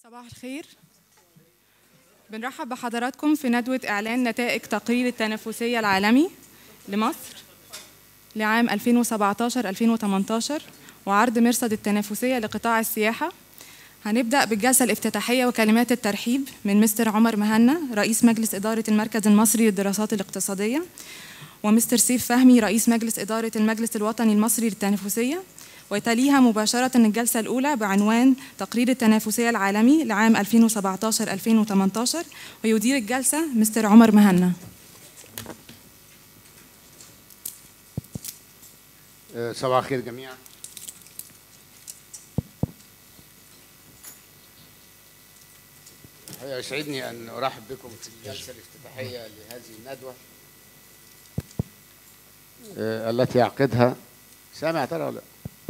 صباح الخير بنرحب بحضراتكم في ندوة إعلان نتائج تقرير التنافسية العالمي لمصر لعام 2017-2018 وعرض مرصد التنافسية لقطاع السياحة هنبدأ بالجلسة الافتتاحية وكلمات الترحيب من مستر عمر مهنا رئيس مجلس إدارة المركز المصري للدراسات الاقتصادية ومستر سيف فهمي رئيس مجلس إدارة المجلس الوطني المصري للتنافسية وتليها مباشرة الجلسة الأولى بعنوان تقرير التنافسية العالمي لعام 2017-2018 ويدير الجلسة مستر عمر مهنا صباح الخير جميعا يسعدني أن أرحب بكم في الجلسة الافتتاحية لهذه الندوة التي يعقدها سامع ترى ولا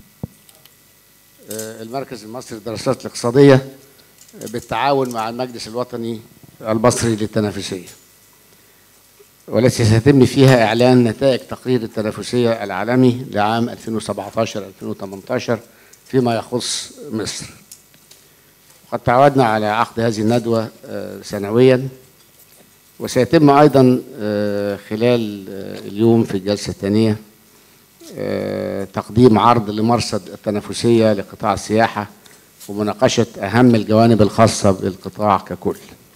المركز المصري للدراسات الاقتصادية بالتعاون مع المجلس الوطني المصري للتنافسية والتي سيتم فيها إعلان نتائج تقرير التنافسية العالمي لعام 2017-2018 فيما يخص مصر قد تعودنا على عقد هذه الندوة سنويا وسيتم أيضا خلال اليوم في الجلسة الثانية تقديم عرض لمرصد التنافسية لقطاع السياحة ومناقشة أهم الجوانب الخاصة بالقطاع ككل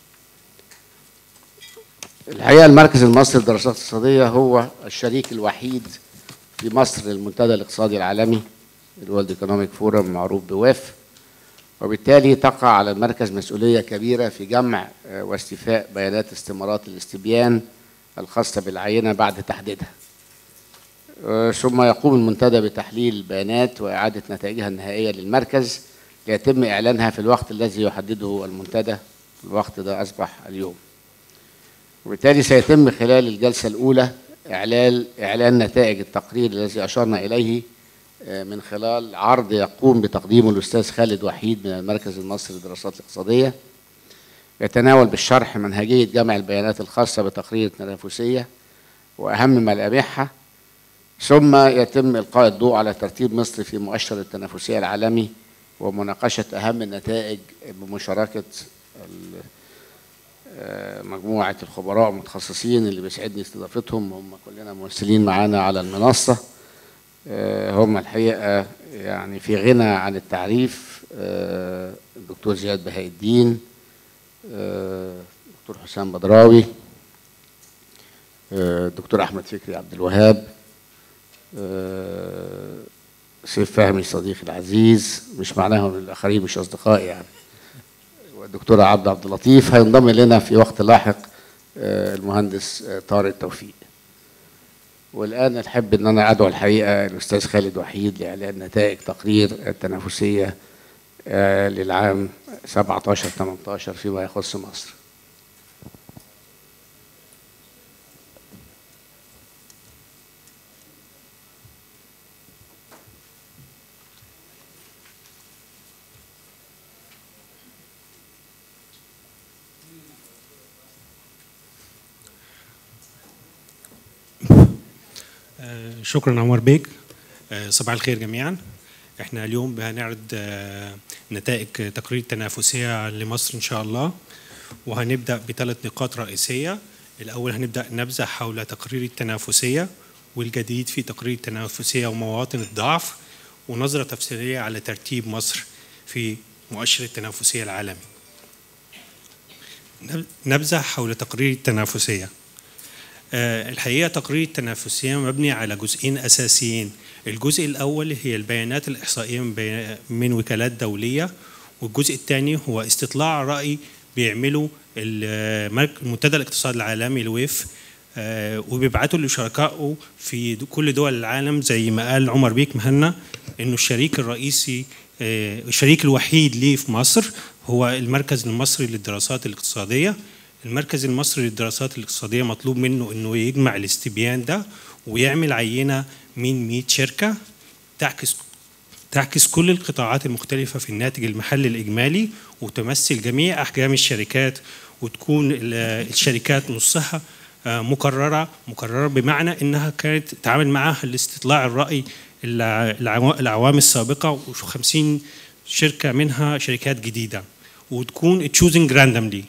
الحقيقة المركز المصري للدراسات الاقتصادية هو الشريك الوحيد في مصر للمنتدى الاقتصادي العالمي الورلد ايكونوميك فورم معروف بواف وبالتالي تقع على المركز مسؤولية كبيرة في جمع واستيفاء بيانات استمارات الاستبيان الخاصة بالعينة بعد تحديدها ثم يقوم المنتدى بتحليل البيانات وإعادة نتائجها النهائية للمركز ليتم إعلانها في الوقت الذي يحدده المنتدى الوقت ده أصبح اليوم وبالتالي سيتم خلال الجلسة الأولى إعلان إعلان نتائج التقرير الذي أشرنا إليه من خلال عرض يقوم بتقديمه الأستاذ خالد وحيد من المركز المصري للدراسات الاقتصادية يتناول بالشرح منهجية جمع البيانات الخاصة بتقرير التنافسية وأهم ملامحها ثم يتم إلقاء الضوء على ترتيب مصر في مؤشر التنافسية العالمي ومناقشة أهم النتائج بمشاركة مجموعة الخبراء المتخصصين اللي بيسعدني استضافتهم هم كلنا ممثلين معانا على المنصة هم الحقيقة يعني في غنى عن التعريف الدكتور زياد بهاء الدين الدكتور حسام بدراوي الدكتور أحمد فكري عبد الوهاب سيف فهمي صديقي العزيز مش معناه ان الاخرين مش اصدقائي يعني والدكتور عبد عبد اللطيف هينضم لنا في وقت لاحق المهندس طارق توفيق والان نحب ان انا ادعو الحقيقه الاستاذ خالد وحيد لاعلان نتائج تقرير التنافسيه للعام 17 18 فيما يخص مصر شكرا عمر بيك صباح الخير جميعا احنا اليوم هنعرض نتائج تقرير التنافسية لمصر ان شاء الله وهنبدأ بثلاث نقاط رئيسية الأول هنبدأ نبذة حول تقرير التنافسية والجديد في تقرير التنافسية ومواطن الضعف ونظرة تفسيرية على ترتيب مصر في مؤشر التنافسية العالمي نبذة حول تقرير التنافسية الحقيقه تقرير التنافسيه مبني على جزئين اساسيين الجزء الاول هي البيانات الاحصائيه من وكالات دوليه والجزء الثاني هو استطلاع راي بيعمله المنتدى الاقتصاد العالمي الويف وبيبعتوا لشركائه في كل دول العالم زي ما قال عمر بيك مهنا انه الشريك الرئيسي الشريك الوحيد ليه في مصر هو المركز المصري للدراسات الاقتصاديه المركز المصري للدراسات الاقتصادية مطلوب منه أنه يجمع الاستبيان ده ويعمل عينة من 100 شركة تعكس تعكس كل القطاعات المختلفة في الناتج المحلي الإجمالي وتمثل جميع أحجام الشركات وتكون الشركات نصها مكررة مكررة بمعنى أنها كانت تعامل معها الاستطلاع الرأي الأعوام السابقة و50 شركة منها شركات جديدة وتكون تشوزنج راندملي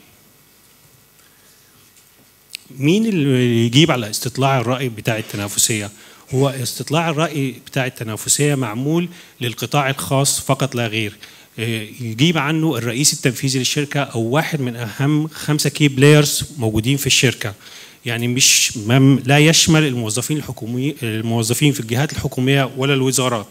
مين اللي يجيب على استطلاع الرأي بتاع التنافسية؟ هو استطلاع الرأي بتاع التنافسية معمول للقطاع الخاص فقط لا غير يجيب عنه الرئيس التنفيذي للشركة أو واحد من أهم خمسة كي بلايرز موجودين في الشركة يعني مش لا يشمل الموظفين الحكومي الموظفين في الجهات الحكومية ولا الوزارات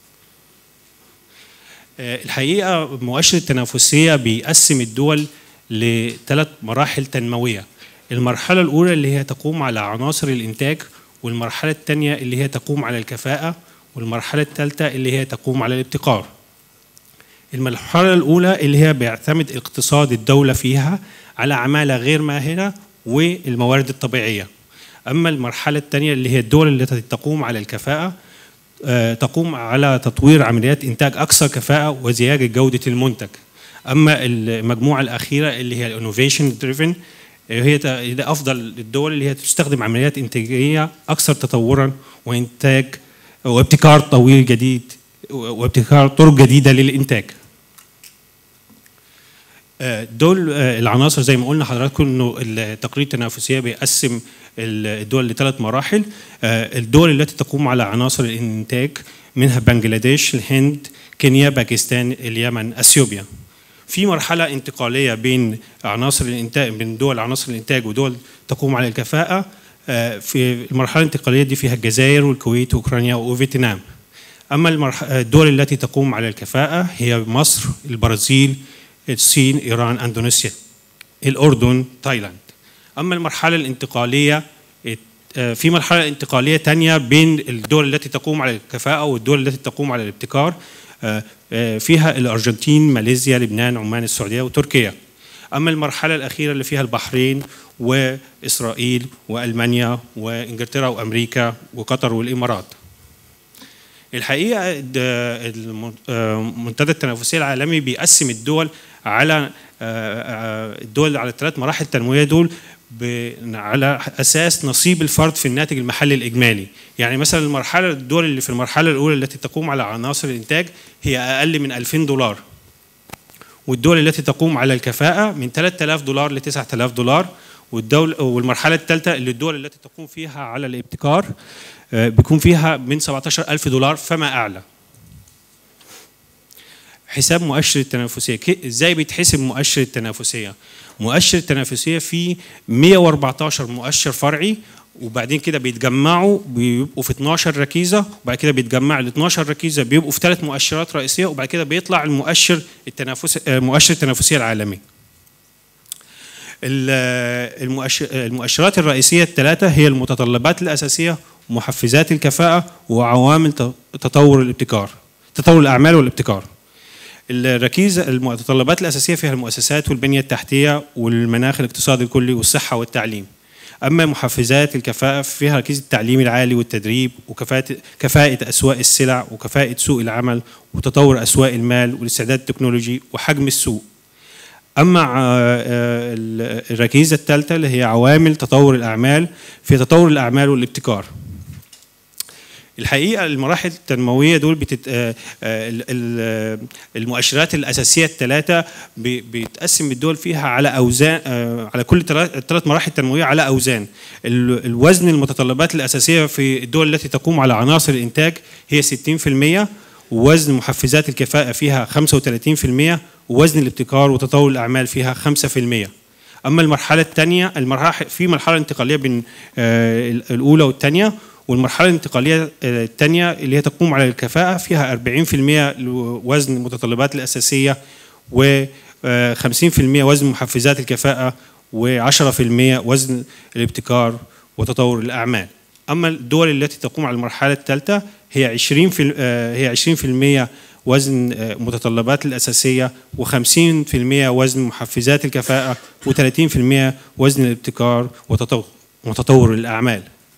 الحقيقة مؤشر التنافسية بيقسم الدول لثلاث مراحل تنموية المرحلة الأولى اللي هي تقوم على عناصر الإنتاج والمرحلة الثانية اللي هي تقوم على الكفاءة والمرحلة الثالثة اللي هي تقوم على الابتكار المرحلة الأولى اللي هي بيعتمد اقتصاد الدولة فيها على عمالة غير ماهرة والموارد الطبيعية أما المرحلة الثانية اللي هي الدول التي تقوم على الكفاءة تقوم على تطوير عمليات إنتاج أكثر كفاءة وزيادة جودة المنتج أما المجموعة الأخيرة اللي هي الانوفيشن دريفن هي ده افضل الدول اللي هي تستخدم عمليات انتاجيه اكثر تطورا وانتاج وابتكار طويل جديد وابتكار طرق جديده للانتاج. دول العناصر زي ما قلنا حضراتكم انه التقرير التنافسيه بيقسم الدول لثلاث مراحل الدول التي تقوم على عناصر الانتاج منها بنجلاديش الهند كينيا باكستان اليمن اثيوبيا في مرحلة انتقالية بين عناصر الإنتاج بين دول عناصر الإنتاج ودول تقوم على الكفاءة في المرحلة الانتقالية دي فيها الجزائر والكويت وأوكرانيا وفيتنام أما الدول التي تقوم على الكفاءة هي مصر البرازيل الصين إيران أندونيسيا الأردن تايلاند أما المرحلة الانتقالية في مرحلة انتقالية تانية بين الدول التي تقوم على الكفاءة والدول التي تقوم على الابتكار فيها الارجنتين ماليزيا لبنان عمان السعوديه وتركيا اما المرحله الاخيره اللي فيها البحرين واسرائيل والمانيا وانجلترا وامريكا وقطر والامارات الحقيقه المنتدى التنافسيه العالمي بيقسم الدول على الدول على الثلاث مراحل التنمويه دول على اساس نصيب الفرد في الناتج المحلي الاجمالي يعني مثلا المرحله الدول اللي في المرحله الاولى التي تقوم على عناصر الانتاج هي اقل من 2000 دولار والدول التي تقوم على الكفاءه من 3000 دولار ل 9000 دولار والدول والمرحله الثالثه اللي الدول التي تقوم فيها على الابتكار بيكون فيها من 17000 دولار فما اعلى حساب مؤشر التنافسيه ازاي بيتحسب مؤشر التنافسيه مؤشر التنافسيه فيه 114 مؤشر فرعي وبعدين كده بيتجمعوا بيبقوا في 12 ركيزه وبعد كده بيتجمع ال 12 ركيزه بيبقوا في ثلاث مؤشرات رئيسيه وبعد كده بيطلع المؤشر التنافس مؤشر التنافسيه العالمي المؤشرات الرئيسيه الثلاثه هي المتطلبات الاساسيه محفزات الكفاءه وعوامل تطور الابتكار تطور الاعمال والابتكار الركيزه المتطلبات الاساسيه فيها المؤسسات والبنيه التحتيه والمناخ الاقتصادي الكلي والصحه والتعليم اما محفزات الكفاءه فيها ركيزه التعليم العالي والتدريب وكفاءه كفاءه اسواق السلع وكفاءه سوق العمل وتطور اسواق المال والاستعداد التكنولوجي وحجم السوق اما الركيزه الثالثه اللي هي عوامل تطور الاعمال في تطور الاعمال والابتكار الحقيقه المراحل التنمويه دول بتت... المؤشرات الاساسيه الثلاثه بيتقسم الدول فيها على اوزان على كل ثلاث مراحل تنمويه على اوزان الوزن المتطلبات الاساسيه في الدول التي تقوم على عناصر الانتاج هي 60% ووزن محفزات الكفاءه فيها 35% ووزن الابتكار وتطور الاعمال فيها 5% اما المرحله الثانيه المراحل في مرحله انتقاليه بين الاولى والثانيه والمرحله الانتقاليه الثانيه اللي هي تقوم على الكفاءه فيها 40% وزن المتطلبات الاساسيه و 50% وزن محفزات الكفاءه و10% وزن الابتكار وتطور الاعمال اما الدول التي تقوم على المرحله الثالثه هي 20 في هي 20% وزن متطلبات الأساسية و50% وزن محفزات الكفاءة و30% وزن الابتكار وتطور الأعمال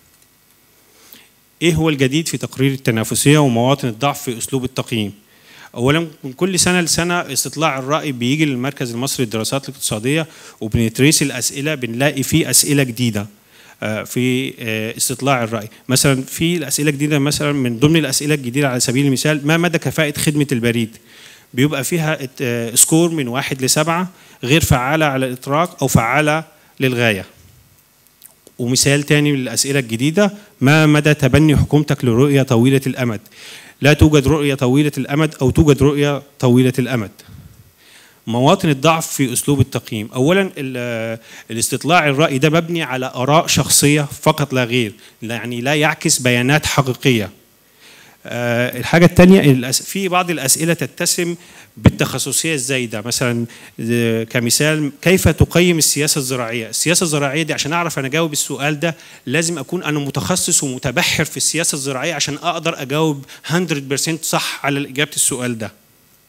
ايه هو الجديد في تقرير التنافسيه ومواطن الضعف في اسلوب التقييم اولا من كل سنه لسنه استطلاع الراي بيجي للمركز المصري للدراسات الاقتصاديه وبنتريس الاسئله بنلاقي فيه اسئله جديده في استطلاع الراي مثلا في الاسئله الجديده مثلا من ضمن الاسئله الجديده على سبيل المثال ما مدى كفاءه خدمه البريد بيبقى فيها ات- آه، سكور من واحد لسبعة غير فعالة على الإطلاق أو فعالة للغاية ومثال تاني من الأسئلة الجديدة ما مدى تبني حكومتك لرؤية طويلة الأمد لا توجد رؤية طويلة الأمد أو توجد رؤية طويلة الأمد مواطن الضعف في اسلوب التقييم اولا ال- الاستطلاع الراي ده مبني على اراء شخصيه فقط لا غير لا- يعني لا يعكس بيانات حقيقيه آه، الحاجة الثانية الأس- في بعض الأسئلة تتسم بالتخصصية الزايدة مثلا آه، كمثال كيف تقيم السياسة الزراعية السياسة الزراعية دي عشان أعرف أنا أجاوب السؤال ده لازم أكون أنا متخصص ومتبحر في السياسة الزراعية عشان أقدر أجاوب 100% صح على إجابة السؤال ده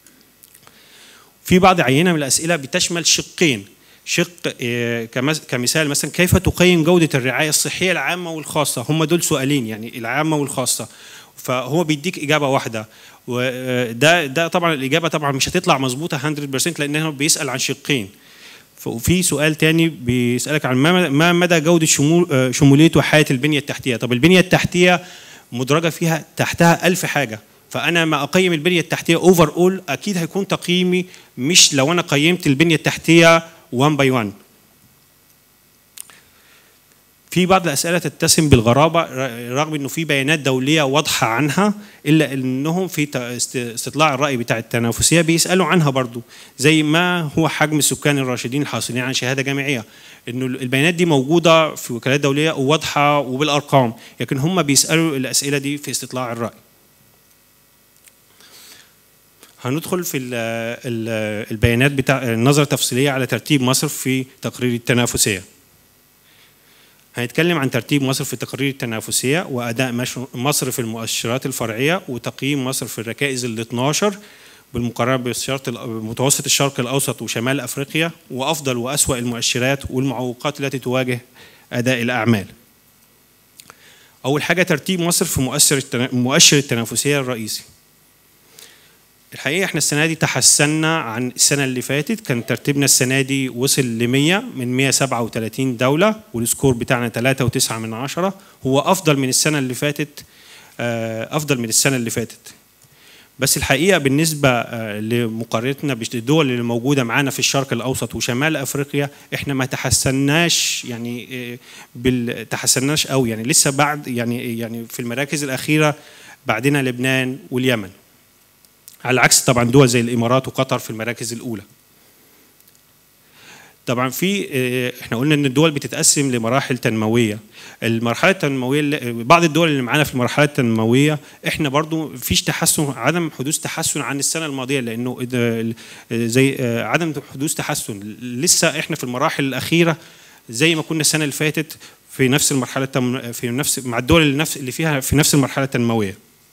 في بعض عينة من الأسئلة بتشمل شقين شق آه، كمس- كمثال مثلا كيف تقيم جودة الرعاية الصحية العامة والخاصة هم دول سؤالين يعني العامة والخاصة فهو بيديك إجابة واحدة وده ده طبعا الإجابة طبعا مش هتطلع مظبوطة 100% لأنه بيسأل عن شقين وفي سؤال تاني بيسألك عن ما ما مدى جودة شمول آه، شمولية وحياة البنية التحتية طب البنية التحتية مدرجة فيها تحتها ألف حاجة فأنا ما أقيم البنية التحتية أوفر أول أكيد هيكون تقييمي مش لو أنا قيمت البنية التحتية 1 باي 1 في بعض الأسئلة تتسم بالغرابة ر- رغم أنه في بيانات دولية واضحة عنها إلا أنهم في ت- است- استطلاع الرأي بتاع التنافسية بيسألوا عنها برضو زي ما هو حجم السكان الراشدين الحاصلين على شهادة جامعية أنه البيانات دي موجودة في وكالات دولية وواضحة وبالأرقام لكن هم بيسألوا الأسئلة دي في استطلاع الرأي هندخل في ال ال البيانات بتاع النظرة التفصيلية على ترتيب مصر في تقرير التنافسية هنتكلم عن ترتيب مصر في تقارير التنافسية وأداء مش- مصر في المؤشرات الفرعية وتقييم مصر في الركائز ال 12 بالمقارنة بالشرق الأ- بمتوسط الشرق الأوسط وشمال أفريقيا وأفضل وأسوأ المؤشرات والمعوقات التي تواجه أداء الأعمال. أول حاجة ترتيب مصر في مؤشر التنا- مؤشر التنافسية الرئيسي. الحقيقة احنا السنة دي تحسنا عن السنة اللي فاتت كان ترتيبنا السنة دي وصل ل 100 من 137 دولة والسكور بتاعنا 3.9 من عشرة هو أفضل من السنة اللي فاتت آه، أفضل من السنة اللي فاتت بس الحقيقة بالنسبة آه، لمقارنتنا بالدول اللي موجودة معانا في الشرق الأوسط وشمال أفريقيا احنا ما تحسناش يعني آه، بال تحسناش قوي يعني لسه بعد يعني يعني في المراكز الأخيرة بعدنا لبنان واليمن على عكس طبعا دول زي الامارات وقطر في المراكز الاولى طبعا في آه، احنا قلنا ان الدول بتتقسم لمراحل تنمويه المرحله التنمويه اللي- بعض الدول اللي معانا في المرحله التنمويه احنا برضو فيش تحسن عدم حدوث تحسن عن السنه الماضيه لانه ال- زي آه، عدم حدوث تحسن لسه احنا في المراحل الاخيره زي ما كنا السنه اللي فاتت في نفس المرحله التم- في نفس مع الدول اللي نفس اللي فيها في نفس المرحله التنمويه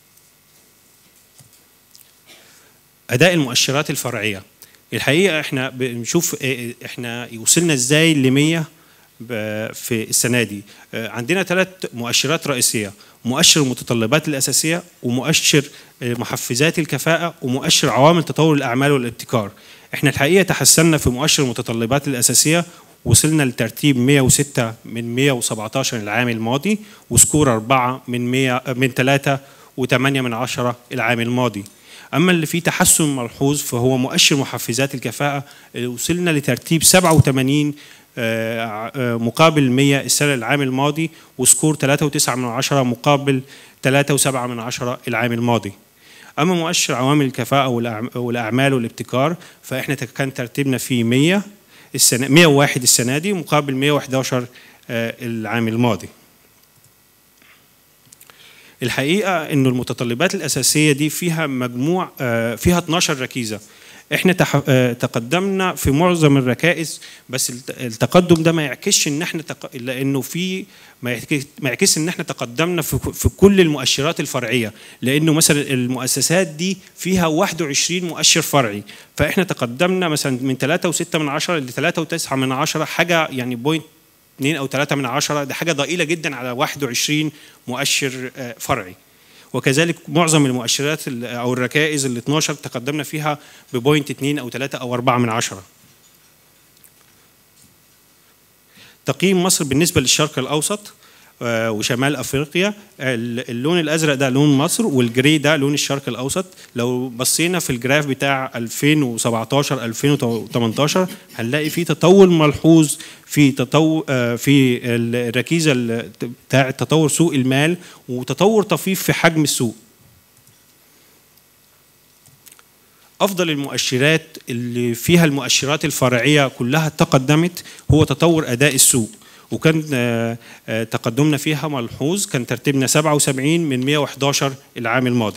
اداء المؤشرات الفرعيه الحقيقه احنا بنشوف إيه- احنا وصلنا ازاي ل 100 ب- في السنه دي آه، عندنا ثلاث مؤشرات رئيسيه مؤشر المتطلبات الاساسيه ومؤشر آه، محفزات الكفاءه ومؤشر عوامل تطور الاعمال والابتكار احنا الحقيقه تحسنا في مؤشر المتطلبات الاساسيه وصلنا لترتيب 106 من 117 العام الماضي وسكور 4 من 100 من 3 و8 من 10 العام الماضي اما اللي فيه تحسن ملحوظ فهو مؤشر محفزات الكفاءه اللي وصلنا لترتيب 87 آه، آه، مقابل 100 السنه العام الماضي وسكور 3.9 من عشرة مقابل 3.7 من عشرة العام الماضي اما مؤشر عوامل الكفاءه والأعم- والاعمال والابتكار فاحنا كان ترتيبنا فيه 100 السنه 101 السنه دي مقابل 111 آه، العام الماضي الحقيقه انه المتطلبات الاساسيه دي فيها مجموع آه، فيها 12 ركيزه احنا تح- آه، تقدمنا في معظم الركائز بس الت- التقدم ده ما يعكسش ان احنا تق... لانه في ما يعكس ما يعكسش ان احنا تقدمنا في ك- في كل المؤشرات الفرعيه لانه مثلا المؤسسات دي فيها 21 مؤشر فرعي فاحنا تقدمنا مثلا من 3.6 من عشرة ل 3.9 من عشرة حاجه يعني بوينت 2 او 3 من عشرة ده حاجه ضئيله جدا على 21 مؤشر آه، فرعي وكذلك معظم المؤشرات ال- او الركائز ال 12 تقدمنا فيها ببوينت 2 او 3 او 4 من عشرة تقييم مصر بالنسبه للشرق الاوسط آه، وشمال افريقيا ال- اللون الازرق ده لون مصر والجري ده لون الشرق الاوسط لو بصينا في الجراف بتاع 2017 2018 هنلاقي في تطور ملحوظ في تطور آه، في الركيزه ال- بتاع تطور سوق المال وتطور طفيف في حجم السوق افضل المؤشرات اللي فيها المؤشرات الفرعيه كلها تقدمت هو تطور اداء السوق وكان آه، آه، تقدمنا فيها ملحوظ كان ترتيبنا 77 من 111 العام الماضي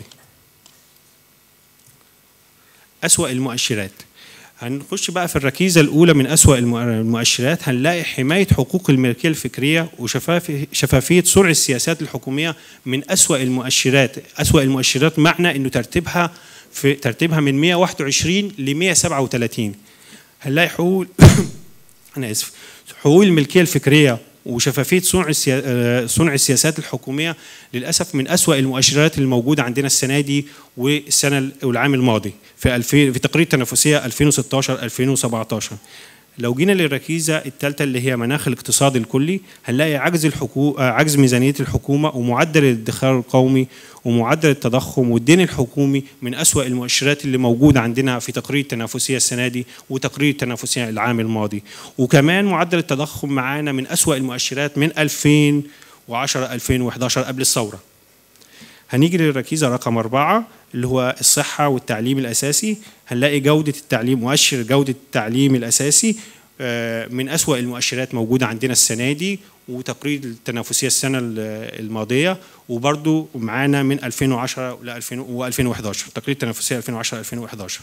أسوأ المؤشرات هنخش بقى في الركيزة الأولى من أسوأ المؤ- المؤشرات هنلاقي حماية حقوق الملكية الفكرية وشفافية سرعة السياسات الحكومية من أسوأ المؤشرات أسوأ المؤشرات معنى أنه ترتيبها في ترتيبها من 121 ل 137 هنلاقي حقوق أنا آسف حقوق الملكية الفكرية وشفافية صنع السيا... آه، صنع السياسات الحكومية للأسف من أسوأ المؤشرات الموجودة عندنا السنة دي والسنة ال- والعام الماضي في 2000 في تقرير تنافسية 2016 2017 لو جينا للركيزة الثالثة اللي هي مناخ الاقتصاد الكلي هنلاقي عجز الحكومة عجز ميزانية الحكومة ومعدل الادخار القومي ومعدل التضخم والدين الحكومي من أسوأ المؤشرات اللي موجودة عندنا في تقرير التنافسية السنة دي وتقرير التنافسية العام الماضي وكمان معدل التضخم معانا من أسوأ المؤشرات من 2010 2011 قبل الثورة هنيجي للركيزة رقم أربعة اللي هو الصحة والتعليم الأساسي هنلاقي جودة التعليم مؤشر جودة التعليم الأساسي آه، من أسوأ المؤشرات موجودة عندنا السنة دي وتقرير التنافسية السنة ال- الماضية وبرضو معانا من 2010 ل 2011 تقرير التنافسية 2010 2011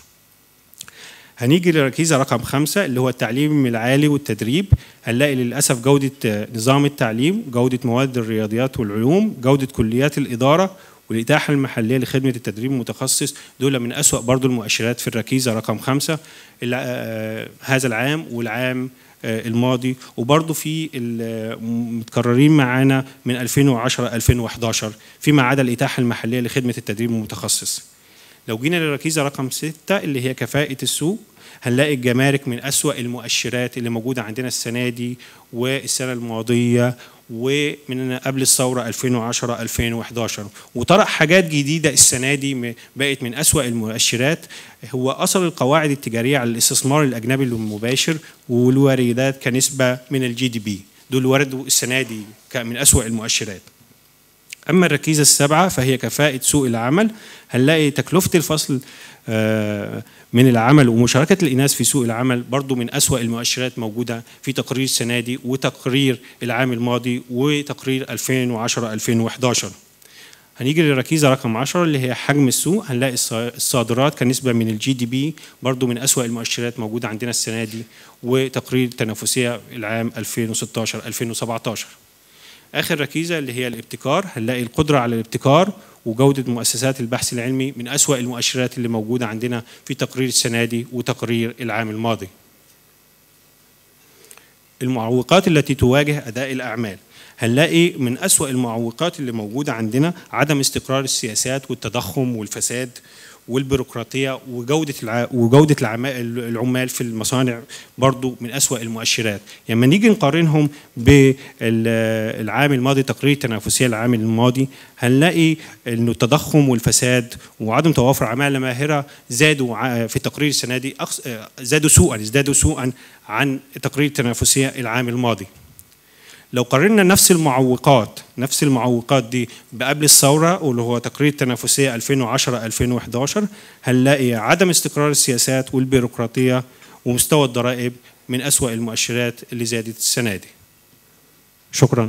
هنيجي للركيزة رقم خمسة اللي هو التعليم العالي والتدريب هنلاقي للأسف جودة آه، نظام التعليم جودة مواد الرياضيات والعلوم جودة كليات الإدارة والإتاحة المحلية لخدمة التدريب المتخصص دول من أسوأ برضو المؤشرات في الركيزة رقم خمسة الع- آه، هذا العام والعام آه، الماضي وبرضو في ال- متكررين معانا من 2010 2011 فيما عدا الإتاحة المحلية لخدمة التدريب المتخصص لو جينا للركيزة رقم ستة اللي هي كفاءة السوق هنلاقي الجمارك من أسوأ المؤشرات اللي موجودة عندنا السنة دي والسنة الماضية ومن قبل الثورة 2010 2011 وطرح حاجات جديدة السنة دي م- بقت من أسوأ المؤشرات هو أثر القواعد التجارية على الاستثمار الأجنبي المباشر والواردات كنسبة من الجي دي بي دول وردوا السنة دي ك- من أسوأ المؤشرات أما الركيزة السابعة فهي كفاءة سوق العمل هنلاقي تكلفة الفصل آه، من العمل ومشاركة الإناث في سوق العمل برضو من أسوأ المؤشرات موجودة في تقرير السنة دي وتقرير العام الماضي وتقرير 2010-2011 هنيجي للركيزة رقم 10 اللي هي حجم السوق هنلاقي الص- الصادرات كنسبة من الجي دي بي برضو من أسوأ المؤشرات موجودة عندنا السنة دي وتقرير التنافسية العام 2016-2017 اخر ركيزه اللي هي الابتكار هنلاقي القدره على الابتكار وجوده مؤسسات البحث العلمي من اسوا المؤشرات اللي موجوده عندنا في تقرير السنه دي وتقرير العام الماضي المعوقات التي تواجه اداء الاعمال هنلاقي من اسوا المعوقات اللي موجوده عندنا عدم استقرار السياسات والتضخم والفساد والبيروقراطيه وجوده الع... وجوده العما... العمال في المصانع برضو من اسوا المؤشرات لما يعني نيجي نقارنهم بالعام الماضي تقرير التنافسيه العام الماضي هنلاقي انه التضخم والفساد وعدم توافر عماله ماهره زادوا ع- في تقرير السنه دي أقص... زادوا سوءا ازدادوا سوءا عن تقرير التنافسيه العام الماضي لو قارنا نفس المعوقات نفس المعوقات دي بقبل الثوره واللي هو تقرير التنافسيه 2010 2011 هنلاقي عدم استقرار السياسات والبيروقراطيه ومستوى الضرائب من أسوأ المؤشرات اللي زادت السنه دي. شكرا.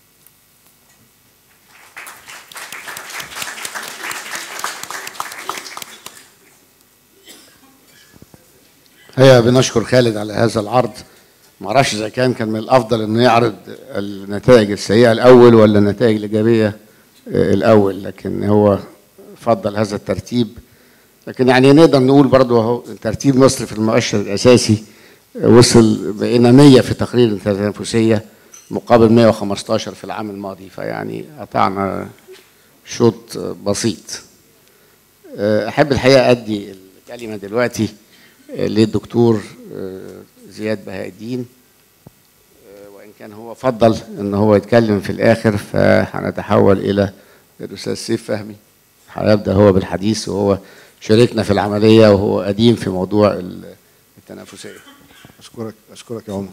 هيا بنشكر خالد على هذا العرض ما اعرفش اذا كان كان من الافضل انه يعرض النتائج السيئه الاول ولا النتائج الايجابيه آه، الاول لكن هو فضل هذا الترتيب لكن يعني نقدر نقول برضه اهو ترتيب مصر في المؤشر الاساسي آه، وصل بقينا 100 في تقرير التنافسيه مقابل 115 في العام الماضي فيعني قطعنا شوط آه، بسيط آه، احب الحقيقه ادي الكلمه دلوقتي آه، للدكتور آه، زياد بهاء الدين آه، وان كان لكن هو فضل ان هو يتكلم في الاخر فهنتحول الى الاستاذ سيف فهمي هيبدا هو بالحديث وهو شاركنا في العمليه وهو قديم في موضوع ال- التنافسيه اشكرك اشكرك يا عمر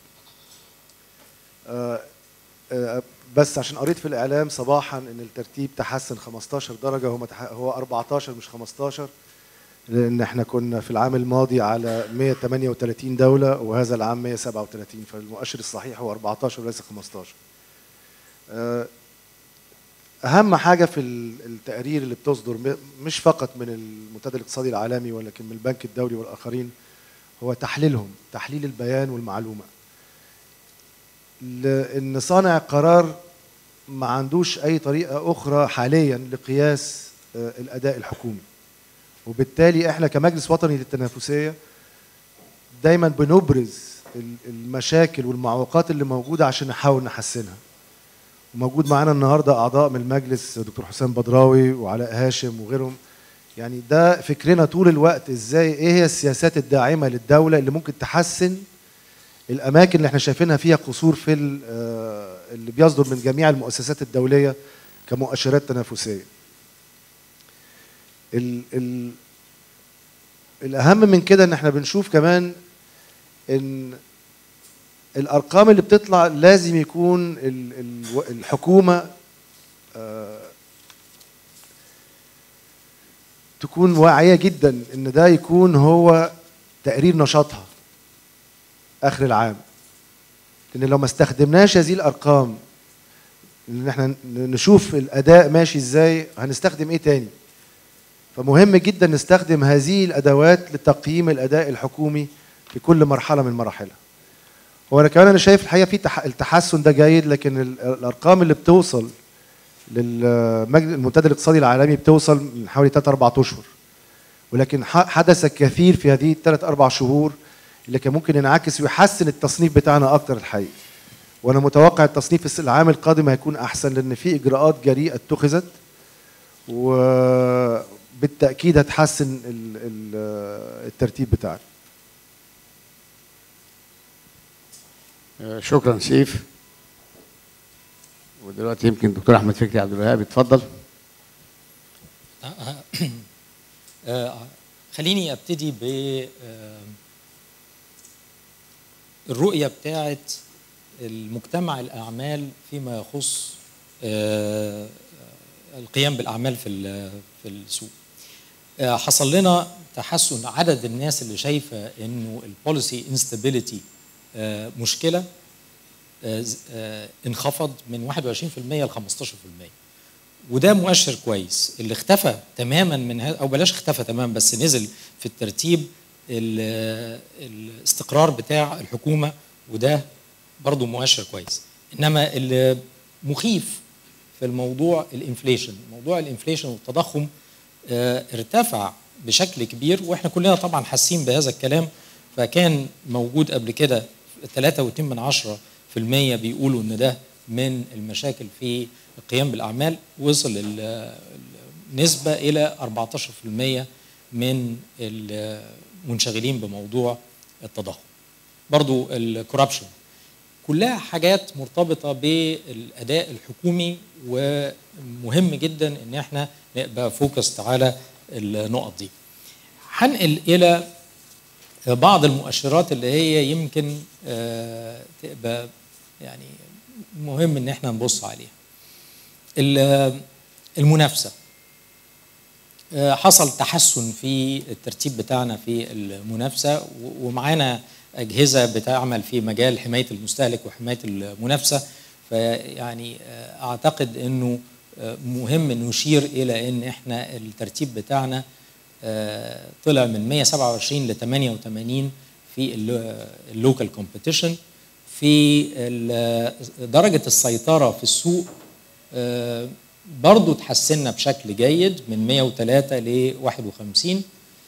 آه، آه، بس عشان قريت في الاعلام صباحا ان الترتيب تحسن 15 درجه هو متح... هو 14 مش 15 لان احنا كنا في العام الماضي على 138 دوله وهذا العام 137 فالمؤشر الصحيح هو 14 وليس 15 آه، اهم حاجه في ال- التقارير اللي بتصدر م- مش فقط من المنتدى الاقتصادي العالمي ولكن من البنك الدولي والاخرين هو تحليلهم تحليل البيان والمعلومه لان صانع القرار ما عندوش اي طريقه اخرى حاليا لقياس آه، الاداء الحكومي وبالتالي احنا كمجلس وطني للتنافسيه دايما بنبرز ال- المشاكل والمعوقات اللي موجوده عشان نحاول نحسنها وموجود معانا النهارده اعضاء من المجلس دكتور حسام بدراوي وعلاء هاشم وغيرهم يعني ده فكرنا طول الوقت ازاي ايه هي السياسات الداعمه للدوله اللي ممكن تحسن الاماكن اللي احنا شايفينها فيها قصور في ال- آه، اللي بيصدر من جميع المؤسسات الدوليه كمؤشرات تنافسيه. ال ال الاهم من كده ان احنا بنشوف كمان ان الارقام اللي بتطلع لازم يكون ال- ال- الحكومه آه، تكون واعيه جدا ان ده يكون هو تقرير نشاطها اخر العام لان لو ما استخدمناش هذه الارقام ان احنا نشوف الاداء ماشي ازاي هنستخدم ايه تاني فمهم جدا نستخدم هذه الادوات لتقييم الاداء الحكومي في كل مرحله من مراحلها وانا كمان انا شايف الحقيقه في تح- التحسن ده جيد لكن ال- الارقام اللي بتوصل للمنتدى الاقتصادي العالمي بتوصل من حوالي 3 4 اشهر ولكن ح- حدث الكثير في هذه الثلاث اربع شهور اللي كان ممكن ينعكس ويحسن التصنيف بتاعنا اكتر الحقيقه وانا متوقع التصنيف الس- العام القادم هيكون احسن لان في اجراءات جريئه اتخذت وبالتاكيد هتحسن ال- ال- الترتيب بتاعنا آه، شكرا سيف ودلوقتي يمكن الدكتور احمد فكري عبد الوهاب يتفضل آه، خليني ابتدي ب آه، الرؤيه بتاعه المجتمع الاعمال فيما يخص آه، القيام بالاعمال في ال- في السوق آه، حصل لنا تحسن عدد الناس اللي شايفه انه البوليسي انستابيليتي مشكله آه، ز- آه، انخفض من 21% ل 15% وده مؤشر كويس اللي اختفى تماما من هذا او بلاش اختفى تماما بس نزل في الترتيب ال- الاستقرار بتاع الحكومه وده برضو مؤشر كويس انما اللي مخيف في الموضوع الانفليشن موضوع الانفليشن والتضخم آه، ارتفع بشكل كبير واحنا كلنا طبعا حاسين بهذا الكلام فكان موجود قبل كده 3.2 من عشرة في المية بيقولوا ان ده من المشاكل في القيام بالاعمال وصل ال- النسبه الى 14% من المنشغلين بموضوع التضخم برضو الكوربشن كلها حاجات مرتبطة بالأداء الحكومي ومهم جدا إن احنا نبقى فوكست على النقط دي هنقل إلى بعض المؤشرات اللي هي يمكن آه، تبقى يعني مهم إن احنا نبص عليها ال- المنافسة آه، حصل تحسن في الترتيب بتاعنا في المنافسة و- ومعانا أجهزة بتعمل في مجال حماية المستهلك وحماية المنافسة فيعني آه، أعتقد أنه آه، مهم نشير إلى أن إحنا الترتيب بتاعنا آه، طلع من 127 ل 88 في اللوكال كومبيتيشن في ال- درجة السيطرة في السوق آه، برضو تحسنا بشكل جيد من 103 ل 51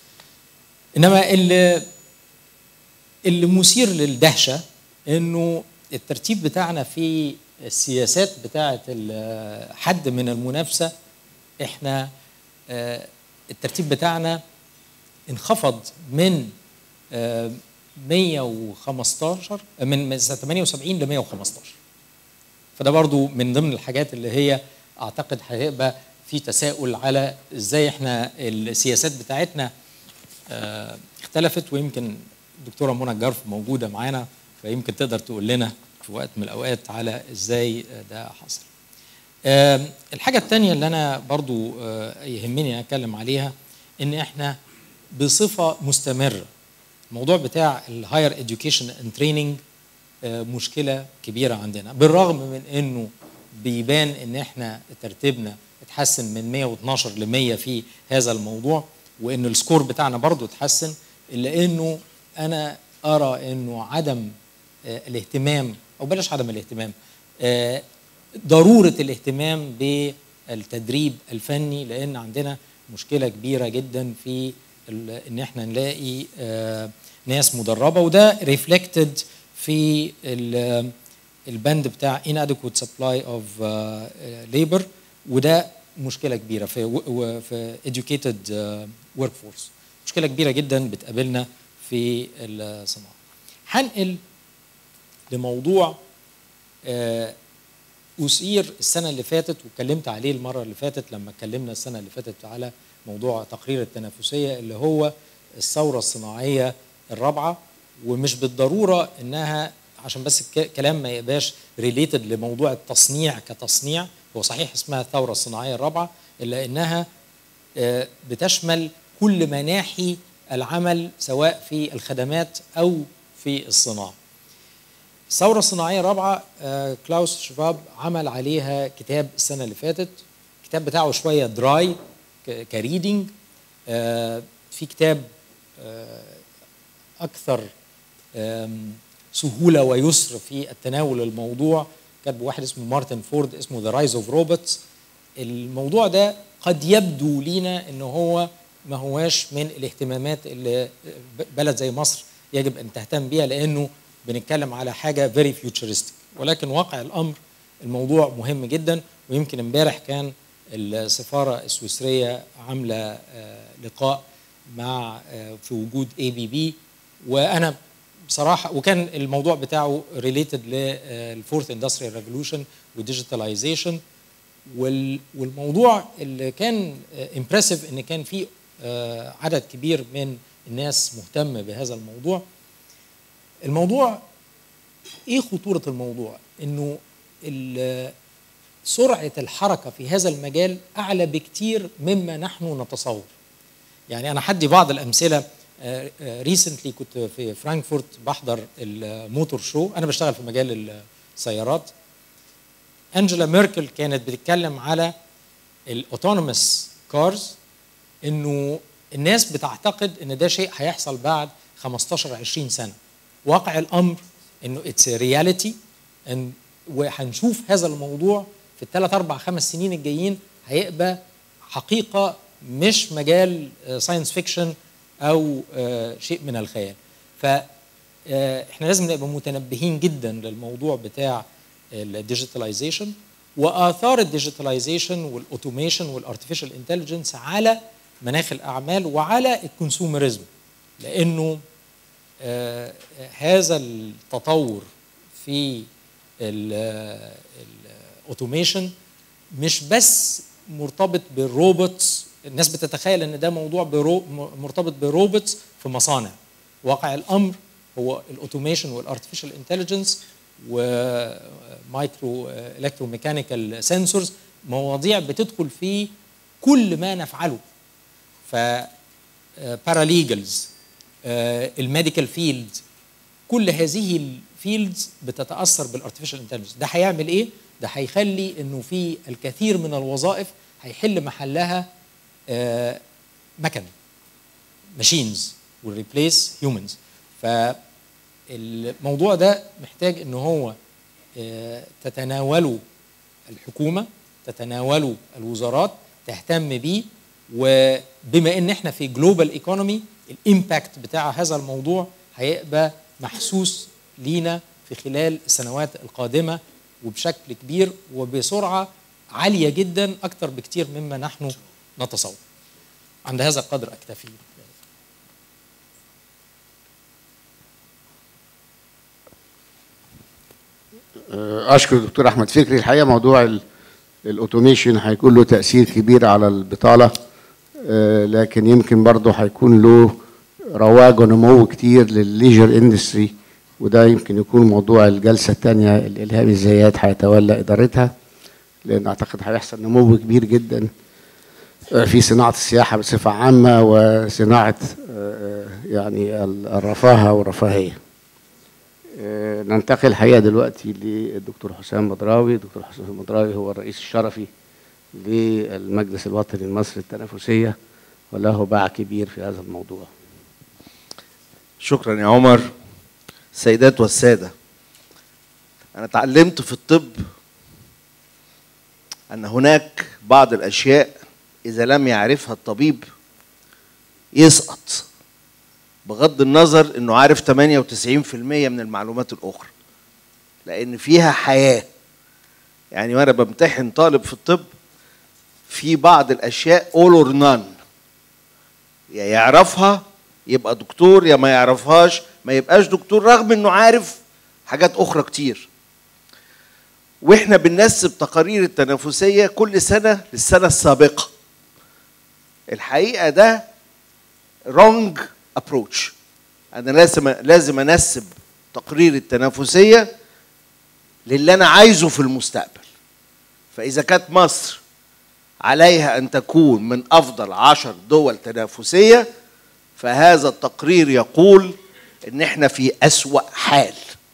انما اللي اللي مثير للدهشه انه الترتيب بتاعنا في السياسات بتاعه ال- حد من المنافسه احنا آه، الترتيب بتاعنا انخفض من آه، 115 من من سنه 78 ل 115 فده برضو من ضمن الحاجات اللي هي اعتقد هيبقى في تساؤل على ازاي احنا السياسات بتاعتنا آه، اختلفت ويمكن الدكتوره منى الجرف موجوده معانا فيمكن تقدر تقول لنا في وقت من الاوقات على ازاي آه، ده حصل. آم، الحاجه الثانيه اللي انا برضو آه، يهمني اتكلم عليها ان احنا بصفه مستمره الموضوع بتاع الهاير education اند تريننج مشكله كبيره عندنا بالرغم من انه بيبان ان احنا ترتيبنا اتحسن من 112 ل 100 في هذا الموضوع وان السكور بتاعنا برضو اتحسن الا انه انا ارى انه عدم آه، الاهتمام او بلاش عدم الاهتمام آه، ضروره الاهتمام بالتدريب الفني لان عندنا مشكله كبيره جدا في ال- ان احنا نلاقي آه، ناس مدربه وده ريفلكتد في ال- البند بتاع inadequate supply of uh, labor وده مشكله كبيره في و- و- في educated uh, workforce مشكله كبيره جدا بتقابلنا في الصناعه هنقل لموضوع آه، أثير السنة اللي فاتت واتكلمت عليه المرة اللي فاتت لما اتكلمنا السنة اللي فاتت على موضوع تقرير التنافسية اللي هو الثورة الصناعية الرابعة ومش بالضرورة إنها عشان بس الك- كلام ما يبقاش ريليتد لموضوع التصنيع كتصنيع هو صحيح اسمها الثورة الصناعية الرابعة إلا إنها آه، بتشمل كل مناحي العمل سواء في الخدمات أو في الصناعة الثورة الصناعية الرابعة آه، كلاوس شفاب عمل عليها كتاب السنة اللي فاتت الكتاب بتاعه شوية دراي ك- كريدنج آه، في كتاب آه، أكثر آم، سهولة ويسر في التناول الموضوع كاتب واحد اسمه مارتن فورد اسمه ذا رايز اوف روبوتس الموضوع ده قد يبدو لينا ان هو ما هواش من الاهتمامات اللي بلد زي مصر يجب ان تهتم بيها لانه بنتكلم على حاجه فيري فيوتشرستيك ولكن واقع الامر الموضوع مهم جدا ويمكن امبارح كان السفاره السويسريه عامله آه، لقاء مع آه، في وجود اي بي بي وانا بصراحه وكان الموضوع بتاعه ريليتد للفورث اندستريال ريفولوشن والديجيتاليزيشن وال- والموضوع اللي كان امبرسيف ان كان في آه، عدد كبير من الناس مهتم بهذا الموضوع الموضوع ايه خطوره الموضوع انه ال- سرعه الحركه في هذا المجال اعلى بكتير مما نحن نتصور يعني انا حدي بعض الامثله ريسنتلي كنت في فرانكفورت بحضر الموتور شو انا بشتغل في مجال السيارات انجела ميركل كانت بتتكلم على الاوتونوموس كارز انه الناس بتعتقد ان ده شيء هيحصل بعد 15 20 سنه واقع الامر انه اتس رياليتي وهنشوف هذا الموضوع في الثلاث اربع خمس سنين الجايين هيبقى حقيقه مش مجال ساينس فيكشن او آه، شيء من الخيال ف آه، احنا لازم نبقى متنبهين جدا للموضوع بتاع الديجيتاليزيشن واثار الديجيتاليزيشن والاوتوميشن والارتفيشال انتليجنس على مناخ الاعمال وعلى الكونسومرزم لانه آه، هذا التطور في الاوتوميشن مش بس مرتبط بالروبوتس الناس بتتخيل ان ده موضوع برو مرتبط بروبوتس في مصانع واقع الامر هو الاوتوميشن والارتفيشال انتليجنس ومايكرو الكتروميكانيكال سنسورز مواضيع بتدخل في كل ما نفعله ف باراليجلز الميديكال فيلد كل هذه الفيلدز بتتاثر بالارتفيشال انتليجنس ده هيعمل ايه ده هيخلي انه في الكثير من الوظائف هيحل محلها آه، مكن ماشينز والريبليس هيومنز فالموضوع ده محتاج ان هو آه، تتناوله الحكومه تتناوله الوزارات تهتم بيه وبما ان احنا في جلوبال ايكونومي الامباكت بتاع هذا الموضوع هيبقى محسوس لينا في خلال السنوات القادمه وبشكل كبير وبسرعه عاليه جدا اكثر بكتير مما نحن نتصور. عند هذا القدر اكتفي. آه، اشكر الدكتور احمد فكري الحقيقه موضوع ال- الاوتوميشن هيكون له تاثير كبير على البطاله آه، لكن يمكن برضه هيكون له رواج ونمو كتير للليجر اندستري وده يمكن يكون موضوع الجلسه الثانيه الالهام الزيات هيتولى ادارتها لان اعتقد هيحصل نمو كبير جدا آه، في صناعه السياحه بصفه عامه وصناعه آه، يعني ال- الرفاهه والرفاهيه آه، ننتقل الحقيقه دلوقتي للدكتور حسام بدراوي الدكتور حسام بدراوي هو الرئيس الشرفي للمجلس الوطني المصري للتنافسيه وله باع كبير في هذا الموضوع شكرا يا عمر السيدات والسادة أنا تعلمت في الطب أن هناك بعض الأشياء إذا لم يعرفها الطبيب يسقط بغض النظر أنه عارف 98% من المعلومات الأخرى لأن فيها حياة يعني وأنا بمتحن طالب في الطب في بعض الأشياء all or none يا يعرفها يبقى دكتور يا ما يعرفهاش ما يبقاش دكتور رغم انه عارف حاجات اخرى كتير واحنا بننسب تقارير التنافسيه كل سنه للسنه السابقه الحقيقه ده wrong approach انا لازم لازم انسب تقرير التنافسيه للي انا عايزه في المستقبل فاذا كانت مصر عليها ان تكون من افضل عشر دول تنافسيه فهذا التقرير يقول ان احنا في اسوا حال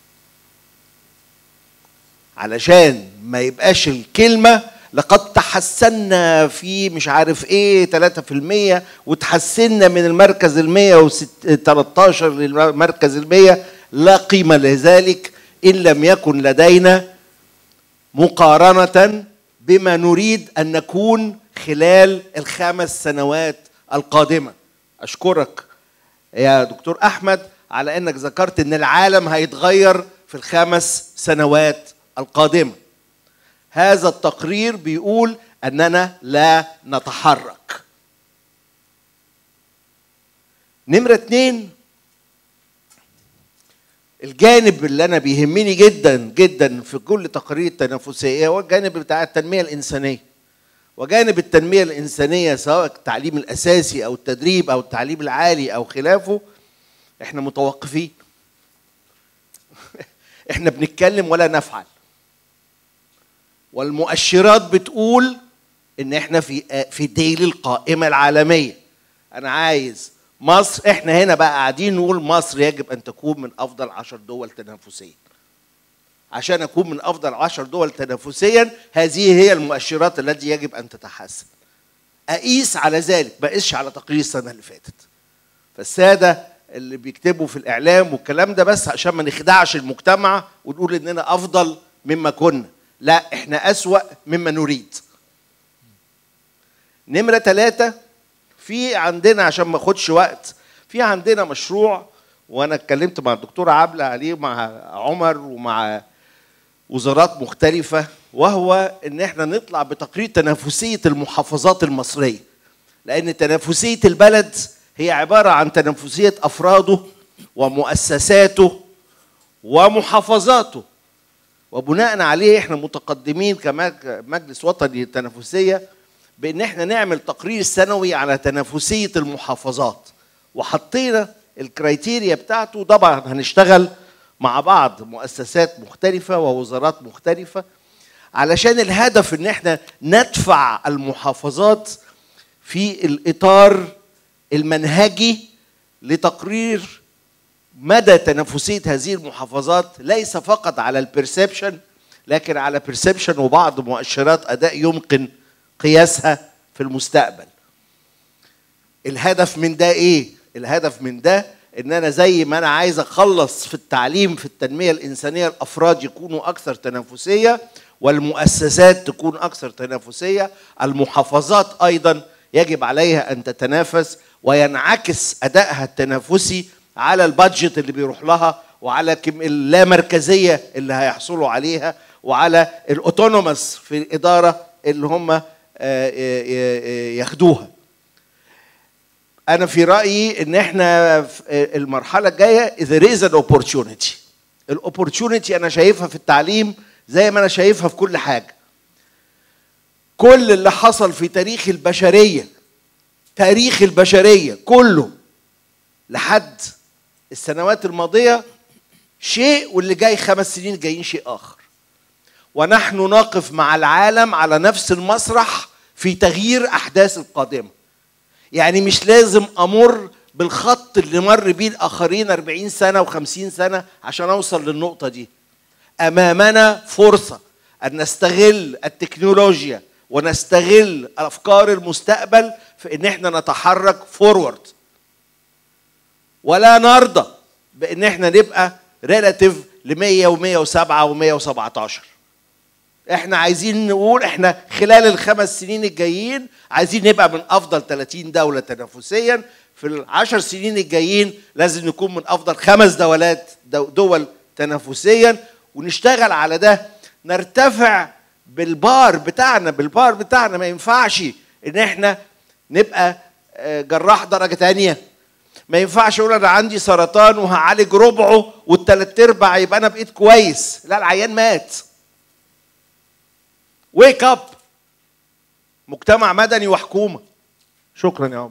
علشان ما يبقاش الكلمه لقد تحسنا في مش عارف ايه 3% وتحسنا من المركز ال 113 للمركز ال 100 لا قيمه لذلك ان لم يكن لدينا مقارنه بما نريد ان نكون خلال الخمس سنوات القادمه اشكرك يا دكتور احمد على انك ذكرت ان العالم هيتغير في الخمس سنوات القادمه هذا التقرير بيقول اننا لا نتحرك نمرة اتنين الجانب اللي انا بيهمني جدا جدا في كل تقارير التنافسيه هو الجانب بتاع التنميه الانسانيه وجانب التنميه الانسانيه سواء التعليم الاساسي او التدريب او التعليم العالي او خلافه احنا متوقفين احنا بنتكلم ولا نفعل والمؤشرات بتقول ان احنا في في ديل القائمه العالميه انا عايز مصر احنا هنا بقى قاعدين نقول مصر يجب ان تكون من افضل عشر دول تنافسيا عشان اكون من افضل عشر دول تنافسيا هذه هي المؤشرات التي يجب ان تتحسن اقيس على ذلك ما اقيسش على تقرير السنه اللي فاتت فالساده اللي بيكتبوا في الاعلام والكلام ده بس عشان ما نخدعش المجتمع ونقول اننا افضل مما كنا لا احنا اسوا مما نريد نمره ثلاثة في عندنا عشان ما اخدش وقت في عندنا مشروع وانا اتكلمت مع الدكتوره عبله عليه مع عمر ومع وزارات مختلفه وهو ان احنا نطلع بتقرير تنافسيه المحافظات المصريه لان تنافسيه البلد هي عباره عن تنافسيه افراده ومؤسساته ومحافظاته وبناء عليه احنا متقدمين كمجلس وطني للتنافسيه بان احنا نعمل تقرير سنوي على تنافسيه المحافظات وحطينا الكرايتيريا بتاعته طبعا هنشتغل مع بعض مؤسسات مختلفة ووزارات مختلفة علشان الهدف ان احنا ندفع المحافظات في الاطار المنهجي لتقرير مدى تنافسية هذه المحافظات ليس فقط على البرسبشن لكن على برسبشن وبعض مؤشرات اداء يمكن قياسها في المستقبل الهدف من ده ايه الهدف من ده ان انا زي ما انا عايز اخلص في التعليم في التنميه الانسانيه الافراد يكونوا اكثر تنافسيه والمؤسسات تكون اكثر تنافسيه المحافظات ايضا يجب عليها ان تتنافس وينعكس ادائها التنافسي على البادجت اللي بيروح لها وعلى كم اللامركزيه اللي هيحصلوا عليها وعلى الاوتونومس في الاداره اللي هم ياخدوها انا في رايي ان احنا في المرحله الجايه there is an opportunity الاوبورتيونيتي انا شايفها في التعليم زي ما انا شايفها في كل حاجه كل اللي حصل في تاريخ البشريه تاريخ البشريه كله لحد السنوات الماضيه شيء واللي جاي خمس سنين جايين شيء اخر ونحن نقف مع العالم على نفس المسرح في تغيير احداث القادمه يعني مش لازم امر بالخط اللي مر بيه الاخرين 40 سنه و50 سنه عشان اوصل للنقطه دي امامنا فرصه ان نستغل التكنولوجيا ونستغل افكار المستقبل في ان احنا نتحرك فورورد ولا نرضى بان احنا نبقى ريلاتيف ل 100 و107 و117 احنا عايزين نقول احنا خلال الخمس سنين الجايين عايزين نبقى من افضل 30 دوله تنافسيا في العشر سنين الجايين لازم نكون من افضل خمس دولات دو- دول تنافسيا ونشتغل على ده نرتفع بالبار بتاعنا بالبار بتاعنا ما ينفعش ان احنا نبقى آه، جراح درجه تانية ما ينفعش اقول انا عندي سرطان وهعالج ربعه والتلات ارباع يبقى انا بقيت كويس لا العيان مات ويك اب مجتمع مدني وحكومه شكرا يا عمر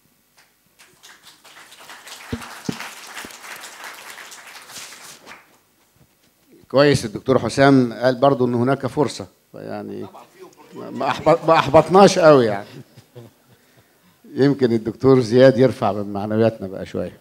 كويس الدكتور حسام قال برضو ان هناك فرصه يعني ما أحبط ما احبطناش قوي يعني يمكن الدكتور زياد يرفع من معنوياتنا بقى شويه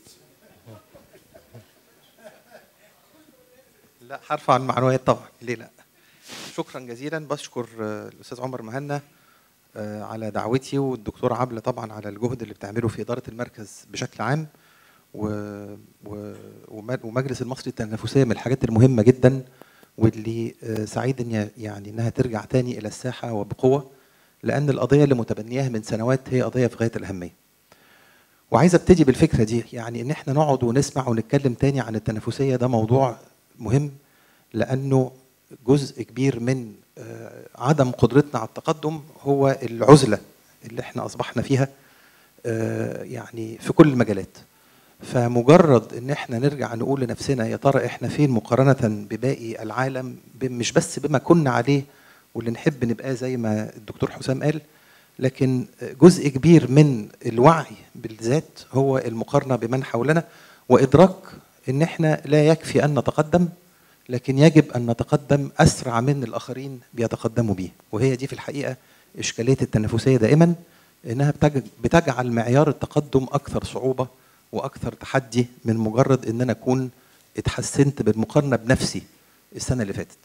لا هرفع المعنويات طبعا ليه لا شكرا جزيلا بشكر آه، الاستاذ عمر مهنا آه، على دعوتي والدكتور عبله طبعا على الجهد اللي بتعمله في اداره المركز بشكل عام و... و... وم- ومجلس المصري التنافسيه من الحاجات المهمه جدا واللي آه، سعيد ان ي- يعني انها ترجع تاني الى الساحه وبقوه لان القضيه اللي متبنياها من سنوات هي قضيه في غايه الاهميه وعايز ابتدي بالفكره دي يعني ان احنا نقعد ونسمع ونتكلم تاني عن التنافسيه ده موضوع مهم لانه جزء كبير من آه، عدم قدرتنا على التقدم هو العزله اللي احنا اصبحنا فيها آه، يعني في كل المجالات فمجرد ان احنا نرجع نقول لنفسنا يا ترى احنا فين مقارنه بباقي العالم ب- مش بس بما كنا عليه واللي نحب نبقى زي ما الدكتور حسام قال لكن جزء كبير من الوعي بالذات هو المقارنه بمن حولنا وادراك ان احنا لا يكفي ان نتقدم لكن يجب ان نتقدم اسرع من الاخرين بيتقدموا بيه وهي دي في الحقيقه اشكاليه التنافسيه دائما انها بتج- بتجعل معيار التقدم اكثر صعوبه واكثر تحدي من مجرد ان انا اكون اتحسنت بالمقارنه بنفسي السنه اللي فاتت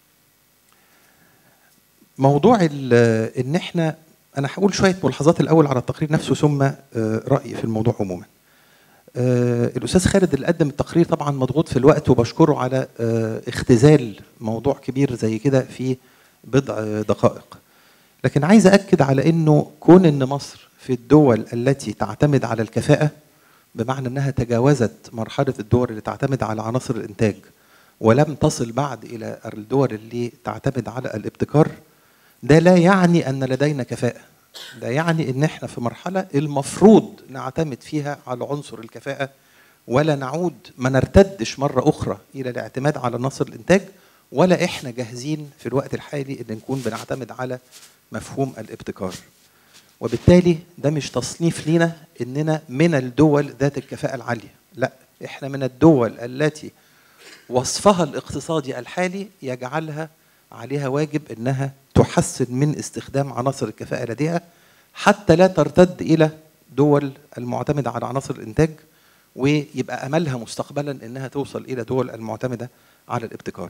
موضوع ال- ان احنا انا هقول شويه ملاحظات الاول على التقرير نفسه ثم آه، رايي في الموضوع عموما آه، الاستاذ خالد اللي قدم التقرير طبعا مضغوط في الوقت وبشكره على آه، اختزال موضوع كبير زي كده في بضع دقائق لكن عايز اكد على انه كون ان مصر في الدول التي تعتمد على الكفاءه بمعنى انها تجاوزت مرحله الدول اللي تعتمد على عناصر الانتاج ولم تصل بعد الى الدول اللي تعتمد على الابتكار ده لا يعني ان لدينا كفاءه ده يعني ان احنا في مرحله المفروض نعتمد فيها على عنصر الكفاءه ولا نعود ما نرتدش مره اخرى الى الاعتماد على عناصر الانتاج ولا احنا جاهزين في الوقت الحالي ان نكون بنعتمد على مفهوم الابتكار وبالتالي ده مش تصنيف لينا اننا من الدول ذات الكفاءه العاليه لا احنا من الدول التي وصفها الاقتصادي الحالي يجعلها عليها واجب انها تحسن من استخدام عناصر الكفاءه لديها حتى لا ترتد الى دول المعتمده على عناصر الانتاج ويبقى املها مستقبلا انها توصل الى دول المعتمده على الابتكار.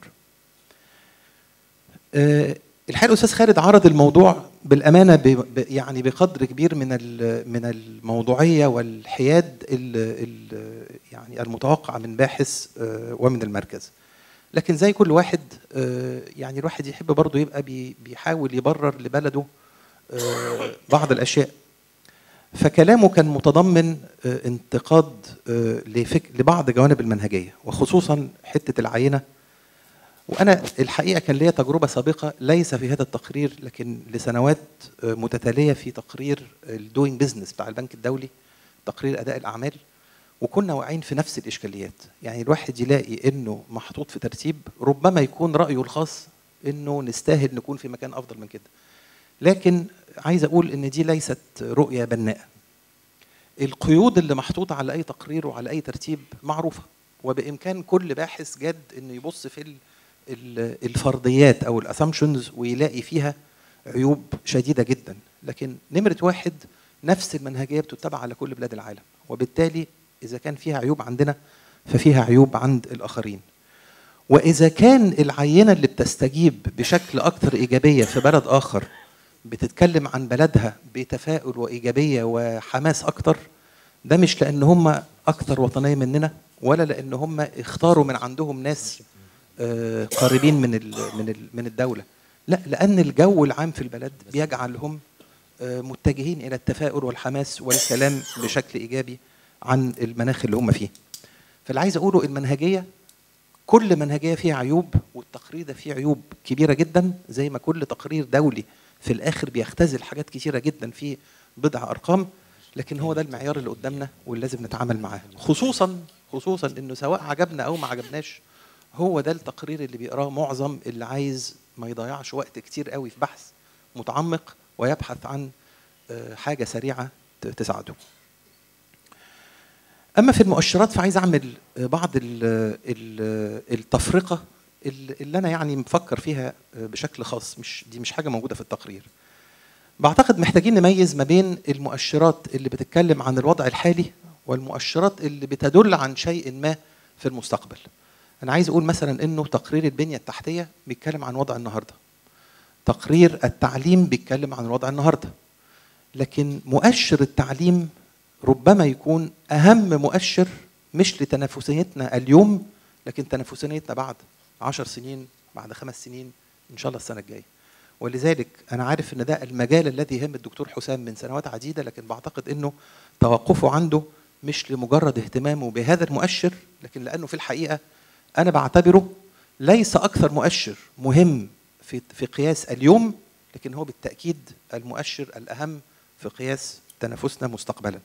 آه، الحقيقه الاستاذ خالد عرض الموضوع بالامانه ب ب- يعني بقدر كبير من ال- من الموضوعيه والحياد ال ال يعني المتوقع من باحث آه، ومن المركز. لكن زي كل واحد آه، يعني الواحد يحب برضه يبقى بي- بيحاول يبرر لبلده آه، بعض الاشياء. فكلامه كان متضمن آه، انتقاد آه، لفك لبعض جوانب المنهجيه وخصوصا حته العينه وانا الحقيقه كان ليا تجربه سابقه ليس في هذا التقرير لكن لسنوات آه، متتاليه في تقرير الدوينج بزنس بتاع البنك الدولي تقرير اداء الاعمال وكنا واقعين في نفس الاشكاليات يعني الواحد يلاقي انه محطوط في ترتيب ربما يكون رايه الخاص انه نستاهل نكون في مكان افضل من كده لكن عايز اقول ان دي ليست رؤيه بناءه القيود اللي محطوطه على اي تقرير وعلى اي ترتيب معروفه وبامكان كل باحث جاد انه يبص في ال- ال- الفرضيات او الاسامبشنز ويلاقي فيها عيوب شديده جدا لكن نمره واحد نفس المنهجيه بتتبع على كل بلاد العالم وبالتالي اذا كان فيها عيوب عندنا ففيها عيوب عند الاخرين واذا كان العينه اللي بتستجيب بشكل اكثر ايجابيه في بلد اخر بتتكلم عن بلدها بتفاؤل وايجابيه وحماس اكتر ده مش لان هم اكثر وطنيه مننا ولا لان هم اختاروا من عندهم ناس آه، قريبين من ال من ال من الدوله لا لان الجو العام في البلد بيجعلهم آه، متجهين الى التفاؤل والحماس والكلام بشكل ايجابي عن المناخ اللي هم فيه فاللي عايز اقوله المنهجيه كل منهجيه فيها عيوب والتقرير ده فيه عيوب كبيره جدا زي ما كل تقرير دولي في الاخر بيختزل حاجات كتيره جدا في بضع ارقام لكن هو ده المعيار اللي قدامنا واللي لازم نتعامل معاه خصوصا خصوصا انه سواء عجبنا او ما عجبناش هو ده التقرير اللي بيقراه معظم اللي عايز ما يضيعش وقت كتير قوي في بحث متعمق ويبحث عن آه، حاجه سريعه ت- تساعده اما في المؤشرات فعايز اعمل بعض ال- ال- التفرقه اللي اللي انا يعني مفكر فيها بشكل خاص مش دي مش حاجه موجوده في التقرير بعتقد محتاجين نميز ما بين المؤشرات اللي بتتكلم عن الوضع الحالي والمؤشرات اللي بتدل عن شيء ما في المستقبل انا عايز اقول مثلا انه تقرير البنيه التحتيه بيتكلم عن وضع النهارده تقرير التعليم بيتكلم عن وضع النهارده لكن مؤشر التعليم ربما يكون اهم مؤشر مش لتنافسيتنا اليوم لكن تنافسيتنا بعد عشر سنين بعد خمس سنين ان شاء الله السنه الجايه ولذلك انا عارف ان ده المجال الذي يهم الدكتور حسام من سنوات عديده لكن بعتقد انه توقفه عنده مش لمجرد اهتمامه بهذا المؤشر لكن لانه في الحقيقه انا بعتبره ليس اكثر مؤشر مهم في في قياس اليوم لكن هو بالتاكيد المؤشر الاهم في قياس تنافسنا مستقبلا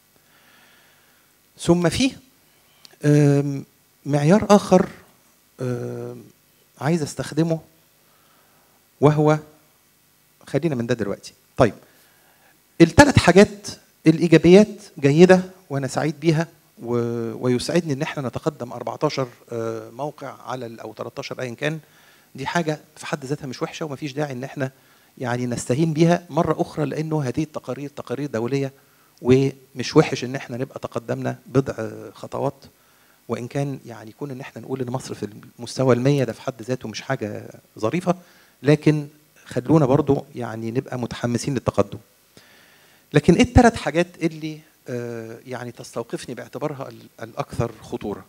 ثم في آم، معيار اخر آم، عايز استخدمه وهو خلينا من ده دلوقتي طيب الثلاث حاجات الايجابيات جيده وانا سعيد بيها و... ويسعدني ان احنا نتقدم 14 آه، موقع على ال- او 13 ايا كان دي حاجه في حد ذاتها مش وحشه ومفيش داعي ان احنا يعني نستهين بيها مره اخرى لانه هذه التقارير تقارير دوليه ومش وحش ان احنا نبقى تقدمنا بضع آه، خطوات وان كان يعني يكون ان احنا نقول ان مصر في المستوى المية ده في حد ذاته مش حاجه ظريفه لكن خلونا برضو يعني نبقى متحمسين للتقدم لكن ايه الثلاث حاجات اللي آه، يعني تستوقفني باعتبارها ال- الاكثر خطوره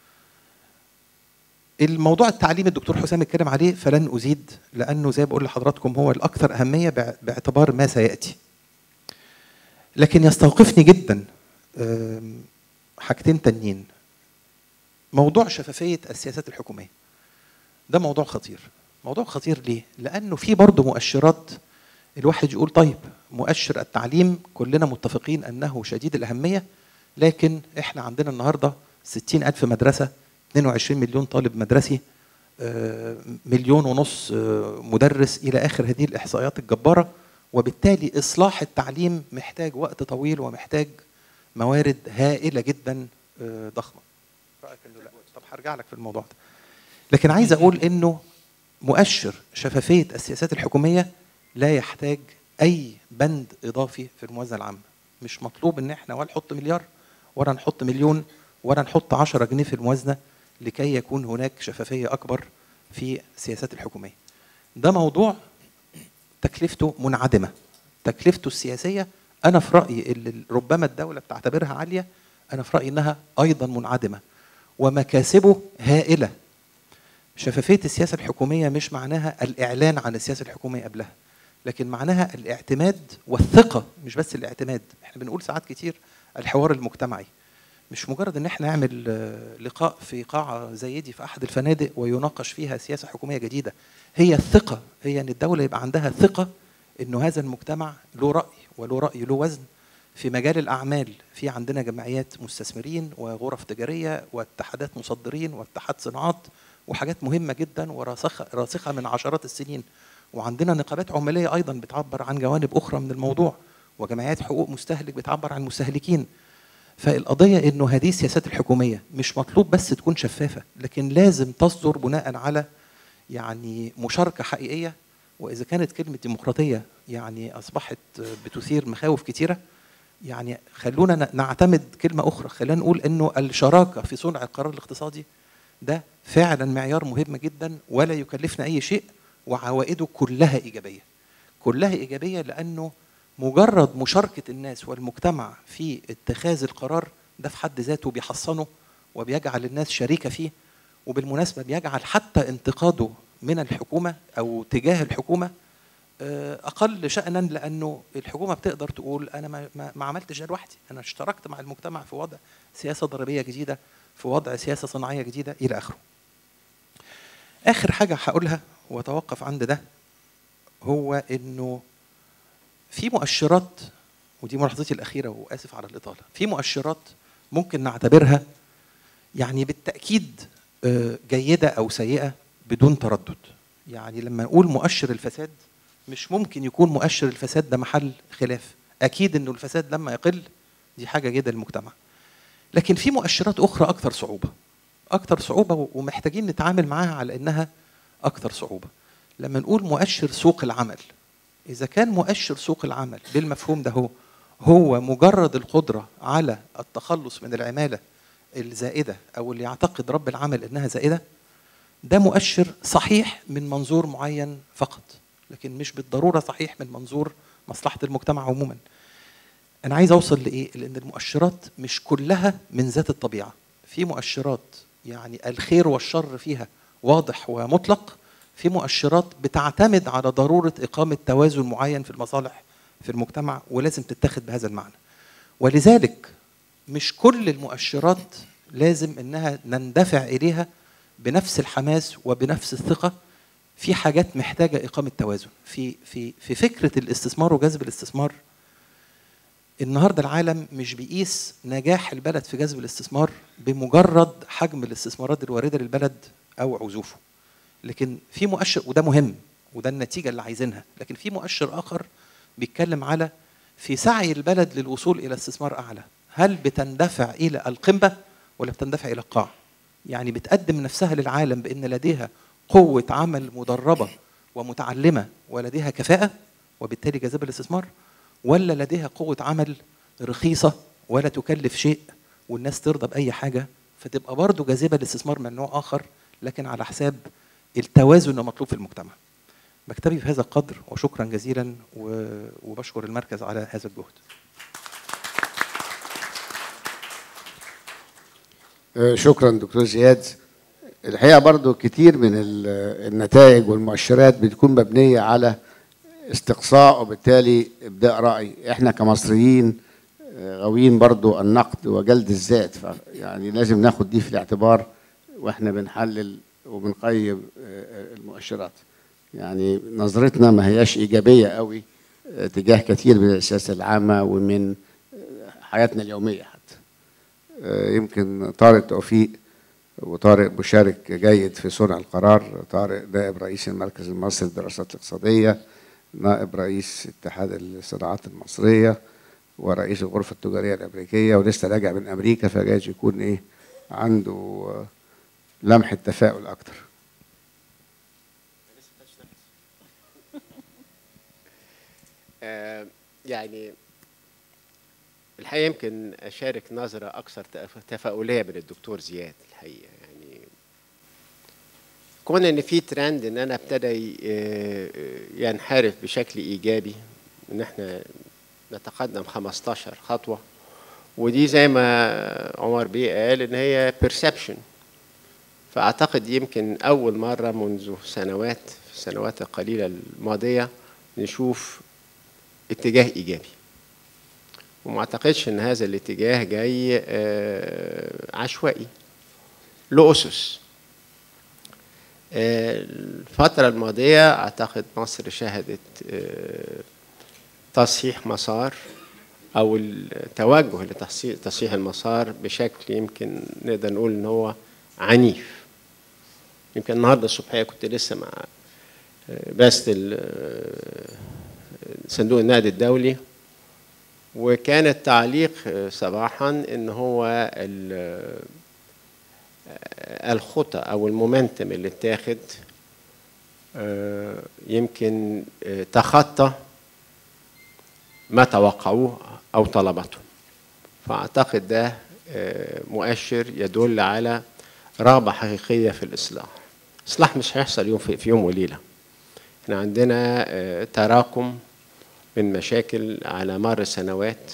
الموضوع التعليم الدكتور حسام اتكلم عليه فلن ازيد لانه زي ما بقول لحضراتكم هو الاكثر اهميه بع- باعتبار ما سياتي لكن يستوقفني جدا آم، حاجتين تانيين موضوع شفافيه السياسات الحكوميه ده موضوع خطير موضوع خطير ليه لانه في برضه مؤشرات الواحد يقول طيب مؤشر التعليم كلنا متفقين أنه شديد الأهمية لكن إحنا عندنا النهاردة 60 ألف مدرسة 22 مليون طالب مدرسي آه، مليون ونص آه، مدرس إلى آخر هذه الإحصائيات الجبارة وبالتالي إصلاح التعليم محتاج وقت طويل ومحتاج موارد هائلة جدا آه، ضخمة رأيك إنه لا طب هرجع لك في الموضوع ده لكن عايز أقول إنه مؤشر شفافية السياسات الحكومية لا يحتاج أي بند إضافي في الموازنة العامة مش مطلوب إن إحنا ولا نحط مليار ولا نحط مليون ولا نحط 10 جنيه في الموازنة لكي يكون هناك شفافية أكبر في السياسات الحكومية ده موضوع تكلفته منعدمة تكلفته السياسية أنا في رأيي اللي ربما الدولة بتعتبرها عالية أنا في رأيي إنها أيضا منعدمة ومكاسبه هائلة شفافية السياسة الحكومية مش معناها الإعلان عن السياسة الحكومية قبلها لكن معناها الاعتماد والثقة مش بس الاعتماد احنا بنقول ساعات كتير الحوار المجتمعي مش مجرد ان احنا نعمل آه، لقاء في قاعة زي دي في احد الفنادق ويناقش فيها سياسة حكومية جديدة هي الثقة هي ان الدولة يبقى عندها ثقة انه هذا المجتمع له رأي وله رأي له وزن في مجال الاعمال في عندنا جمعيات مستثمرين وغرف تجاريه واتحادات مصدرين واتحاد صناعات وحاجات مهمه جدا وراسخه راسخه من عشرات السنين وعندنا نقابات عماليه ايضا بتعبر عن جوانب اخرى من الموضوع وجمعيات حقوق مستهلك بتعبر عن المستهلكين فالقضيه انه هذه السياسات الحكوميه مش مطلوب بس تكون شفافه لكن لازم تصدر بناء على يعني مشاركه حقيقيه واذا كانت كلمه ديمقراطيه يعني اصبحت بتثير مخاوف كتيره يعني خلونا ن- نعتمد كلمه اخرى خلينا نقول انه الشراكه في صنع القرار الاقتصادي ده فعلا معيار مهم جدا ولا يكلفنا اي شيء وعوائده كلها ايجابيه كلها ايجابيه لانه مجرد مشاركه الناس والمجتمع في اتخاذ القرار ده في حد ذاته بيحصنه وبيجعل الناس شريكه فيه وبالمناسبه بيجعل حتى انتقاده من الحكومه او تجاه الحكومه آه، اقل شانا لانه الحكومه بتقدر تقول انا ما, ما, ما عملتش ده لوحدي انا اشتركت مع المجتمع في وضع سياسه ضريبيه جديده في وضع سياسه صناعيه جديده الى اخره اخر حاجه هقولها واتوقف عند ده هو انه في مؤشرات ودي ملاحظتي الاخيره واسف على الاطاله في مؤشرات ممكن نعتبرها يعني بالتاكيد آه، جيده او سيئه بدون تردد يعني لما نقول مؤشر الفساد مش ممكن يكون مؤشر الفساد ده محل خلاف اكيد انه الفساد لما يقل دي حاجه جيده للمجتمع لكن في مؤشرات اخرى اكثر صعوبه اكثر صعوبه ومحتاجين نتعامل معاها على انها اكثر صعوبه لما نقول مؤشر سوق العمل اذا كان مؤشر سوق العمل بالمفهوم ده هو هو مجرد القدره على التخلص من العماله الزائده او اللي يعتقد رب العمل انها زائده ده مؤشر صحيح من منظور معين فقط لكن مش بالضروره صحيح من منظور مصلحه المجتمع عموما انا عايز اوصل لايه لان المؤشرات مش كلها من ذات الطبيعه في مؤشرات يعني الخير والشر فيها واضح ومطلق في مؤشرات بتعتمد على ضروره اقامه توازن معين في المصالح في المجتمع ولازم تتخذ بهذا المعنى ولذلك مش كل المؤشرات لازم انها نندفع اليها بنفس الحماس وبنفس الثقه في حاجات محتاجه اقامه توازن في في في فكره الاستثمار وجذب الاستثمار النهارده العالم مش بيقيس نجاح البلد في جذب الاستثمار بمجرد حجم الاستثمارات الوارده للبلد او عزوفه لكن في مؤشر وده مهم وده النتيجه اللي عايزينها لكن في مؤشر اخر بيتكلم على في سعي البلد للوصول الى استثمار اعلى هل بتندفع الى القمه ولا بتندفع الى القاع يعني بتقدم نفسها للعالم بان لديها قوه عمل مدربه ومتعلمه ولديها كفاءه وبالتالي جاذبه الاستثمار ولا لديها قوه عمل رخيصه ولا تكلف شيء والناس ترضى باي حاجه فتبقى برضه جاذبه للاستثمار من نوع اخر لكن على حساب التوازن المطلوب في المجتمع بكتفي في هذا القدر وشكرا جزيلا و- وبشكر المركز على هذا الجهد آه، شكرا دكتور زياد الحقيقه برضو كتير من ال- النتائج والمؤشرات بتكون مبنيه على استقصاء وبالتالي ابداء راي احنا كمصريين آه، غاويين برضو النقد وجلد الذات ف- يعني لازم ناخد دي في الاعتبار واحنا بنحلل وبنقيم آه، المؤشرات يعني نظرتنا ما هياش ايجابيه قوي آه، تجاه كثير من السياسه العامه ومن آه، حياتنا اليوميه حتى آه، يمكن طارق توفيق وطارق مشارك جيد في صنع القرار طارق نائب رئيس المركز المصري للدراسات الاقتصادية نائب رئيس اتحاد الصناعات المصرية ورئيس الغرفة التجارية الأمريكية ولسه راجع من أمريكا فجايز يكون إيه عنده آه، لمحة تفاؤل أكتر آه، يعني الحقيقه يمكن اشارك نظره اكثر تف- تفاؤليه من الدكتور زياد الحقيقه يعني كون ان في ترند ان انا ابتدى ي- آه، ينحرف بشكل ايجابي ان احنا نتقدم 15 خطوه ودي زي ما عمر بيه قال ان هي perception فاعتقد يمكن اول مره منذ سنوات في السنوات القليله الماضيه نشوف اتجاه ايجابي وما اعتقدش ان هذا الاتجاه جاي آه، عشوائي له اسس آه، الفترة الماضية أعتقد مصر شهدت آه، تصحيح مسار او التوجه لتصحيح تصحيح المسار بشكل يمكن نقدر نقول ان هو عنيف يمكن النهارده الصبحيه كنت لسه مع بعثه ال- صندوق النقد الدولي وكان التعليق صباحا ان هو ال- الخطى او المومنتم اللي اتاخد آه، يمكن آه، تخطى ما توقعوه او طلبته فاعتقد ده آه، مؤشر يدل على رغبه حقيقيه في الاصلاح اصلاح مش هيحصل يوم في في يوم وليله احنا عندنا آه، تراكم من مشاكل على مر سنوات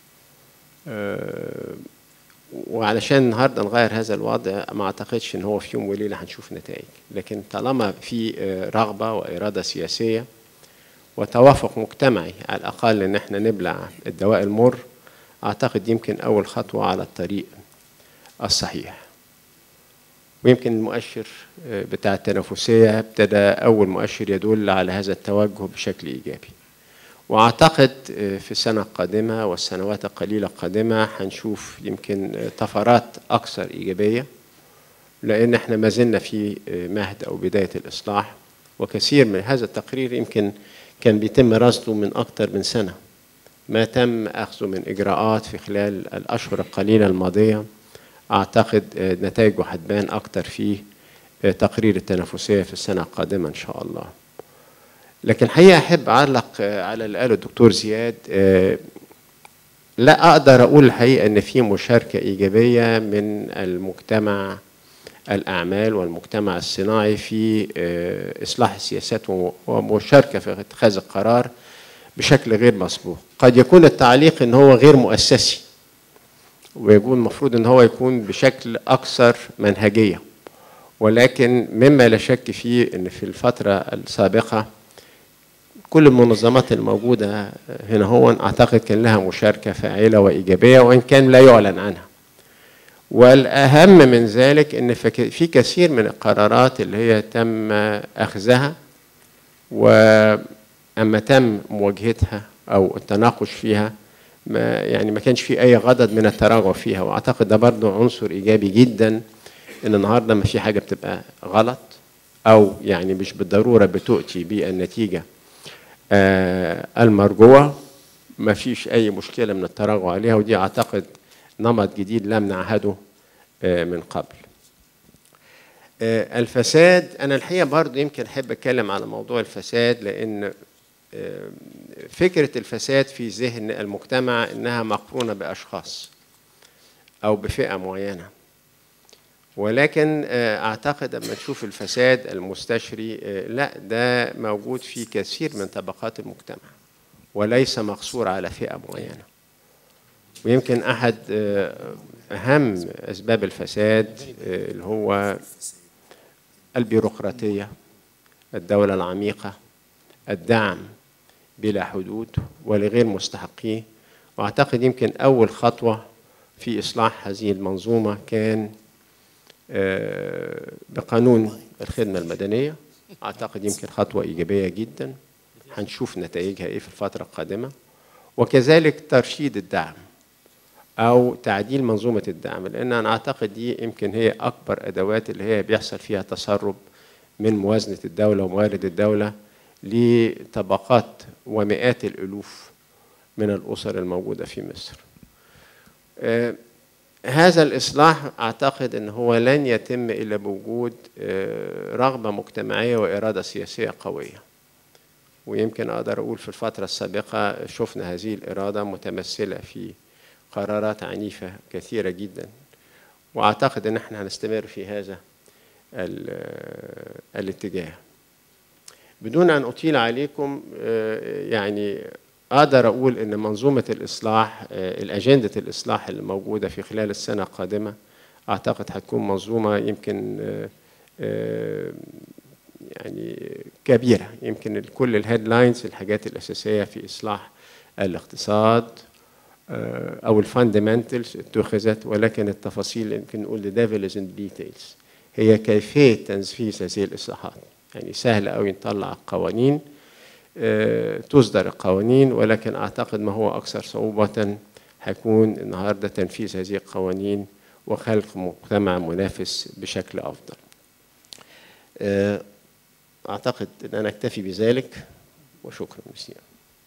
آه، وعلشان النهارده نغير هذا الوضع ما اعتقدش ان هو في يوم وليله هنشوف نتائج لكن طالما في آه، رغبه واراده سياسيه وتوافق مجتمعي على الاقل ان احنا نبلع الدواء المر اعتقد يمكن اول خطوه على الطريق الصحيح ويمكن المؤشر آه، بتاع التنافسيه ابتدى اول مؤشر يدل على هذا التوجه بشكل ايجابي واعتقد آه، في السنه القادمه والسنوات القليله القادمه هنشوف يمكن آه، طفرات اكثر ايجابيه لان احنا ما زلنا في آه، مهد او بدايه الاصلاح وكثير من هذا التقرير يمكن كان بيتم رصده من اكثر من سنه ما تم اخذه من اجراءات في خلال الاشهر القليله الماضيه اعتقد آه، نتائجه هتبان اكثر في آه، تقرير التنافسيه في السنه القادمه ان شاء الله لكن الحقيقه احب اعلق آه، على اللي قاله الدكتور زياد آه، لا اقدر اقول الحقيقه ان في مشاركه ايجابيه من المجتمع الاعمال والمجتمع الصناعي في آه، اصلاح السياسات و- ومشاركه في اتخاذ القرار بشكل غير مسبوق قد يكون التعليق ان هو غير مؤسسي ويكون المفروض ان هو يكون بشكل اكثر منهجيه ولكن مما لا شك فيه ان في الفتره السابقه كل المنظمات الموجودة هنا هو أعتقد كان لها مشاركة فاعلة وإيجابية وإن كان لا يعلن عنها والأهم من ذلك أن فك- في كثير من القرارات اللي هي تم أخذها وأما تم مواجهتها أو التناقش فيها ما يعني ما كانش في أي غضب من التراجع فيها وأعتقد ده برضه عنصر إيجابي جدا إن النهاردة ما في حاجة بتبقى غلط أو يعني مش بالضرورة بتؤتي بالنتيجة آه، المرجوة ما فيش أي مشكلة من التراجع عليها ودي أعتقد نمط جديد لم نعهده آه، من قبل آه، الفساد أنا الحقيقة برضو يمكن أحب أتكلم على موضوع الفساد لأن آه، فكرة الفساد في ذهن المجتمع إنها مقرونة بأشخاص أو بفئة معينة ولكن آه، اعتقد لما نشوف الفساد المستشري آه، لا ده موجود في كثير من طبقات المجتمع وليس مقصور على فئه معينه ويمكن احد آه، اهم اسباب الفساد آه، اللي هو البيروقراطيه الدوله العميقه الدعم بلا حدود ولغير مستحقيه واعتقد يمكن اول خطوه في اصلاح هذه المنظومه كان آه، بقانون الخدمة المدنية أعتقد يمكن خطوة إيجابية جدا هنشوف نتائجها إيه في الفترة القادمة وكذلك ترشيد الدعم أو تعديل منظومة الدعم لأن أنا أعتقد دي يمكن هي أكبر أدوات اللي هي بيحصل فيها تسرب من موازنة الدولة وموارد الدولة لطبقات ومئات الألوف من الأسر الموجودة في مصر آه، هذا الإصلاح أعتقد أن هو لن يتم إلا بوجود آه، رغبة مجتمعية وإرادة سياسية قوية ويمكن أقدر أقول في الفترة السابقة شفنا هذه الإرادة متمثلة في قرارات عنيفة كثيرة جدا وأعتقد أن احنا هنستمر في هذا ال- الاتجاه بدون أن أطيل عليكم آه، يعني أقدر أقول أن منظومة الإصلاح آه، الأجندة الإصلاح اللي موجودة في خلال السنة القادمة أعتقد هتكون منظومة يمكن آه، آه، يعني كبيرة يمكن كل الهيدلاينز الحاجات الأساسية في إصلاح الاقتصاد آه، أو الفاندمنتالز اتخذت ولكن التفاصيل يمكن نقول the devil is in details هي كيفية تنفيذ هذه الإصلاحات يعني سهل أوي نطلع قوانين آه، تصدر القوانين ولكن أعتقد ما هو أكثر صعوبة هيكون النهاردة تنفيذ هذه القوانين وخلق مجتمع منافس بشكل أفضل آه، أعتقد أن أنا أكتفي بذلك وشكرا مسيا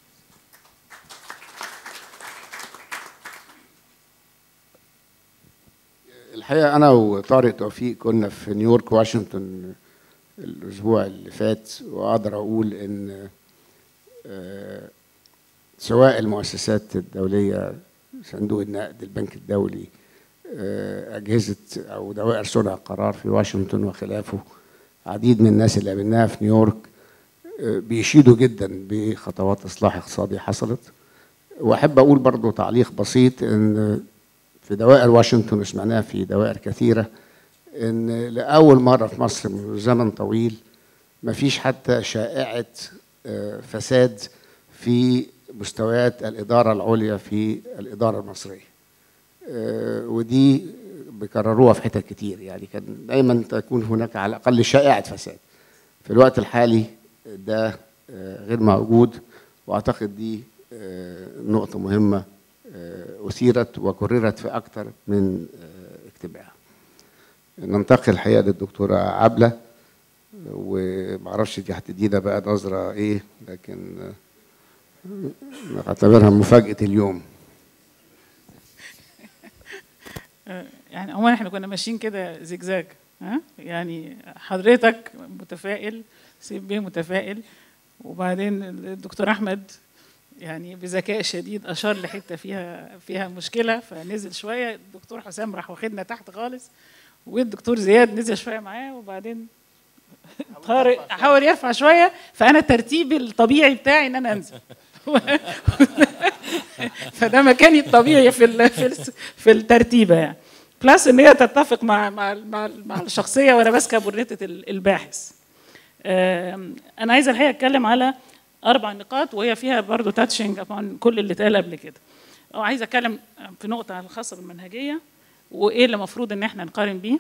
الحقيقه انا وطارق توفيق كنا في نيويورك واشنطن الاسبوع اللي فات واقدر اقول ان آه، سواء المؤسسات الدوليه صندوق النقد البنك الدولي آه، اجهزه او دوائر صنع القرار في واشنطن وخلافه عديد من الناس اللي قابلناها في نيويورك آه، بيشيدوا جدا بخطوات اصلاح اقتصادي حصلت واحب اقول برضو تعليق بسيط ان في دوائر واشنطن وسمعناها في دوائر كثيرة إن لأول مرة في مصر من زمن طويل مفيش حتى شائعة آه، فساد في مستويات الإدارة العليا في الإدارة المصرية آه، ودي بيكرروها في حتت كتير يعني كان دايما تكون هناك على الأقل شائعة فساد في الوقت الحالي ده آه، غير موجود وأعتقد دي آه، نقطة مهمة آه، أثيرت وكررت في أكثر من آه، اجتماع ننتقل الحقيقة للدكتورة عبلة ومعرفش دي هتدينا بقى نظرة إيه لكن آه، أعتبرها مفاجأة اليوم يعني عموما احنا كنا ماشيين كده زجزاج ها يعني حضرتك متفائل سيب بيه متفائل وبعدين الدكتور احمد يعني بذكاء شديد اشار لحته فيها فيها مشكله فنزل شويه الدكتور حسام راح واخدنا تحت خالص والدكتور زياد نزل شويه معاه وبعدين طارق حاول يرفع شويه فانا الترتيب الطبيعي بتاعي ان انا انزل فده مكاني الطبيعي في ال- في ال- في الترتيبه يعني بلس ان هي تتفق مع مع مع, مع الشخصيه وانا ماسكه برنته ال- الباحث آم، انا عايزه الحقيقه اتكلم على اربع نقاط وهي فيها برضو تاتشنج ابون كل اللي اتقال قبل كده او عايزه اتكلم في نقطه الخاصه بالمنهجيه وايه اللي المفروض ان احنا نقارن بيه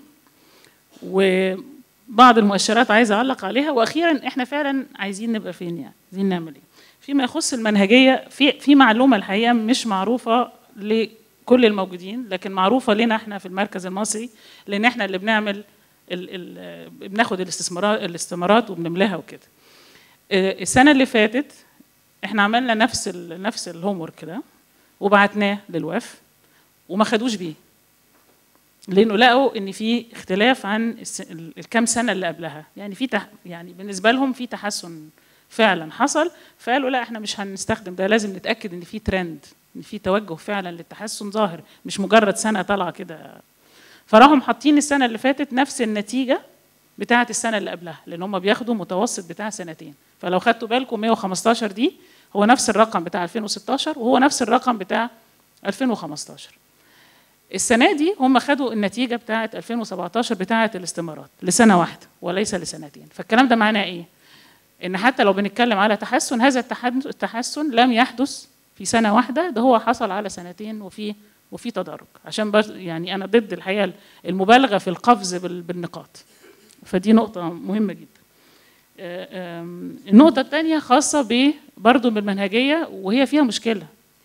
وبعض المؤشرات عايزه اعلق عليها واخيرا احنا فعلا عايزين نبقى فين يعني عايزين نعمل ايه فيما يخص المنهجيه في في معلومه الحقيقه مش معروفه لكل الموجودين لكن معروفه لنا احنا في المركز المصري لان احنا اللي بنعمل ال ال بناخد الاستثمارات الاستثمارات وبنملاها وكده آه، السنه اللي فاتت احنا عملنا نفس ال نفس الهوم ورك ده وبعتناه للوف وما خدوش بيه لانه لقوا ان في اختلاف عن الس- ال- الكام سنه اللي قبلها يعني في تح يعني بالنسبه لهم في تحسن فعلا حصل فقالوا لا احنا مش هنستخدم ده لازم نتاكد ان في ترند ان في توجه فعلا للتحسن ظاهر مش مجرد سنه طالعه كده فراحوا حاطين السنه اللي فاتت نفس النتيجه بتاعه السنه اللي قبلها لان هم بياخدوا متوسط بتاع سنتين فلو خدتوا بالكم 115 دي هو نفس الرقم بتاع 2016 وهو نفس الرقم بتاع 2015 السنه دي هم خدوا النتيجه بتاعه 2017 بتاعه الاستمارات لسنه واحده وليس لسنتين فالكلام ده معناه ايه ان حتى لو بنتكلم على تحسن هذا التحد- التحسن لم يحدث في سنه واحده ده هو حصل على سنتين وفي وفي تدرج عشان بس يعني انا ضد الحقيقه المبالغه في القفز بال- بالنقاط فدي نقطه مهمه جدا آه، آم، النقطه الثانيه خاصه ب برضه بالمنهجيه وهي فيها مشكله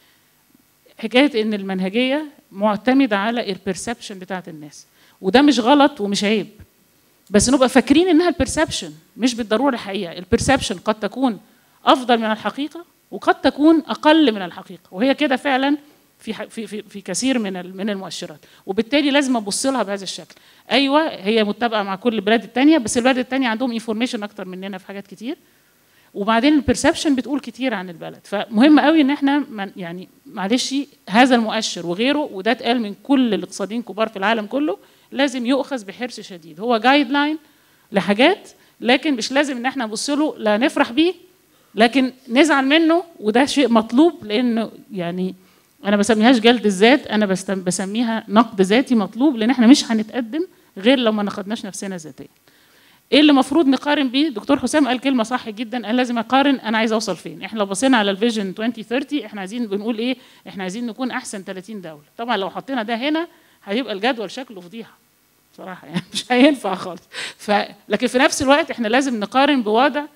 حكايه ان المنهجيه معتمده على البرسبشن بتاعت الناس وده مش غلط ومش عيب بس نبقى فاكرين انها البرسبشن مش بالضروره الحقيقه البرسبشن قد تكون افضل من الحقيقه وقد تكون اقل من الحقيقه وهي كده فعلا في ح- في في, في كثير من ال- من المؤشرات وبالتالي لازم ابص لها بهذا الشكل ايوه هي متبقه مع كل البلاد الثانيه بس البلاد الثانيه عندهم انفورميشن اكتر مننا في حاجات كتير وبعدين البرسبشن بتقول كتير عن البلد فمهم قوي ان احنا من يعني معلش هذا المؤشر وغيره وده اتقال من كل الاقتصاديين كبار في العالم كله لازم يؤخذ بحرص شديد هو جايد لاين لحاجات لكن مش لازم ان احنا نبص له لا نفرح بيه لكن نزعل منه وده شيء مطلوب لانه يعني انا بسميهاش جلد الذات انا بستم- بسميها نقد ذاتي مطلوب لان احنا مش هنتقدم غير لو ما نقدناش نفسنا ذاتيا ايه اللي المفروض نقارن بيه دكتور حسام قال كلمه صح جدا قال لازم اقارن انا عايز اوصل فين احنا لو بصينا على الفيجن 2030 احنا عايزين بنقول ايه احنا عايزين نكون احسن 30 دوله طبعا لو حطينا ده هنا هيبقى الجدول شكله فضيحه بصراحه يعني مش هينفع خالص ف لكن في نفس الوقت احنا لازم نقارن بوضع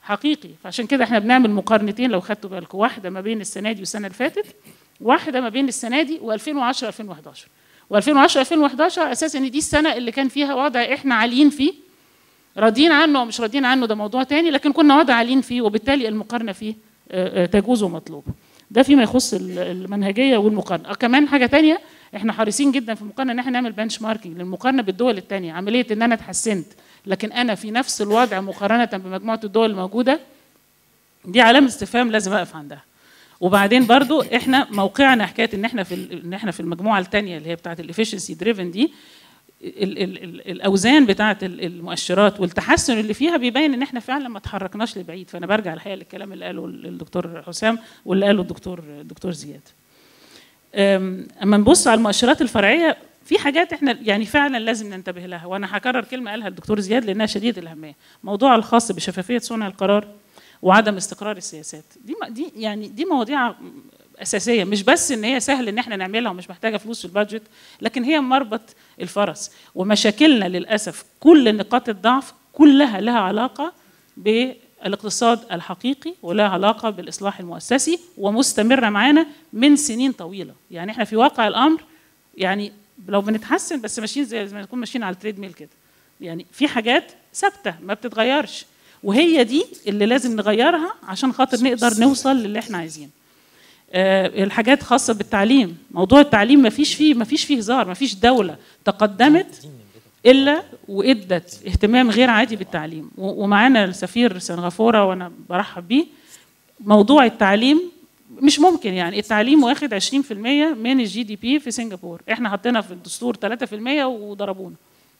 حقيقي فعشان كده احنا بنعمل مقارنتين لو خدتوا بالكم واحده ما بين السنه دي والسنه اللي فاتت واحده ما بين السنه دي و2010 2011 و2010 2011 اساسا ان دي السنه اللي كان فيها وضع احنا عاليين فيه راضيين عنه او مش راضيين عنه ده موضوع تاني لكن كنا وضع عاليين فيه وبالتالي المقارنه فيه آه، آه، تجوز ومطلوبه ده فيما يخص ال- المنهجيه والمقارنه آه، كمان حاجه تانية احنا حريصين جدا في المقارنه ان احنا نعمل بنش ماركينج للمقارنه بالدول التانية عمليه ان انا اتحسنت لكن انا في نفس الوضع مقارنه بمجموعه الدول الموجوده دي علامه استفهام لازم اقف عندها وبعدين برضو احنا موقعنا حكايه ان احنا في ال- ان احنا في المجموعه الثانيه اللي هي بتاعه الافشنسي دريفن دي ال ال ال الاوزان بتاعه ال- المؤشرات والتحسن اللي فيها بيبين ان احنا فعلا ما تحركناش لبعيد فانا برجع الحقيقه للكلام اللي قاله الدكتور حسام واللي قاله الدكتور الدكتور زياد أم، اما نبص على المؤشرات الفرعيه في حاجات احنا يعني فعلا لازم ننتبه لها وانا هكرر كلمه قالها الدكتور زياد لانها شديده الاهميه موضوع الخاص بشفافيه صنع القرار وعدم استقرار السياسات دي م- دي يعني دي مواضيع اساسيه مش بس ان هي سهل ان احنا نعملها ومش محتاجه فلوس في البادجت لكن هي مربط الفرس ومشاكلنا للاسف كل نقاط الضعف كلها لها علاقه بالاقتصاد الحقيقي ولها علاقه بالاصلاح المؤسسي ومستمره معانا من سنين طويله يعني احنا في واقع الامر يعني لو بنتحسن بس ماشيين زي زي ما نكون ماشيين على التريد ميل كده يعني في حاجات ثابته ما بتتغيرش وهي دي اللي لازم نغيرها عشان خاطر نقدر نوصل للي احنا عايزينه آه، الحاجات خاصه بالتعليم موضوع التعليم ما فيش فيه ما فيش فيه هزار ما فيش دوله تقدمت الا وادت اهتمام غير عادي بالتعليم و- ومعانا السفير سنغافوره وانا برحب بيه موضوع التعليم مش ممكن يعني التعليم واخد 20% من الجي دي بي في سنغافور احنا حطينا في الدستور 3% وضربونا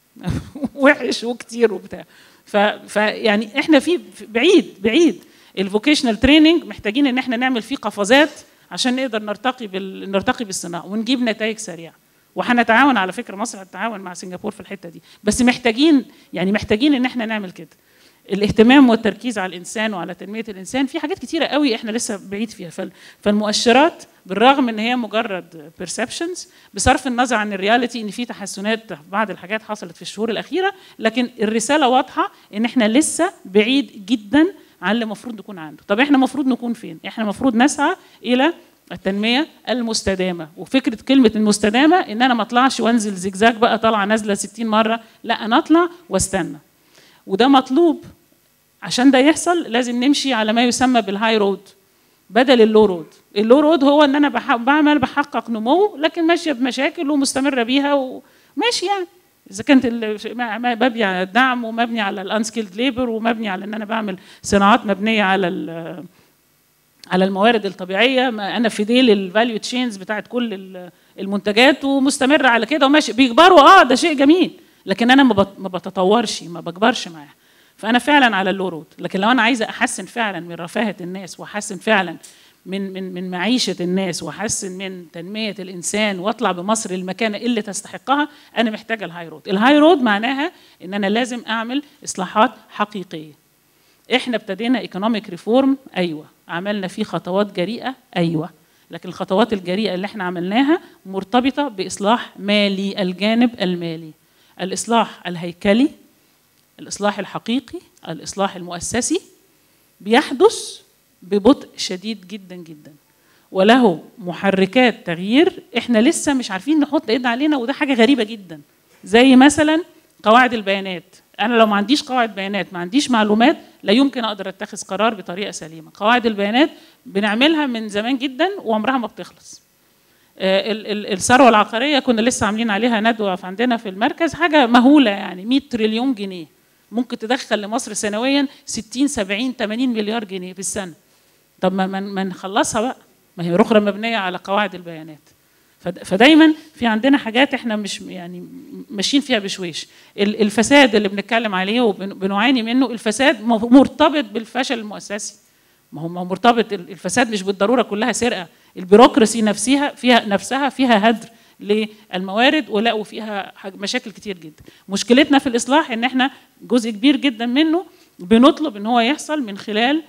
وحش وكتير وبتاع ف... فيعني احنا في في- بعيد بعيد الفوكيشنال تريننج محتاجين ان احنا نعمل فيه قفزات عشان نقدر نرتقي بال... نرتقي بالصناعه ونجيب نتائج سريعه وهنتعاون على فكره مصر هتتعاون مع سنغافور في الحته دي بس محتاجين يعني محتاجين ان احنا نعمل كده الاهتمام والتركيز على الانسان وعلى تنميه الانسان في حاجات كتيره قوي احنا لسه بعيد فيها فال- فالمؤشرات بالرغم ان هي مجرد بيرسبشنز بصرف النظر عن الرياليتي ان في تحسنات في بعض الحاجات حصلت في الشهور الاخيره لكن الرساله واضحه ان احنا لسه بعيد جدا عن اللي المفروض نكون عنده طب احنا المفروض نكون فين احنا المفروض نسعى الى التنميه المستدامه وفكره كلمه المستدامه ان انا ما اطلعش وانزل زجزاج بقى طالعه نازله 60 مره لا انا اطلع واستنى وده مطلوب عشان ده يحصل لازم نمشي على ما يسمى بالهاي رود بدل اللو رود اللو رود هو ان انا بح- بعمل بحقق نمو لكن ماشيه بمشاكل ومستمره بيها وماشي يعني اذا كانت ال- ما- ما- مبني على الدعم ومبني على الانسكيلد ليبر ومبني على ان انا بعمل صناعات مبنيه على ال- على الموارد الطبيعيه ما انا في ديل الفاليو تشينز بتاعت كل ال- المنتجات ومستمر على كده وماشي بيكبروا اه ده شيء جميل لكن انا ما بت- ما بتطورش ما بكبرش معاها فانا فعلا على اللو رود لكن لو انا عايزه احسن فعلا من رفاهه الناس واحسن فعلا من من من معيشه الناس واحسن من تنميه الانسان واطلع بمصر المكانه اللي تستحقها انا محتاجه الهاي رود الهاي رود معناها ان انا لازم اعمل اصلاحات حقيقيه احنا ابتدينا ايكونوميك ريفورم ايوه عملنا فيه خطوات جريئه ايوه لكن الخطوات الجريئه اللي احنا عملناها مرتبطه باصلاح مالي الجانب المالي الاصلاح الهيكلي الاصلاح الحقيقي الاصلاح المؤسسي بيحدث ببطء شديد جدا جدا وله محركات تغيير احنا لسه مش عارفين نحط ايدنا علينا وده حاجه غريبه جدا زي مثلا قواعد البيانات انا لو ما عنديش قواعد بيانات ما عنديش معلومات لا يمكن اقدر اتخذ قرار بطريقه سليمه قواعد البيانات بنعملها من زمان جدا وعمرها ما بتخلص آه، ال- ال- الثروه العقاريه كنا لسه عاملين عليها ندوه في عندنا في المركز حاجه مهوله يعني 100 تريليون جنيه ممكن تدخل لمصر سنويا 60 70 80 مليار جنيه في السنه طب ما ما- ما نخلصها بقى ما هي اخرى مبنيه على قواعد البيانات فد- فدايما في عندنا حاجات احنا مش يعني ماشيين فيها بشويش ال- الفساد اللي بنتكلم عليه وبنعاني منه الفساد م- مرتبط بالفشل المؤسسي ما هو ما هو مرتبط ال- الفساد مش بالضروره كلها سرقه البيروقراسي نفسها فيها نفسها فيها هدر للموارد ولا وفيها حاج- مشاكل كتير جدا مشكلتنا في الاصلاح ان احنا جزء كبير جدا منه بنطلب ان هو يحصل من خلال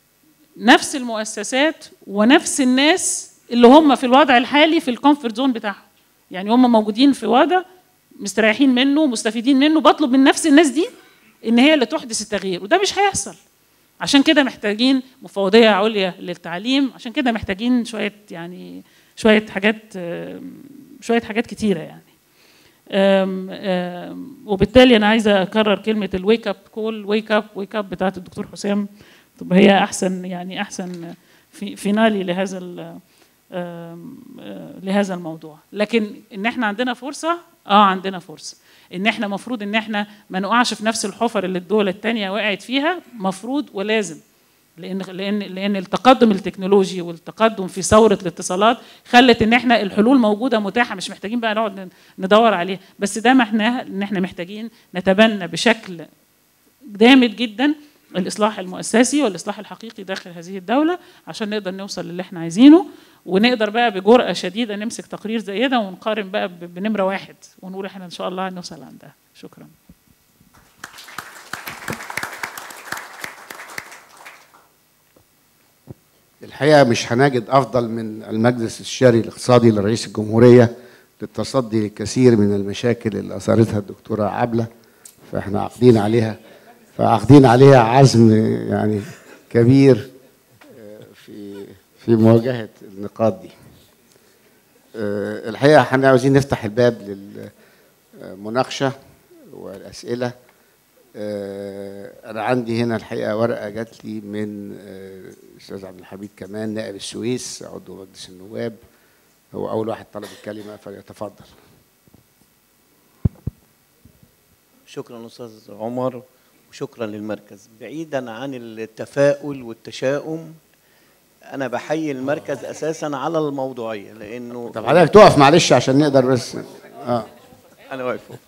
نفس المؤسسات ونفس الناس اللي هم في الوضع الحالي في الكومفورت زون بتاعهم يعني هم موجودين في وضع مستريحين منه مستفيدين منه بطلب من نفس الناس دي ان هي اللي تحدث التغيير وده مش هيحصل عشان كده محتاجين مفوضيه عليا للتعليم عشان كده محتاجين شويه يعني شويه حاجات آم، شويه حاجات كتيره يعني آم، آم، وبالتالي انا عايزه اكرر كلمه الويك اب كول ويك اب ويك اب بتاعت الدكتور حسام تبقى هي احسن يعني احسن في فينالي لهذا ال- آم، آه، لهذا الموضوع لكن ان احنا عندنا فرصه اه عندنا فرصه ان احنا مفروض ان احنا ما نقعش في نفس الحفر اللي الدول التانية وقعت فيها مفروض ولازم لان لان لان التقدم التكنولوجي والتقدم في ثوره الاتصالات خلت ان احنا الحلول موجوده متاحه مش محتاجين بقى نقعد ندور عليها بس ده معناه ان احنا محتاجين نتبنى بشكل جامد جدا الاصلاح المؤسسي والاصلاح الحقيقي داخل هذه الدوله عشان نقدر نوصل للي احنا عايزينه ونقدر بقى بجرأة شديدة نمسك تقرير زي ده ونقارن بقى ب- بنمرة واحد ونقول احنا ان شاء الله هنوصل عندها شكرا الحقيقه مش هنجد افضل من المجلس الشاري الاقتصادي لرئيس الجمهوريه للتصدي لكثير من المشاكل اللي اثارتها الدكتوره عبله فاحنا عاقدين عليها فعاقدين عليها عزم يعني كبير آه، في في مواجهه النقاط دي. آه، الحقيقه احنا عاوزين نفتح الباب للمناقشه والاسئله آه، انا عندي هنا الحقيقه ورقه جات لي من آه، الاستاذ عبد الحميد كمان نائب السويس عضو مجلس النواب هو اول واحد طلب الكلمه فليتفضل شكرا استاذ عمر وشكرا للمركز بعيدا عن التفاؤل والتشاؤم انا بحيي المركز اساسا على الموضوعيه لانه طب حضرتك تقف معلش عشان نقدر بس اه انا واقف فوق.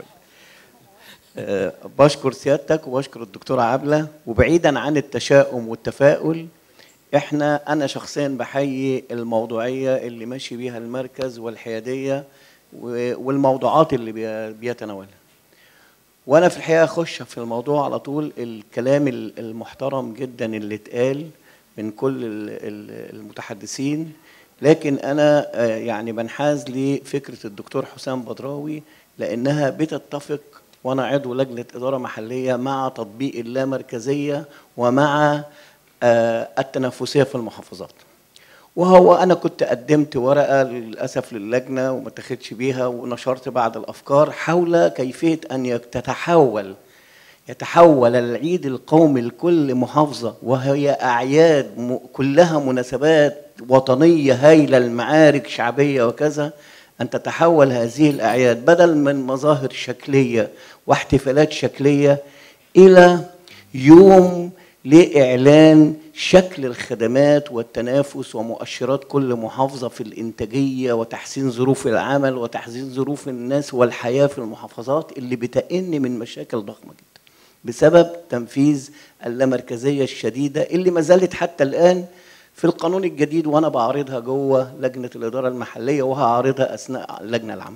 آه، بشكر سيادتك وبشكر الدكتوره عبله وبعيدا عن التشاؤم والتفاؤل احنا انا شخصيا بحيي الموضوعيه اللي ماشي بيها المركز والحياديه و- والموضوعات اللي بي- بيتناولها وانا في الحقيقه اخش في الموضوع على طول الكلام ال- المحترم جدا اللي اتقال من كل ال- ال- المتحدثين لكن انا آه، يعني بنحاز لفكره الدكتور حسام بدراوي لانها بتتفق وانا عضو لجنه اداره محليه مع تطبيق اللامركزيه ومع آه، التنافسيه في المحافظات وهو انا كنت قدمت ورقه للاسف للجنه وما اتخذش بيها ونشرت بعض الافكار حول كيفيه ان يك- تتحول يتحول العيد القومي لكل محافظه وهي اعياد م- كلها مناسبات وطنيه هايله المعارك شعبيه وكذا ان تتحول هذه الاعياد بدل من مظاهر شكليه واحتفالات شكليه الى يوم لإعلان شكل الخدمات والتنافس ومؤشرات كل محافظة في الإنتاجية وتحسين ظروف العمل وتحسين ظروف الناس والحياة في المحافظات اللي بتئن من مشاكل ضخمة جدا بسبب تنفيذ اللامركزية الشديدة اللي ما زالت حتى الآن في القانون الجديد وأنا بعرضها جوه لجنة الإدارة المحلية وهعرضها أثناء اللجنة العامة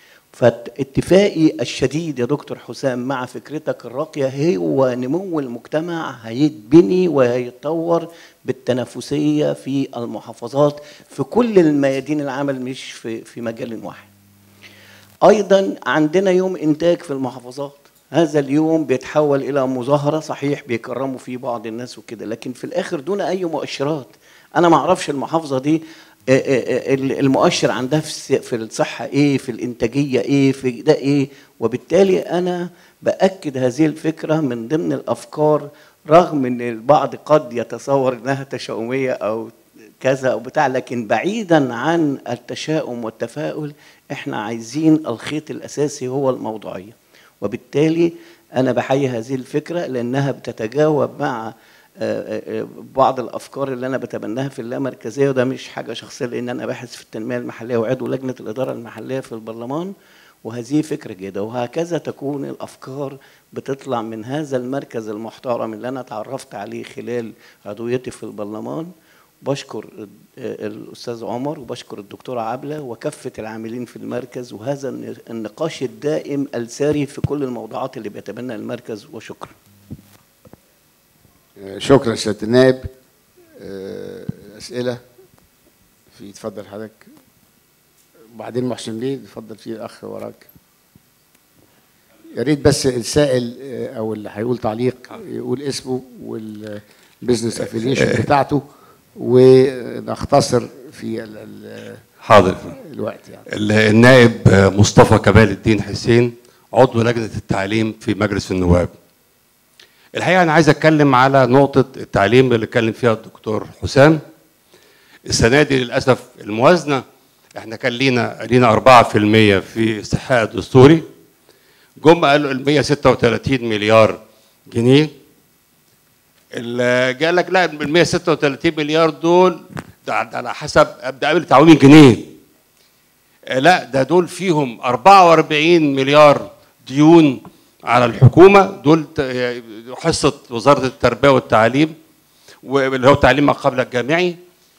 فاتفاقي الشديد يا دكتور حسام مع فكرتك الراقية هو نمو المجتمع هيتبني وهيتطور بالتنافسية في المحافظات في كل الميادين العمل مش في في مجال واحد. أيضا عندنا يوم إنتاج في المحافظات هذا اليوم بيتحول إلى مظاهرة صحيح بيكرموا فيه بعض الناس وكده لكن في الآخر دون أي مؤشرات أنا ما أعرفش المحافظة دي آه، آه، آه، المؤشر عندها في الس- في الصحة إيه في الإنتاجية إيه في ده إيه وبالتالي أنا بأكد هذه الفكرة من ضمن الأفكار رغم ان البعض قد يتصور انها تشاؤميه او كذا او بتاع لكن بعيدا عن التشاؤم والتفاؤل احنا عايزين الخيط الاساسي هو الموضوعيه وبالتالي انا بحيي هذه الفكره لانها بتتجاوب مع آه، آه، بعض الافكار اللي انا بتبناها في اللامركزيه وده مش حاجه شخصيه لان انا باحث في التنميه المحليه وعضو لجنه الاداره المحليه في البرلمان وهذه فكره جيده وهكذا تكون الافكار بتطلع من هذا المركز المحترم اللي انا تعرفت عليه خلال عضويتي في البرلمان بشكر آه، الاستاذ عمر وبشكر الدكتوره عبله وكافه العاملين في المركز وهذا الن- النقاش الدائم الساري في كل الموضوعات اللي بيتبنى المركز وشكرا شكرا سياده النائب آه، اسئله في اتفضل حضرتك وبعدين محسن ليه اتفضل في اخ وراك يا ريت بس السائل آه، او اللي هيقول تعليق يقول اسمه والبزنس افيليشن بتاعته ونختصر في ال- ال- حاضر الوقت يعني ال- النائب مصطفى كمال الدين حسين عضو لجنة التعليم في مجلس النواب الحقيقة أنا عايز أتكلم على نقطة التعليم اللي اتكلم فيها الدكتور حسام السنة دي للأسف الموازنة احنا كان لينا لينا 4% في استحقاق دستوري جم قالوا ال 136 مليار جنيه اللي قال لك لا ال 136 مليار دول ده ده على حسب ده قبل تعويم جنيه آه، لا ده دول فيهم 44 مليار ديون على الحكومه دول ت- حصه وزاره التربيه والتعليم واللي هو التعليم ما قبل الجامعي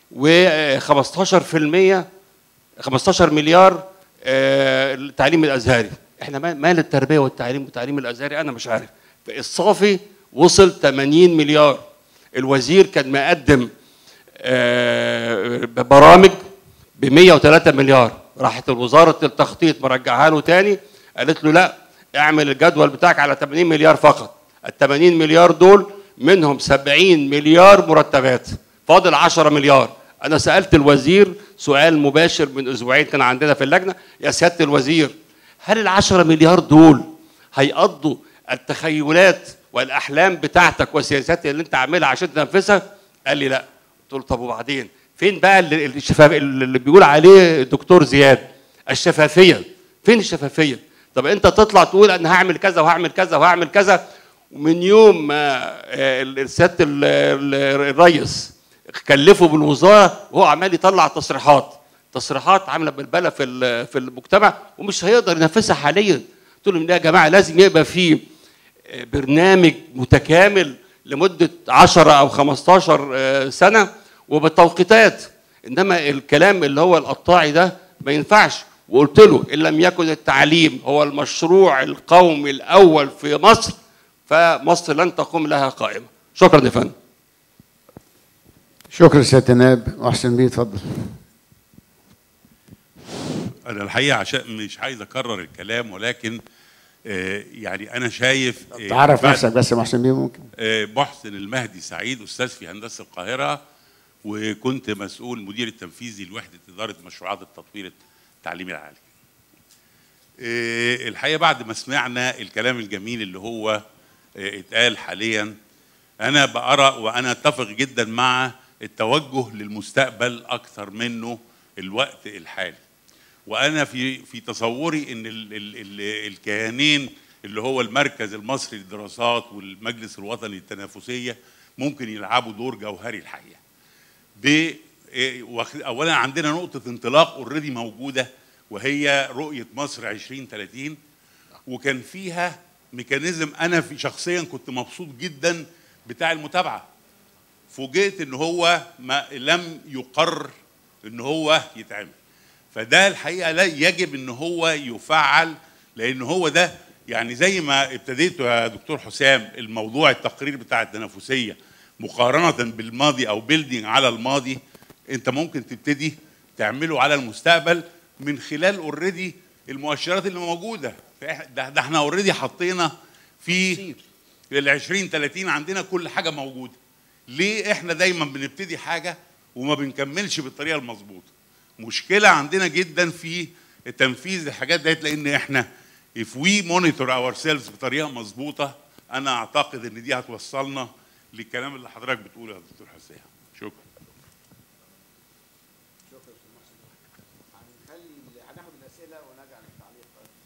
و15% 15 مليار آه، التعليم الازهري احنا ما- مال التربيه والتعليم والتعليم الازهري انا مش عارف الصافي وصل 80 مليار الوزير كان مقدم آه، برامج ب 103 مليار راحت وزاره التخطيط مرجعها له تاني قالت له لا اعمل الجدول بتاعك على 80 مليار فقط ال 80 مليار دول منهم 70 مليار مرتبات فاضل 10 مليار انا سالت الوزير سؤال مباشر من اسبوعين كان عندنا في اللجنه يا سياده الوزير هل ال 10 مليار دول هيقضوا التخيلات والاحلام بتاعتك والسياسات اللي انت عاملها عشان تنفذها قال لي لا قلت له طب وبعدين فين بقى اللي, الشفاف اللي بيقول عليه الدكتور زياد الشفافيه فين الشفافيه طب انت تطلع تقول انا هعمل كذا وهعمل كذا وهعمل كذا ومن يوم ما آه، ال- سياده ال- ال- الرئيس كلفه بالوزاره وهو عمال يطلع تصريحات تصريحات عامله بلبله في ال- في المجتمع ومش هيقدر ينفذها حاليا قلت لهم لا يا جماعه لازم يبقى في برنامج متكامل لمدة 10 أو 15 آه، سنة وبالتوقيتات إنما الكلام اللي هو القطاعي ده ما ينفعش وقلت له إن لم يكن التعليم هو المشروع القومي الأول في مصر فمصر لن تقوم لها قائمة شكرا يا فندم شكرا سياده النائب محسن بيه اتفضل انا الحقيقه عشان مش عايز اكرر الكلام ولكن آه، يعني انا شايف آه، تعرف بعد- نفسك بس يا محسن بيه ممكن آه، محسن المهدي سعيد استاذ في هندسه القاهره وكنت مسؤول مدير التنفيذي لوحده اداره مشروعات التطوير التعليمي العالي. آه، الحقيقه بعد ما سمعنا الكلام الجميل اللي هو آه، اتقال حاليا انا بارى وانا اتفق جدا مع التوجه للمستقبل اكثر منه الوقت الحالي. وانا في في تصوري ان ال ال ال الكيانين اللي هو المركز المصري للدراسات والمجلس الوطني للتنافسيه ممكن يلعبوا دور جوهري الحقيقه. ب إيه، واخد- اولا عندنا نقطه انطلاق اوريدي موجوده وهي رؤيه مصر 2030 وكان فيها ميكانيزم انا في شخصيا كنت مبسوط جدا بتاع المتابعه فوجئت ان هو ما لم يقر ان هو يتعمل فده الحقيقه لا يجب ان هو يفعل لان هو ده يعني زي ما ابتديته يا دكتور حسام الموضوع التقرير بتاع التنافسيه مقارنه بالماضي او بيلدينج على الماضي انت ممكن تبتدي تعمله على المستقبل من خلال اوريدي المؤشرات اللي موجوده فإح- ده, ده احنا اوريدي حطينا في ال 20 30 عندنا كل حاجه موجوده ليه احنا دايما بنبتدي حاجه وما بنكملش بالطريقه المظبوطه مشكله عندنا جدا في تنفيذ الحاجات ديت لان احنا if we monitor ourselves بطريقه مظبوطه انا اعتقد ان دي هتوصلنا للكلام اللي حضرتك بتقوله يا دكتور حسام شكرا هناخد الاسئله ونرجع للتعليق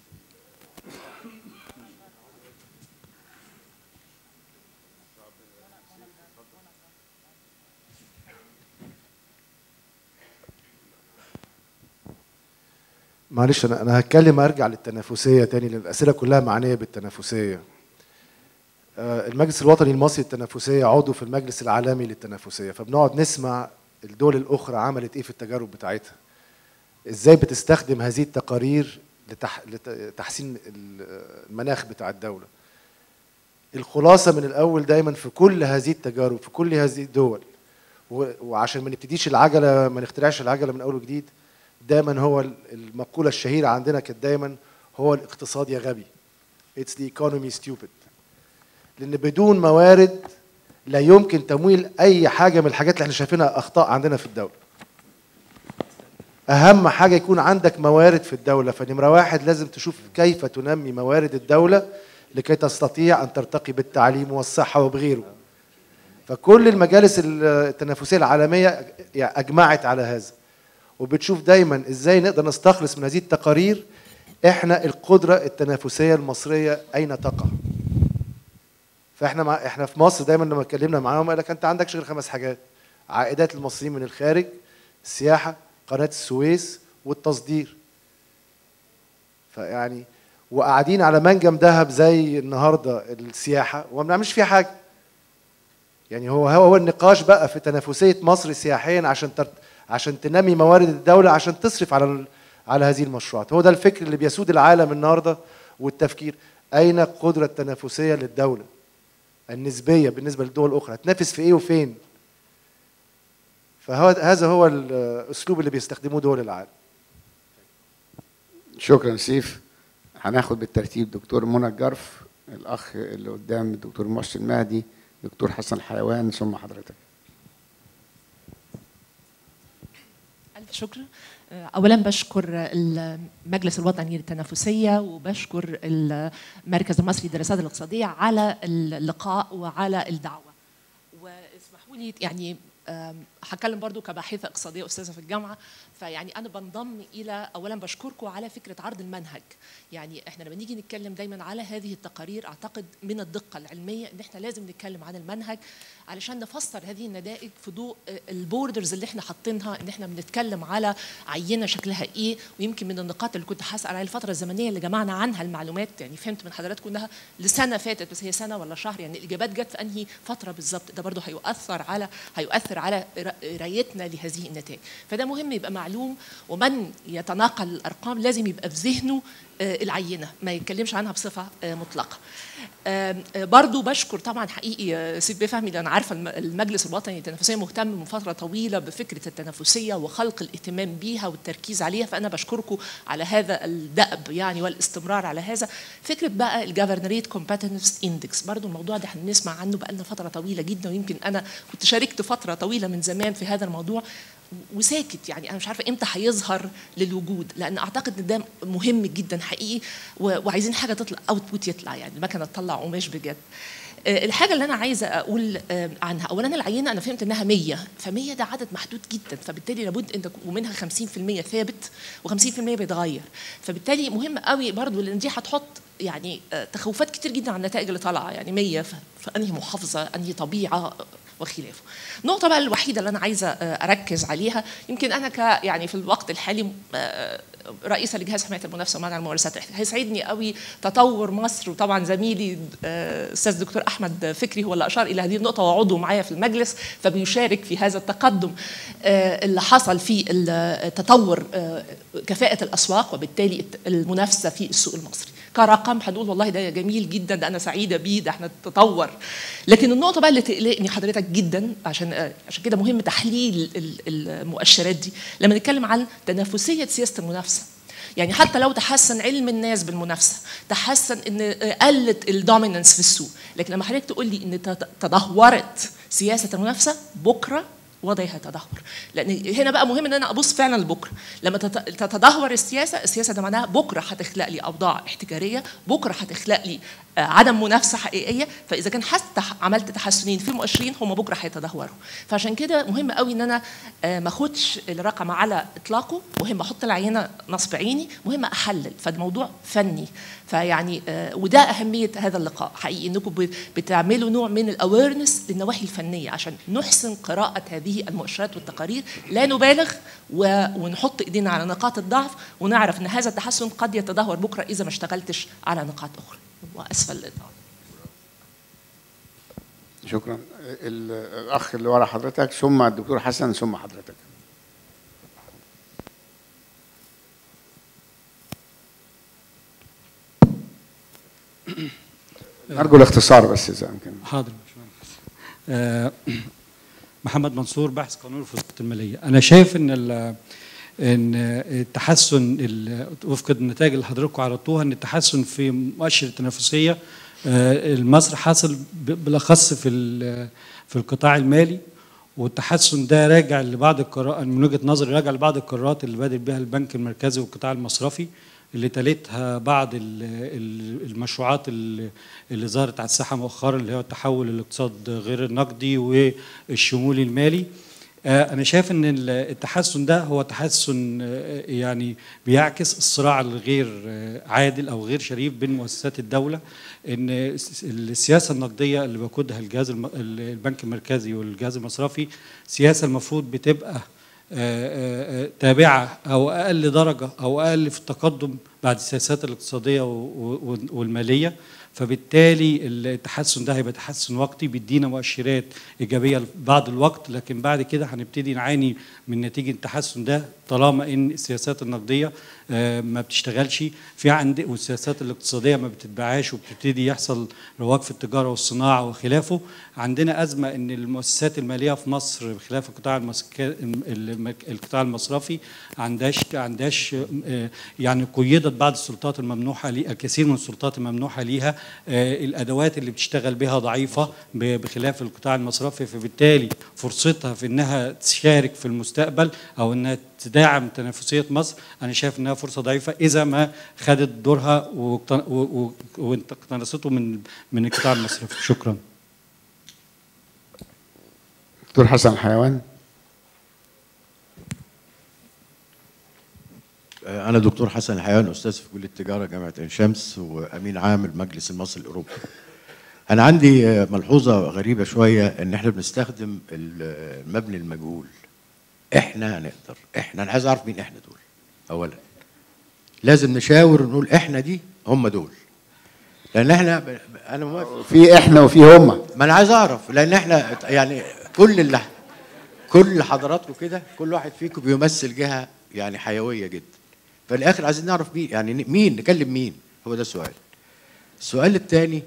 معلش انا انا هتكلم ارجع للتنافسيه تاني لان الاسئله كلها معنيه بالتنافسيه آه، المجلس الوطني المصري للتنافسيه عضو في المجلس العالمي للتنافسيه فبنقعد نسمع الدول الاخرى عملت ايه في التجارب بتاعتها ازاي بتستخدم هذه التقارير لتح... لتحسين المناخ بتاع الدوله الخلاصه من الاول دايما في كل هذه التجارب في كل هذه الدول و- وعشان ما نبتديش العجله ما نخترعش العجله من اول وجديد دايما هو ال- المقوله الشهيره عندنا كانت دايما هو الاقتصاد يا غبي it's the economy stupid لان بدون موارد لا يمكن تمويل اي حاجه من الحاجات اللي احنا شايفينها اخطاء عندنا في الدوله اهم حاجه يكون عندك موارد في الدوله فنمره واحد لازم تشوف كيف تنمي موارد الدوله لكي تستطيع ان ترتقي بالتعليم والصحه وبغيره فكل المجالس التنافسيه العالميه يعني اجمعت على هذا وبتشوف دايما ازاي نقدر نستخلص من هذه التقارير احنا القدره التنافسيه المصريه اين تقع فاحنا مع احنا في مصر دايما لما اتكلمنا معاهم قال لك انت عندكش غير خمس حاجات عائدات المصريين من الخارج السياحه قناه السويس والتصدير فيعني وقاعدين على منجم ذهب زي النهارده السياحه وما بنعملش فيها حاجه يعني هو هو هو النقاش بقى في تنافسيه مصر سياحيا عشان ترت عشان تنمي موارد الدوله عشان تصرف على ال- على هذه المشروعات هو ده الفكر اللي بيسود العالم النهارده والتفكير اين القدره التنافسيه للدوله النسبيه بالنسبه للدول الاخرى تنافس في ايه وفين فهو هذا هو الاسلوب اللي بيستخدموه دول العالم شكرا سيف هناخد بالترتيب دكتور منى الجرف الاخ اللي قدام الدكتور مرشد المهدي دكتور حسن حيوان ثم حضرتك ألف شكر أولا بشكر المجلس الوطني للتنافسية وبشكر المركز المصري للدراسات الاقتصادية على اللقاء وعلى الدعوة واسمحوا لي يعني أم، هتكلم برضو كباحثة اقتصادية أستاذة في الجامعة فيعني أنا بنضم إلى أولا بشكركم على فكرة عرض المنهج يعني إحنا لما نيجي نتكلم دايما على هذه التقارير أعتقد من الدقة العلمية إن إحنا لازم نتكلم عن المنهج علشان نفسر هذه النتائج في ضوء البوردرز اللي إحنا حاطينها إن إحنا بنتكلم على عينة شكلها إيه ويمكن من النقاط اللي كنت هسأل على الفترة الزمنية اللي جمعنا عنها المعلومات يعني فهمت من حضراتكم إنها لسنة فاتت بس هي سنة ولا شهر يعني الإجابات جت في أنهي فترة بالظبط ده برضو هيؤثر على هيؤثر على قرايتنا لهذه النتائج فده مهم يبقى معلوم ومن يتناقل الارقام لازم يبقى في ذهنه آه، العينه ما يتكلمش عنها بصفه آه، مطلقه آم، آه، برضو بشكر طبعا حقيقي آه، سيد بيه فهمي لان عارفه الم- المجلس الوطني للتنافسيه مهتم من فتره طويله بفكره التنافسيه وخلق الاهتمام بيها والتركيز عليها فانا بشكركم على هذا الدأب يعني والاستمرار على هذا فكره بقى الجفرنريت كومبتنس اندكس برضو الموضوع ده احنا بنسمع عنه بقالنا فتره طويله جدا ويمكن انا كنت شاركت فتره طويله من زمان في هذا الموضوع وساكت يعني انا مش عارفه امتى هيظهر للوجود لان اعتقد ان ده مهم جدا حقيقي و- وعايزين حاجه تطلع اوتبوت يطلع يعني المكنه تطلع قماش بجد آه، الحاجه اللي انا عايزه اقول آه، عنها اولا العينه انا فهمت انها 100 ف100 ده عدد محدود جدا فبالتالي لابد ان تكون- ومنها 50% ثابت و50% بيتغير فبالتالي مهم قوي برضو لان دي هتحط يعني آه، تخوفات كتير جدا على النتائج اللي طالعه يعني 100 ف- فانهي محافظه انهي طبيعه آه، وخلافه النقطة بقى الوحيدة اللي أنا عايزة آه، أركز عليها يمكن أنا ك يعني في الوقت الحالي آه، رئيسة لجهاز حماية المنافسة ومنع الممارسات هيسعدني قوي تطور مصر وطبعا زميلي آه، أستاذ دكتور أحمد فكري هو اللي أشار إلى هذه النقطة وعضو معايا في المجلس فبيشارك في هذا التقدم آه، اللي حصل في ال- تطور آه، كفاءة الأسواق وبالتالي الت- المنافسة في السوق المصري كرقم هنقول والله ده جميل جدا ده انا سعيده بيه ده احنا تطور لكن النقطه بقى اللي تقلقني حضرتك جدا عشان آه، عشان كده مهم تحليل ال- المؤشرات دي لما نتكلم عن تنافسيه سياسه المنافسه يعني حتى لو تحسن علم الناس بالمنافسه تحسن ان آه، قلت الدوميننس في السوق لكن لما حضرتك تقول لي ان تت- تدهورت سياسه المنافسه بكره وضعي هيتدهور لان هنا بقى مهم ان انا ابص فعلا لبكره لما تت- تتدهور السياسه السياسه ده معناها بكره هتخلق لي اوضاع احتكاريه بكره هتخلق لي آه، عدم منافسه حقيقيه فاذا كان حتى عملت تحسنين في المؤشرين هم بكره هيتدهوروا فعشان كده مهم قوي ان انا آه، ما اخدش الرقم على اطلاقه مهم احط العينه نصب عيني مهم احلل فالموضوع فني فيعني آه، وده اهميه هذا اللقاء حقيقي انكم ب- بتعملوا نوع من الاويرنس للنواحي الفنيه عشان نحسن قراءه هذه المؤشرات والتقارير لا نبالغ و- ونحط ايدينا على نقاط الضعف ونعرف ان هذا التحسن قد يتدهور بكره اذا ما اشتغلتش على نقاط اخرى واسفل للإطالة. شكرا ال- الاخ اللي ورا حضرتك ثم الدكتور حسن ثم حضرتك ارجو الاختصار بس اذا امكن حاضر يا باشمهندس. آه، محمد منصور باحث قانون في وزاره الماليه انا شايف ان ال- ان التحسن ال- وفق النتائج اللي حضراتكم عرضتوها ان التحسن في مؤشر التنافسيه آه، مصر حصل ب- بالاخص في ال- في القطاع المالي والتحسن ده راجع لبعض القرارات من وجهه نظري راجع لبعض القرارات اللي بادر بها البنك المركزي والقطاع المصرفي اللي تلتها بعض ال- ال- المشروعات اللي اللي ظهرت على الساحه مؤخرا اللي هو التحول الاقتصاد غير النقدي والشمولي المالي آه، أنا شايف إن ال- التحسن ده هو تحسن آه، يعني بيعكس الصراع الغير آه، عادل أو غير شريف بين مؤسسات الدولة إن الس- السياسة النقدية اللي بيقودها الجهاز الم- البنك المركزي والجهاز المصرفي سياسة المفروض بتبقى آه، آه، آه، تابعة أو أقل درجة أو أقل في التقدم بعد السياسات الاقتصادية و- و- والمالية فبالتالي التحسن ده هيبقى تحسن وقتي بيدينا مؤشرات ايجابيه بعض الوقت لكن بعد كده هنبتدي نعاني من نتيجه التحسن ده طالما ان السياسات النقديه آه، ما بتشتغلش في عند والسياسات الاقتصاديه ما بتتبعهاش وبتبتدي يحصل رواج في التجاره والصناعه وخلافه عندنا ازمه ان المؤسسات الماليه في مصر بخلاف القطاع المسك... الم- القطاع المصرفي عندهاش عندهاش آه، يعني قيدت بعض السلطات الممنوحه لي الكثير من السلطات الممنوحه ليها آه، الادوات اللي بتشتغل بها ضعيفه ب- بخلاف القطاع المصرفي فبالتالي فرصتها في انها تشارك في المستقبل او انها تدعم تنافسيه مصر انا شايف انها فرصه ضعيفه اذا ما خدت دورها واقتن- و- و- واقتنصته من من القطاع المصرفي شكرا دكتور حسن حيوان أنا دكتور حسن الحيوان أستاذ في كلية التجارة جامعة عين شمس وأمين عام المجلس المصري الأوروبي. أنا عندي آه، ملحوظة غريبة شوية إن إحنا بنستخدم ال- المبني المجهول. إحنا هنقدر، إحنا أنا عايز أعرف مين إحنا دول أولاً. لازم نشاور ونقول إحنا دي هم دول. لأن إحنا ب- أنا موافق في إحنا وفي هم. ما أنا عايز أعرف لأن إحنا يعني كل اللي كل حضراتكم كده كل واحد فيكم بيمثل جهة يعني حيوية جدا. في الاخر عايزين نعرف مين يعني مين نكلم مين هو ده السؤال السؤال الثاني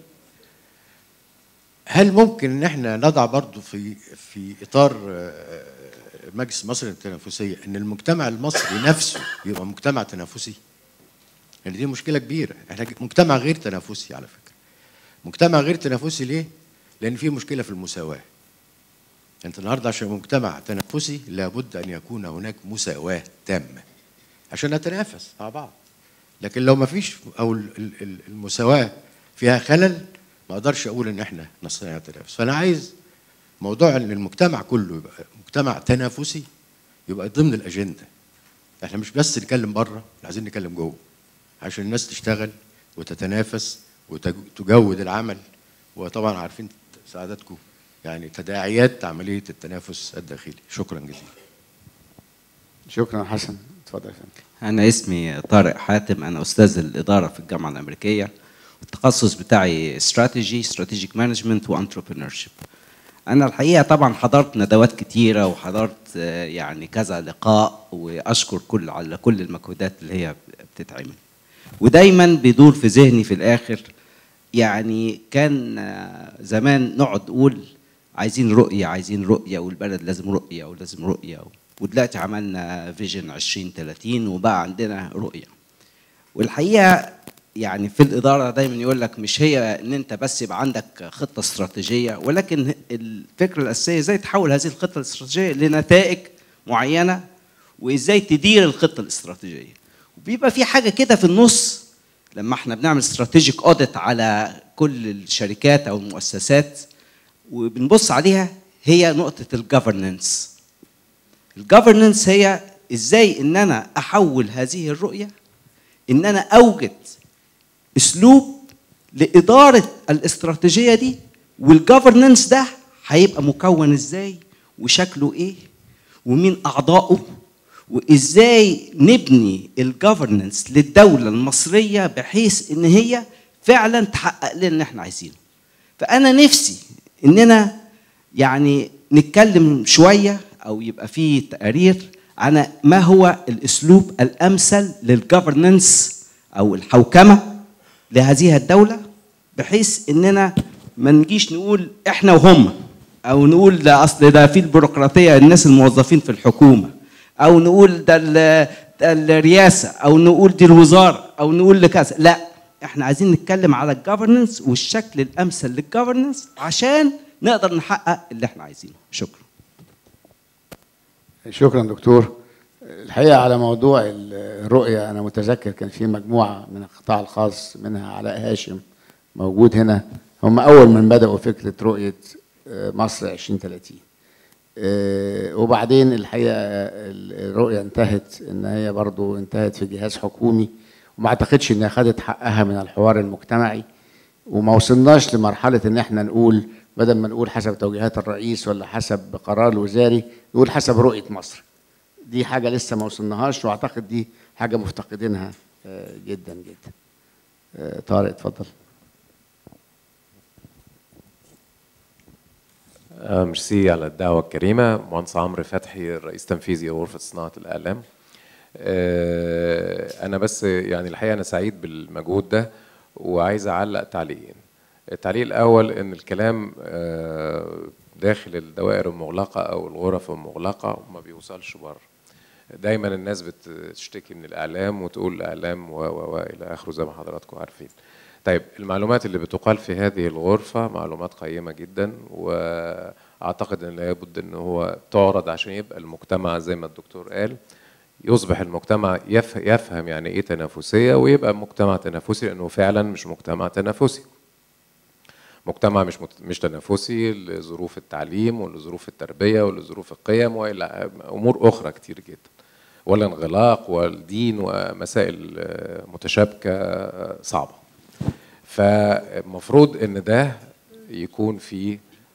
هل ممكن ان احنا نضع برضو في في اطار آه، مجلس مصر للتنافسيه ان المجتمع المصري نفسه يبقى مجتمع تنافسي يعني دي مشكله كبيره احنا مجتمع غير تنافسي على فكره مجتمع غير تنافسي ليه لان في مشكله في المساواه انت النهارده عشان مجتمع تنافسي لابد ان يكون هناك مساواه تامه عشان نتنافس مع بعض لكن لو ما فيش او ال- ال- ال- المساواه فيها خلل ما اقدرش اقول ان احنا نستطيع التنافس فانا عايز موضوع ان المجتمع كله يبقى مجتمع تنافسي يبقى ضمن الاجنده احنا مش بس نتكلم بره احنا عايزين نتكلم جوه عشان الناس تشتغل وتتنافس وتجود العمل وطبعا عارفين سعادتكم يعني تداعيات عمليه التنافس الداخلي شكرا جزيلا شكرا حسن اتفضل يا فندم أنا اسمي طارق حاتم أنا أستاذ الإدارة في الجامعة الأمريكية التخصص بتاعي استراتيجي استراتيجيك مانجمنت وانتربرينورشيب أنا الحقيقة طبعا حضرت ندوات كتيرة وحضرت آه، يعني كذا لقاء وأشكر كل على كل المجهودات اللي هي بتتعمل ودايما بيدور في ذهني في الآخر يعني كان آه، زمان نقعد نقول عايزين رؤية عايزين رؤية والبلد لازم رؤية ولازم رؤية ودلوقتي عملنا فيجن 2030 وبقى عندنا رؤية والحقيقة يعني في الإدارة دايما يقول لك مش هي إن أنت بس يبقى عندك خطة استراتيجية ولكن الفكرة الأساسية إزاي تحول هذه الخطة الاستراتيجية لنتائج معينة وإزاي تدير الخطة الاستراتيجية وبيبقى في حاجة كده في النص لما احنا بنعمل استراتيجيك اوديت على كل الشركات او المؤسسات وبنبص عليها هي نقطة الجفرننس الجفرننس هي ازاي ان انا احول هذه الرؤية ان انا اوجد اسلوب لادارة الاستراتيجية دي والجفرننس ده هيبقى مكون ازاي وشكله ايه ومين اعضائه وازاي نبني الجفرننس للدولة المصرية بحيث ان هي فعلا تحقق لنا اللي احنا عايزينه فانا نفسي اننا يعني نتكلم شويه او يبقى في تقارير عن ما هو الاسلوب الامثل للجفرننس او الحوكمه لهذه الدوله بحيث اننا ما نجيش نقول احنا وهم او نقول ده اصل ده في البيروقراطيه الناس الموظفين في الحكومه او نقول ده ال- ده الرئاسه او نقول دي الوزاره او نقول لكذا لا احنا عايزين نتكلم على الجفرنس والشكل الامثل للجفرنس عشان نقدر نحقق اللي احنا عايزينه شكرا شكرا دكتور الحقيقه على موضوع الرؤيه انا متذكر كان في مجموعه من القطاع الخاص منها علاء هاشم موجود هنا هم اول من بداوا فكره رؤيه آه، مصر 2030 آه، وبعدين الحقيقه الرؤيه انتهت ان هي برضو انتهت في جهاز حكومي وما اعتقدش انها خدت حقها من الحوار المجتمعي وما وصلناش لمرحله ان احنا نقول بدل ما نقول حسب توجيهات الرئيس ولا حسب قرار وزاري نقول حسب رؤيه مصر دي حاجه لسه ما وصلناهاش واعتقد دي حاجه مفتقدينها آه، جدا جدا آه، طارق اتفضل آه، ميرسي على الدعوة الكريمة مهندس عمرو فتحي رئيس تنفيذي غرفة صناعة الإعلام آه، أنا بس يعني الحقيقة أنا سعيد بالمجهود ده وعايز أعلق تعليقين التعليق الأول إن الكلام آه، داخل الدوائر المغلقة أو الغرف المغلقة وما بيوصلش بره دايما الناس بتشتكي من الإعلام وتقول الإعلام و و و إلى آخره زي ما حضراتكم عارفين طيب المعلومات اللي بتقال في هذه الغرفة معلومات قيمة جدا وأعتقد أن لابد أن هو تعرض عشان يبقى المجتمع زي ما الدكتور قال يصبح المجتمع يف- يفهم يعني ايه تنافسيه ويبقى مجتمع تنافسي لانه فعلا مش مجتمع تنافسي مجتمع مش مت- مش تنافسي لظروف التعليم ولظروف التربيه ولظروف القيم والى امور اخرى كتير جدا والانغلاق والدين ومسائل آه، متشابكه آه، صعبه فالمفروض ان ده يكون في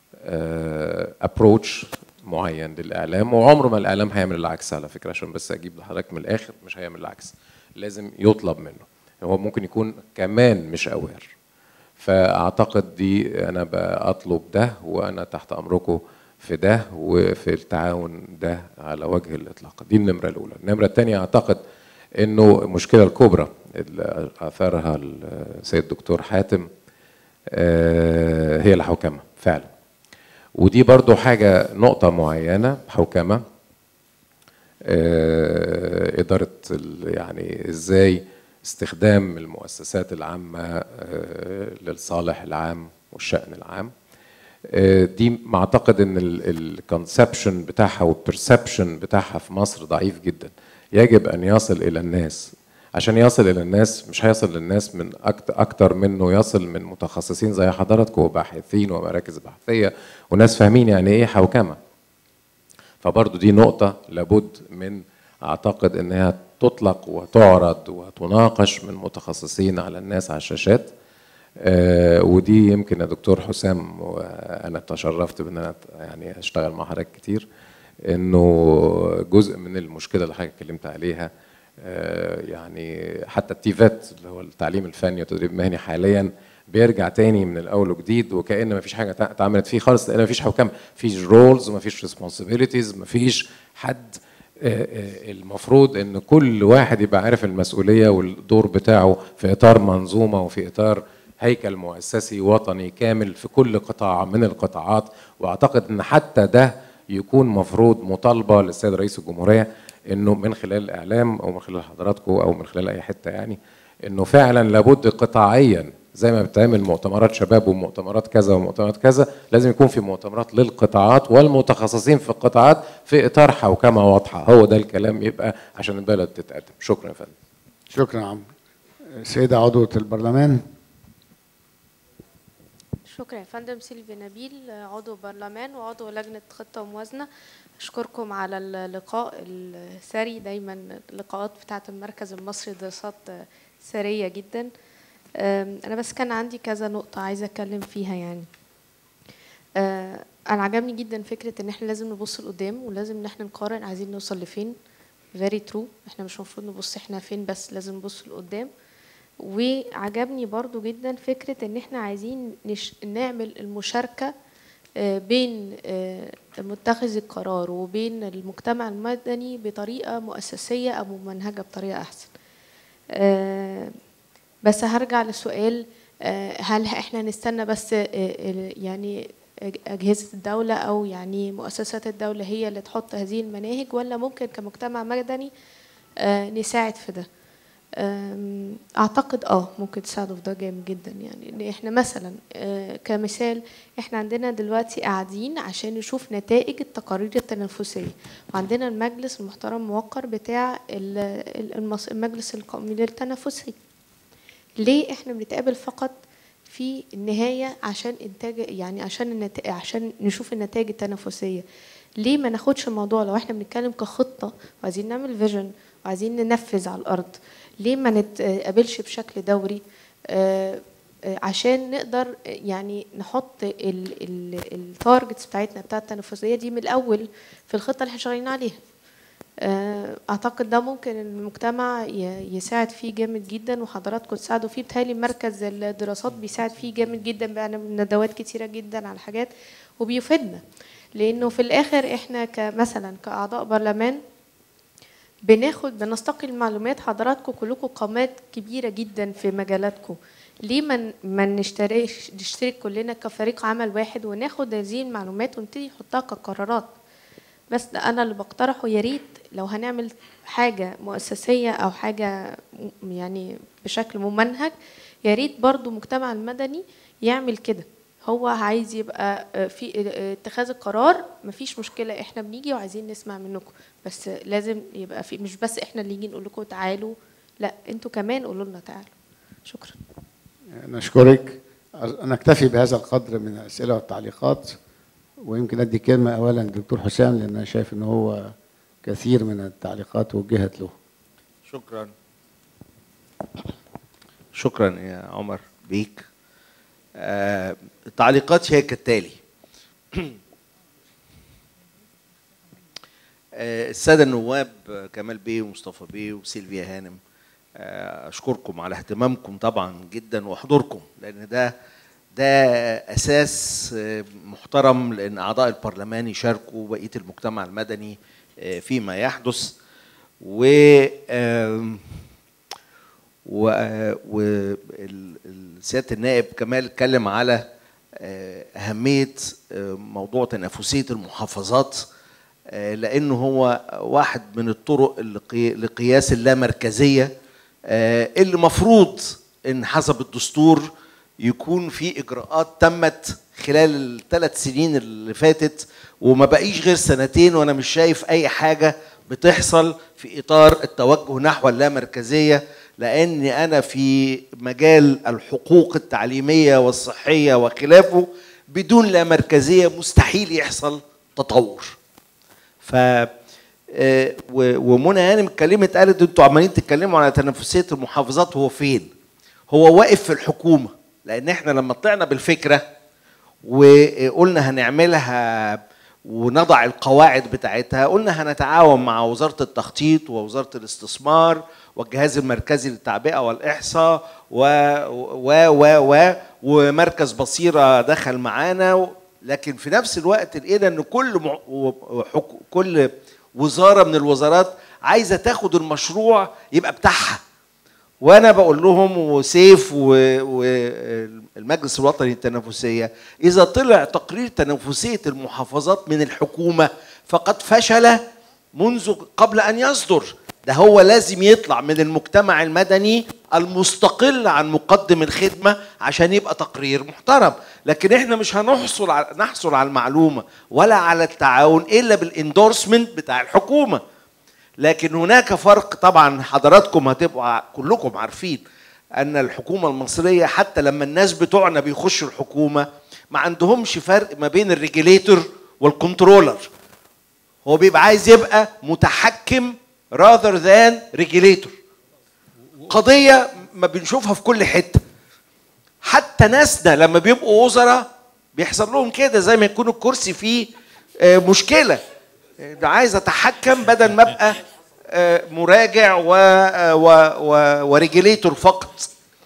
ابروتش معين للاعلام وعمره ما الاعلام هيعمل العكس على فكره عشان بس اجيب لحضرتك من الاخر مش هيعمل العكس لازم يطلب منه هو ممكن يكون كمان مش اوير فاعتقد دي انا بطلب ده وانا تحت امركم في ده وفي التعاون ده على وجه الاطلاق دي النمره الاولى النمره الثانيه اعتقد انه المشكله الكبرى اللي اثارها السيد الدكتور حاتم آه، هي الحوكمه فعلا ودي برضو حاجه نقطه معينه حوكمه آه، اداره ال- يعني ازاي استخدام المؤسسات العامه آه، للصالح العام والشان العام آه، دي ما اعتقد ان الكونسبشن بتاعها والبرسبشن بتاعها في مصر ضعيف جدا يجب ان يصل الى الناس عشان يصل الى الناس مش هيصل للناس من أكت- اكتر منه يصل من متخصصين زي حضراتكم وباحثين ومراكز بحثيه وناس فاهمين يعني ايه حوكمه فبرضو دي نقطة لابد من أعتقد إنها تطلق وتعرض وتناقش من متخصصين على الناس على الشاشات آه، ودي يمكن يا دكتور حسام وأنا تشرفت بإن أنا يعني أشتغل مع حضرتك كتير إنه جزء من المشكلة اللي حضرتك اتكلمت عليها آه، يعني حتى التيفات اللي هو التعليم الفني والتدريب المهني حاليا بيرجع تاني من الاول وجديد وكأن ما فيش حاجه تع- اتعملت فيه خالص لان ما فيش حكام فيش رولز وما فيش ريسبونسبيلتيز ما فيش حد آه، آه، المفروض ان كل واحد يبقى عارف المسؤوليه والدور بتاعه في اطار منظومه وفي اطار هيكل مؤسسي وطني كامل في كل قطاع من القطاعات واعتقد ان حتى ده يكون مفروض مطالبه للسيد رئيس الجمهوريه انه من خلال الاعلام او من خلال حضراتكم او من خلال اي حته يعني انه فعلا لابد قطاعيا زي ما بتعمل مؤتمرات شباب ومؤتمرات كذا ومؤتمرات كذا لازم يكون في مؤتمرات للقطاعات والمتخصصين في القطاعات في اطار حوكمه واضحه هو ده الكلام يبقى عشان البلد تتقدم شكرا يا فندم شكرا يا عمرو سيدة عضوة البرلمان شكرا يا فندم سيلفي نبيل عضو برلمان وعضو لجنة خطة وموازنة أشكركم على اللقاء الثري دايما اللقاءات بتاعة المركز المصري دراسات ثرية جدا أم، أنا بس كان عندي كذا نقطة عايزة أتكلم فيها يعني أه، أنا عجبني جدا فكرة إن إحنا لازم نبص لقدام ولازم إن إحنا نقارن عايزين نوصل لفين very true إحنا مش المفروض نبص إحنا فين بس لازم نبص لقدام وعجبني برضو جدا فكرة ان احنا عايزين نش... نعمل المشاركة آه، بين آه، متخذ القرار وبين المجتمع المدني بطريقة مؤسسية أو ممنهجة بطريقة أحسن آه، بس هرجع لسؤال آه، هل احنا نستنى بس آه، ال- يعني أج- أجهزة الدولة أو يعني مؤسسات الدولة هي اللي تحط هذه المناهج ولا ممكن كمجتمع مدني آه، نساعد في ده أم، اعتقد اه ممكن تساعدوا في ده جامد جدا يعني ان احنا مثلا آه، كمثال احنا عندنا دلوقتي قاعدين عشان نشوف نتائج التقارير التنافسيه وعندنا المجلس المحترم موقر بتاع ال- ال- المص- المجلس القومي للتنافسيه ليه احنا بنتقابل فقط في النهايه عشان انتاج يعني عشان النت... عشان نشوف النتائج التنافسيه ليه ما ناخدش الموضوع لو احنا بنتكلم كخطه وعايزين نعمل فيجن وعايزين ننفذ على الارض ليه ما نتقابلش بشكل دوري آه، آه، عشان نقدر يعني نحط التارجتس بتاعتنا بتاعت التنافسيه دي من الاول في الخطه اللي احنا شغالين عليها آه، اعتقد ده ممكن المجتمع ي- يساعد فيه جامد جدا وحضراتكم تساعدوا فيه بتهيألي مركز الدراسات بيساعد فيه جامد جدا بيعمل ندوات كتيره جدا على حاجات وبيفيدنا لانه في الاخر احنا كمثلا كاعضاء برلمان بناخد بنستقي المعلومات حضراتكم كلكم قامات كبيره جدا في مجالاتكم ليه ما ن- ما نشتريش نشترك كلنا كفريق عمل واحد وناخد هذه المعلومات ونبتدي نحطها كقرارات بس ده انا اللي بقترحه يا ريت لو هنعمل حاجه مؤسسيه او حاجه م- يعني بشكل ممنهج يا ريت برضو المجتمع المدني يعمل كده هو عايز يبقى آه، في آه، اتخاذ القرار مفيش مشكله احنا بنيجي وعايزين نسمع منكم بس لازم يبقى في مش بس احنا اللي نيجي نقول لكم تعالوا لا انتوا كمان قولوا لنا تعالوا شكرا نشكرك نكتفي بهذا القدر من الأسئلة والتعليقات ويمكن أدي كلمة أولا للدكتور حسام لأن أنا شايف إن هو كثير من التعليقات وجهت له شكرا شكرا يا عمر بيك آه، التعليقات هي كالتالي آه، السادة النواب آه، كمال بيه ومصطفى بيه وسيلفيا هانم آه، أشكركم على اهتمامكم طبعا جدا وحضوركم لأن ده ده أساس آه، محترم لأن أعضاء البرلمان يشاركوا بقية المجتمع المدني آه، فيما يحدث و آم، وسياده النائب كمال اتكلم على آه، اهميه آه، موضوع تنافسيه المحافظات آه، لانه هو واحد من الطرق لقي- لقياس اللامركزيه آه، اللي مفروض ان حسب الدستور يكون في اجراءات تمت خلال الثلاث سنين اللي فاتت وما بقيش غير سنتين وانا مش شايف اي حاجه بتحصل في اطار التوجه نحو اللامركزيه لاني انا في مجال الحقوق التعليميه والصحيه وخلافه بدون لامركزيه مستحيل يحصل تطور ف آه، و- ومنى هانم اتكلمت قالت انتوا عمالين تتكلموا على تنافسيه المحافظات هو فين؟ هو واقف في الحكومه لان احنا لما طلعنا بالفكره وقلنا هنعملها ونضع القواعد بتاعتها قلنا هنتعاون مع وزاره التخطيط ووزاره الاستثمار والجهاز المركزي للتعبئه والاحصاء و و و و ومركز بصيره دخل معانا و- لكن في نفس الوقت لقينا ان كل مع- و- حك- كل وزاره من الوزارات عايزه تاخد المشروع يبقى بتاعها وانا بقول لهم وسيف والمجلس الوطني للتنافسيه اذا طلع تقرير تنافسيه المحافظات من الحكومه فقد فشل منذ قبل ان يصدر ده هو لازم يطلع من المجتمع المدني المستقل عن مقدم الخدمه عشان يبقى تقرير محترم لكن احنا مش هنحصل على نحصل على المعلومه ولا على التعاون الا بالاندورسمنت بتاع الحكومه لكن هناك فرق طبعا حضراتكم هتبقوا ع- كلكم عارفين ان الحكومه المصريه حتى لما الناس بتوعنا بيخشوا الحكومه ما عندهمش فرق ما بين الريجيليتور والكنترولر هو بيبقى عايز يبقى متحكم rather than regulator قضيه ما بنشوفها في كل حته حتى ناسنا لما بيبقوا وزراء بيحصل لهم كده زي ما يكون الكرسي فيه آه، مشكله ده عايز اتحكم بدل ما ابقى آه، مراجع و و و وريجيليتور فقط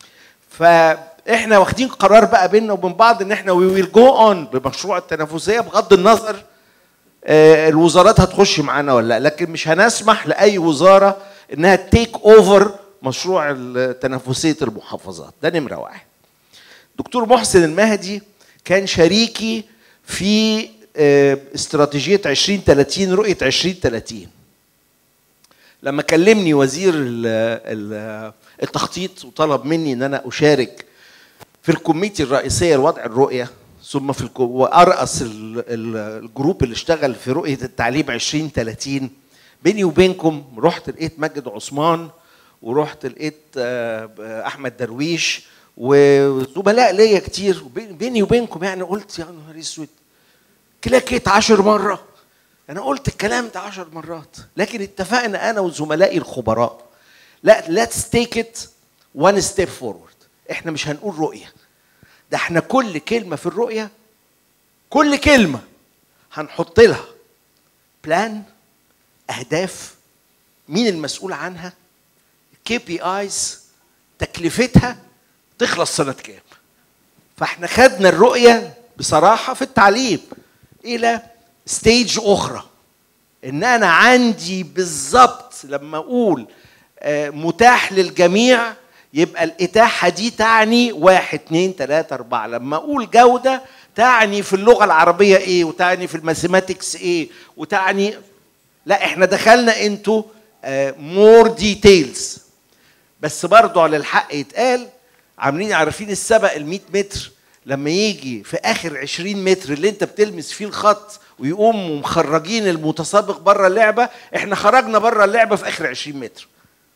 فاحنا واخدين قرار بقى بيننا وبين بعض ان احنا وي ويل جو اون بمشروع التنافسيه بغض النظر آه، الوزارات هتخش معانا ولا لا لكن مش هنسمح لاي وزاره انها تيك اوفر مشروع ال- تنافسيه المحافظات ده نمره واحد دكتور محسن المهدي كان شريكي في آه، استراتيجيه 2030 رؤيه 2030 لما كلمني وزير ال- ال- التخطيط وطلب مني ان انا اشارك في الكوميتي الرئيسيه لوضع الرؤيه ثم في الكو... وارأس ال- ال- الجروب اللي اشتغل في رؤيه التعليم 2030 بيني وبينكم رحت لقيت ماجد عثمان ورحت لقيت آه، احمد درويش وزملاء ليا كتير وبين- بيني وبينكم يعني قلت يا نهار اسود كلاكيت عشر مرة أنا قلت الكلام ده عشر مرات لكن اتفقنا أنا وزملائي الخبراء لا let's take it one step forward احنا مش هنقول رؤية ده احنا كل كلمة في الرؤية كل كلمة هنحط لها بلان أهداف مين المسؤول عنها كي بي ايز تكلفتها تخلص سنة كام فاحنا خدنا الرؤية بصراحة في التعليم إلى ستيج أخرى إن أنا عندي بالظبط لما أقول آه، متاح للجميع يبقى الإتاحة دي تعني واحد اتنين تلاتة أربعة لما أقول جودة تعني في اللغة العربية إيه وتعني في الماثيماتكس إيه وتعني لا إحنا دخلنا انتو مور ديتيلز بس برضو على الحق يتقال عاملين عارفين السبق ال 100 متر لما يجي في اخر 20 متر اللي انت بتلمس فيه الخط ويقوموا مخرجين المتسابق بره اللعبه احنا خرجنا بره اللعبه في اخر 20 متر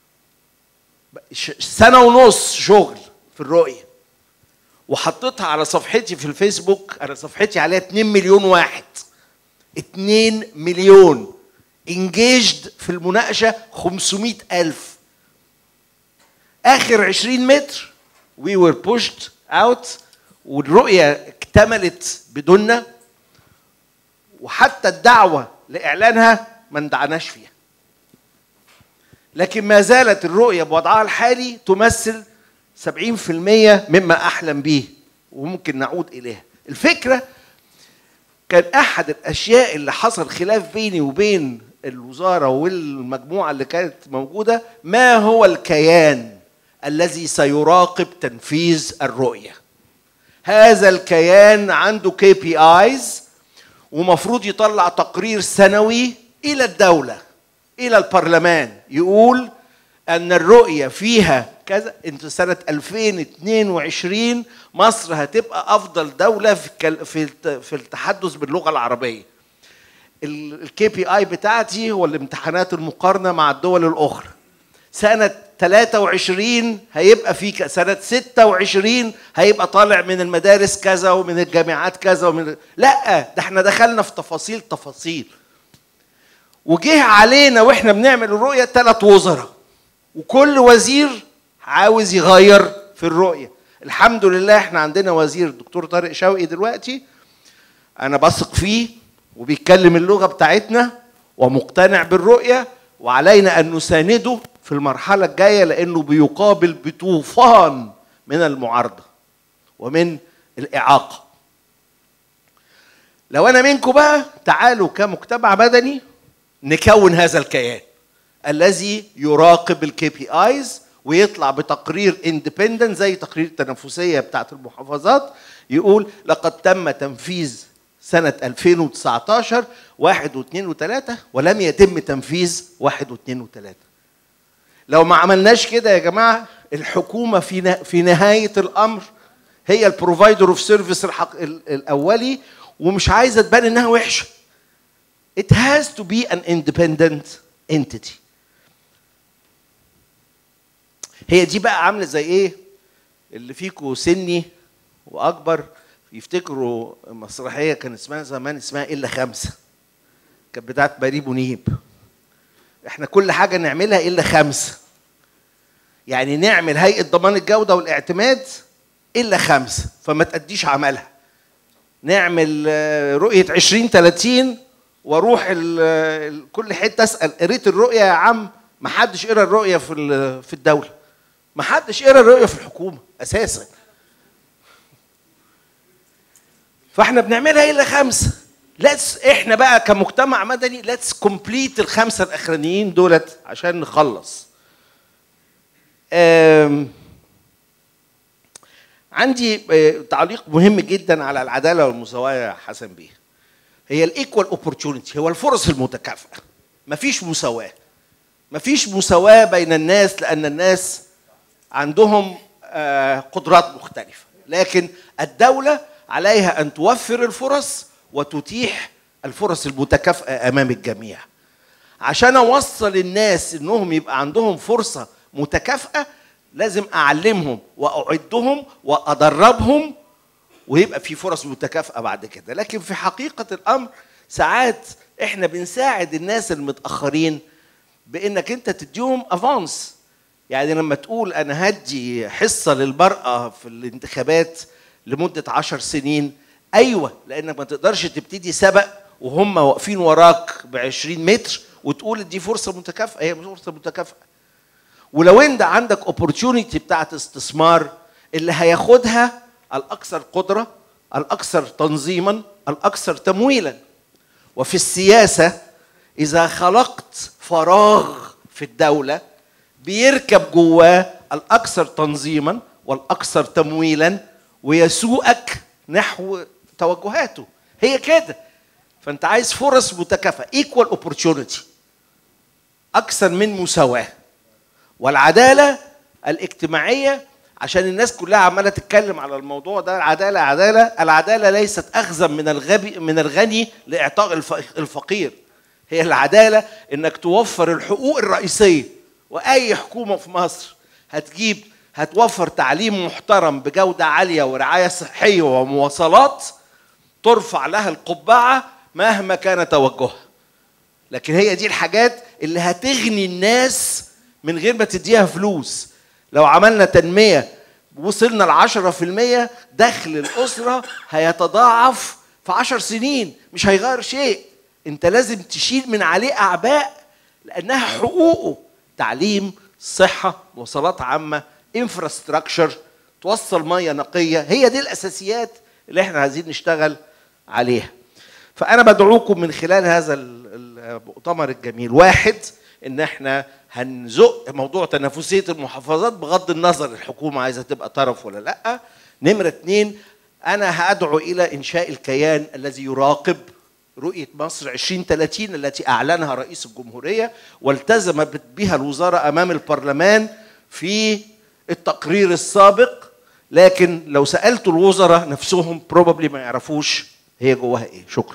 ش- سنه ونص شغل في الرؤيه وحطيتها على صفحتي في الفيسبوك انا صفحتي عليها 2 مليون واحد 2 مليون انجيجد في المناقشه 500 الف اخر 20 متر وي وير بوشد اوت والرؤيه اكتملت بدوننا وحتى الدعوه لاعلانها ما اندعناش فيها لكن ما زالت الرؤيه بوضعها الحالي تمثل 70% مما احلم به وممكن نعود اليها الفكره كان احد الاشياء اللي حصل خلاف بيني وبين الوزاره والمجموعه اللي كانت موجوده ما هو الكيان الذي سيراقب تنفيذ الرؤيه هذا الكيان عنده كي بي ايز ومفروض يطلع تقرير سنوي الى الدوله الى البرلمان يقول ان الرؤيه فيها كذا انت سنه 2022 مصر هتبقى افضل دوله في الكل- في الت- في التحدث باللغه العربيه الكي بي اي بتاعتي هو الامتحانات المقارنه مع الدول الاخرى سنة 23 هيبقى في ك- سنة 26 هيبقى طالع من المدارس كذا ومن الجامعات كذا ومن لا ده احنا دخلنا في تفاصيل تفاصيل وجه علينا واحنا بنعمل الرؤية ثلاث وزراء وكل وزير عاوز يغير في الرؤية الحمد لله احنا عندنا وزير الدكتور طارق شوقي دلوقتي انا بثق فيه وبيتكلم اللغه بتاعتنا ومقتنع بالرؤيه وعلينا ان نسانده في المرحله الجايه لانه بيقابل بطوفان من المعارضه ومن الاعاقه لو انا منكم بقى تعالوا كمجتمع مدني نكون هذا الكيان الذي يراقب الكي بي ايز ويطلع بتقرير اندبندنت زي تقرير التنافسيه بتاعت المحافظات يقول لقد تم تنفيذ سنة 2019 واحد واثنين وثلاثة ولم يتم تنفيذ واحد واثنين وثلاثة لو ما عملناش كده يا جماعة الحكومة في نه- في نهاية الأمر هي البروفايدر اوف سيرفيس الأولي ومش عايزة تبان إنها وحشة It has to be an independent entity هي دي بقى عاملة زي إيه اللي فيكو سني وأكبر يفتكروا مسرحية كان اسمها زمان اسمها إلا خمسة كانت بتاعت بريد منيب احنا كل حاجة نعملها إلا خمسة يعني نعمل هيئة ضمان الجودة والاعتماد إلا خمسة فما تأديش عملها نعمل آه، رؤية 2030 واروح ال- ال- كل حتة اسأل قريت الرؤية يا عم ما حدش قرا الرؤية في ال- في الدولة ما حدش قرا الرؤية في الحكومة أساسا فاحنا بنعملها الا خمسه ليتس احنا بقى كمجتمع مدني ليتس كومبليت الخمسه الاخرانيين دولت عشان نخلص أم، عندي آه، تعليق مهم جدا على العداله والمساواه يا حسن بيه هي الايكوال اوبورتيونيتي هو الفرص المتكافئه مفيش مساواه مفيش مساواه بين الناس لان الناس عندهم آه، قدرات مختلفه لكن الدوله عليها ان توفر الفرص وتتيح الفرص المتكافئه امام الجميع عشان اوصل الناس انهم يبقى عندهم فرصه متكافئه لازم اعلمهم واعدهم وادربهم ويبقى في فرص متكافئه بعد كده لكن في حقيقه الامر ساعات احنا بنساعد الناس المتاخرين بانك انت تديهم افانس يعني لما تقول انا هدي حصه للمراه في الانتخابات لمده عشر سنين ايوه لانك ما تقدرش تبتدي سبق وهم واقفين وراك ب 20 متر وتقول دي فرصه متكافئه هي فرصه متكافئه ولو انت عندك اوبورتيونيتي بتاعت استثمار اللي هياخدها الاكثر قدره الاكثر تنظيما الاكثر تمويلا وفي السياسه اذا خلقت فراغ في الدوله بيركب جواه الاكثر تنظيما والاكثر تمويلا ويسوقك نحو توجهاته هي كده فانت عايز فرص متكافئه ايكوال اوبورتيونيتي اكثر من مساواه والعداله الاجتماعيه عشان الناس كلها عماله تتكلم على الموضوع ده العداله عداله العداله ليست اخذا من الغبي من الغني لاعطاء الف- الفقير هي العداله انك توفر الحقوق الرئيسيه واي حكومه في مصر هتجيب هتوفر تعليم محترم بجوده عاليه ورعايه صحيه ومواصلات ترفع لها القبعه مهما كان توجهها لكن هي دي الحاجات اللي هتغني الناس من غير ما تديها فلوس لو عملنا تنمية وصلنا لعشرة في المية دخل الأسرة هيتضاعف في عشر سنين مش هيغير شيء انت لازم تشيل من عليه أعباء لأنها حقوقه تعليم صحة مواصلات عامة انفراستراكشر توصل مية نقية هي دي الأساسيات اللي احنا عايزين نشتغل عليها فأنا بدعوكم من خلال هذا ال- المؤتمر الجميل واحد ان احنا هنزق موضوع تنافسيه المحافظات بغض النظر الحكومه عايزه تبقى طرف ولا لا نمره اتنين انا هادعو الى انشاء الكيان الذي يراقب رؤيه مصر 2030 التي اعلنها رئيس الجمهوريه والتزمت بها الوزاره امام البرلمان في التقرير السابق لكن لو سالت الوزراء نفسهم بروبابلي ما يعرفوش هي جواها ايه شكرا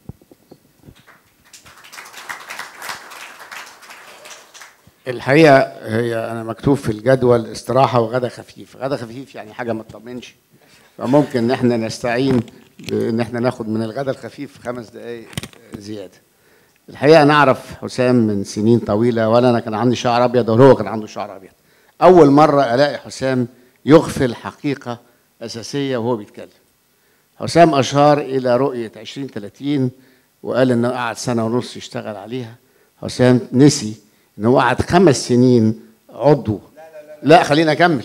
الحقيقه هي انا مكتوب في الجدول استراحه وغدا خفيف غدا خفيف يعني حاجه ما تطمنش فممكن ان احنا نستعين بان احنا ناخد من الغدا الخفيف خمس دقائق زياده الحقيقه انا اعرف حسام من سنين طويله ولا انا كان عندي شعر ابيض ولا هو كان عنده شعر ابيض اول مره الاقي حسام يغفل حقيقه اساسيه وهو بيتكلم حسام اشار الى رؤيه 2030 وقال انه قعد سنه ونص يشتغل عليها حسام نسي ان هو قعد خمس سنين عضو لا خلينا اكمل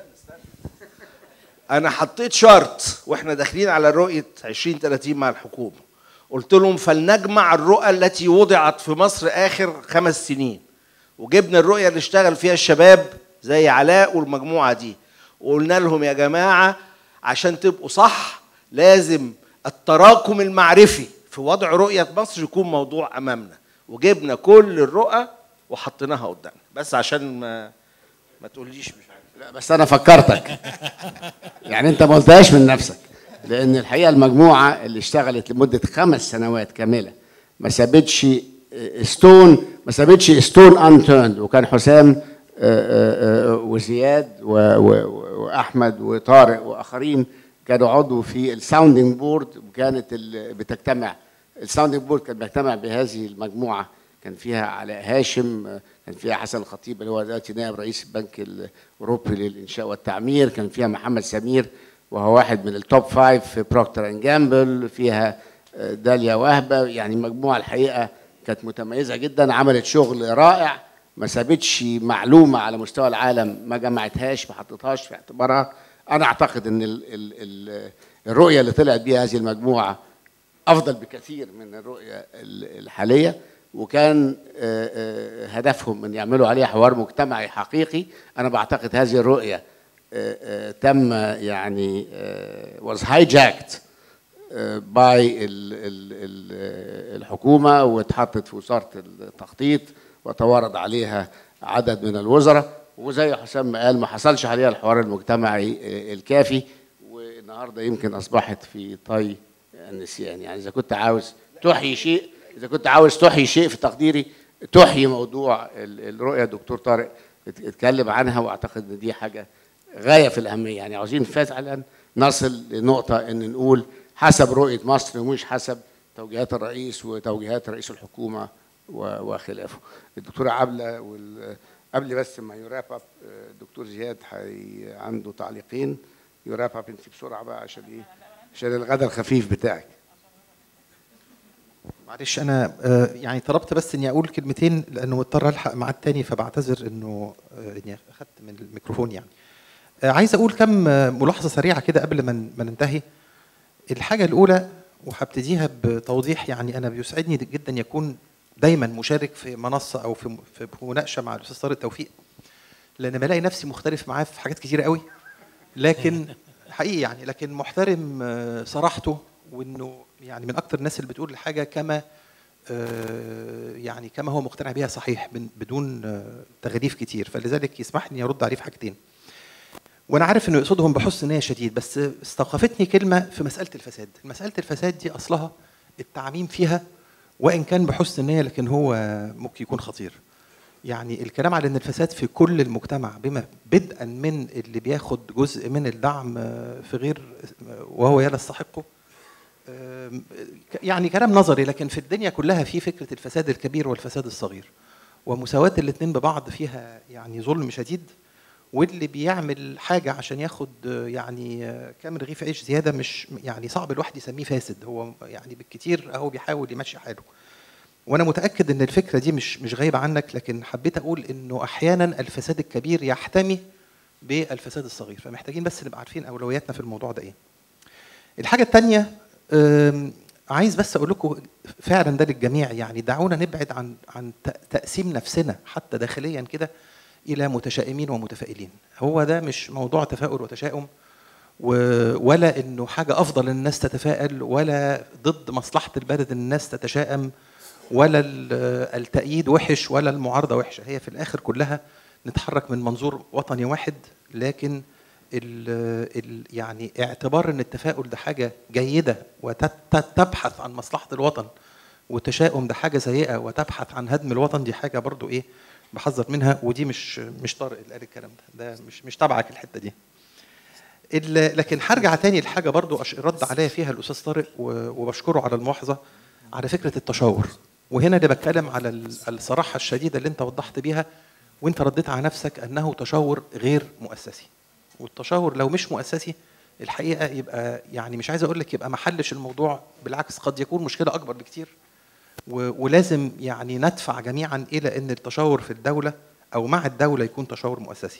انا حطيت شرط واحنا داخلين على رؤيه 2030 مع الحكومه قلت لهم فلنجمع الرؤى التي وضعت في مصر اخر خمس سنين وجبنا الرؤيه اللي اشتغل فيها الشباب زي علاء والمجموعه دي وقلنا لهم يا جماعه عشان تبقوا صح لازم التراكم المعرفي في وضع رؤيه مصر يكون موضوع امامنا وجبنا كل الرؤى وحطيناها قدامنا بس عشان ما ما تقوليش مش عارف لا بس انا فكرتك يعني انت ما قلتهاش من نفسك لان الحقيقه المجموعه اللي اشتغلت لمده خمس سنوات كامله ما سابتش ستون ما سابتش ستون انترند وكان حسام آه، آه، آه، وزياد و- و- واحمد وطارق واخرين كانوا عضو في الساوندنج بورد وكانت ال- بتجتمع الساوندنج بورد كان بيجتمع بهذه المجموعه كان فيها علاء هاشم آه، كان فيها حسن الخطيب اللي هو دلوقتي نائب رئيس البنك الاوروبي للانشاء والتعمير كان فيها محمد سمير وهو واحد من التوب فايف في بروكتر اند جامبل فيها آه، داليا وهبه يعني مجموعه الحقيقه كانت متميزه جدا عملت شغل رائع ما سابتش معلومه على مستوى العالم ما جمعتهاش ما حطتهاش في اعتبارها انا اعتقد ان ال ال ال الرؤيه اللي طلعت بيها هذه المجموعه افضل بكثير من الرؤيه ال- الحاليه وكان آه، آه، هدفهم ان يعملوا عليها حوار مجتمعي حقيقي انا بعتقد هذه الرؤيه آه، آه، تم يعني was hijacked باي الحكومه واتحطت في وزاره التخطيط وتوارد عليها عدد من الوزراء وزي حسام ما قال ما حصلش عليها الحوار المجتمعي آه، الكافي والنهارده يمكن اصبحت في طي النسيان يعني اذا كنت عاوز تحيي شيء اذا كنت عاوز تحيي شيء في تقديري تحيي موضوع ال- الرؤيه دكتور طارق ات- اتكلم عنها واعتقد ان دي حاجه غايه في الاهميه يعني عاوزين فعلا نصل لنقطه ان نقول حسب رؤيه مصر ومش حسب توجيهات الرئيس وتوجيهات رئيس الحكومه و- وخلافه. الدكتوره عبله وال... قبل بس ما يراب اب الدكتور زياد حي... عنده تعليقين يراب اب انت بسرعه بقى عشان ايه؟ عشان الغدا الخفيف بتاعك. معلش انا آه، يعني طلبت بس اني اقول كلمتين لانه مضطر الحق ميعاد تاني فبعتذر انه آه، اني اخدت من الميكروفون يعني آه، عايز اقول كم آه، ملاحظه سريعه كده قبل ما ن- ما ننتهي الحاجه الاولى وهبتديها بتوضيح يعني انا بيسعدني جدا يكون دايما مشارك في منصه او في في مناقشه مع الاستاذ طارق توفيق لان بلاقي نفسي مختلف معاه في حاجات كتيره قوي لكن حقيقي يعني لكن محترم آه، صراحته وانه يعني من اكتر الناس اللي بتقول الحاجه كما آه، يعني كما هو مقتنع بها صحيح من- بدون آه، تغليف كتير فلذلك يسمح لي ارد عليه في حاجتين وانا عارف انه يقصدهم بحسن نيه شديد بس استوقفتني كلمه في مساله الفساد مساله الفساد دي اصلها التعميم فيها وان كان بحسن نيه لكن هو ممكن يكون خطير يعني الكلام على ان الفساد في كل المجتمع بما بدءا من اللي بياخد جزء من الدعم آه، في غير آه، وهو لا يستحقه آم، ك- يعني كلام نظري لكن في الدنيا كلها في فكره الفساد الكبير والفساد الصغير ومساواه الاثنين ببعض فيها يعني ظلم شديد واللي بيعمل حاجه عشان ياخد آه، يعني آه، كام رغيف عيش زياده مش يعني صعب الواحد يسميه فاسد هو يعني بالكتير اهو بيحاول يمشي حاله وانا متاكد ان الفكره دي مش مش غايبه عنك لكن حبيت اقول انه احيانا الفساد الكبير يحتمي بالفساد الصغير فمحتاجين بس نبقى عارفين اولوياتنا في الموضوع ده ايه الحاجه الثانيه عايز بس اقول لكم فعلا ده للجميع يعني دعونا نبعد عن عن ت- تقسيم نفسنا حتى داخليا كده الى متشائمين ومتفائلين هو ده مش موضوع تفاؤل وتشاؤم و- ولا انه حاجه افضل ان الناس تتفائل ولا ضد مصلحه البلد ان الناس تتشائم ولا ال- التأييد وحش ولا المعارضه وحشه هي في الاخر كلها نتحرك من منظور وطني واحد لكن ال ال يعني اعتبار ان التفاؤل ده حاجه جيده وتبحث عن مصلحه الوطن والتشاؤم ده حاجه سيئه وتبحث عن هدم الوطن دي حاجه برضو ايه بحذر منها ودي مش مش طارق اللي قال الكلام ده ده مش مش تبعك الحته دي ال- لكن هرجع تاني لحاجه برضو أش- رد عليا فيها الاستاذ طارق و- وبشكره على الملاحظه على فكره التشاور وهنا اللي بتكلم على ال- الصراحه الشديده اللي انت وضحت بيها وانت رديت على نفسك انه تشاور غير مؤسسي والتشاور لو مش مؤسسي الحقيقه يبقى يعني مش عايز اقول لك يبقى ما حلش الموضوع بالعكس قد يكون مشكله اكبر بكتير و- ولازم يعني ندفع جميعا الى ان التشاور في الدوله او مع الدوله يكون تشاور مؤسسي.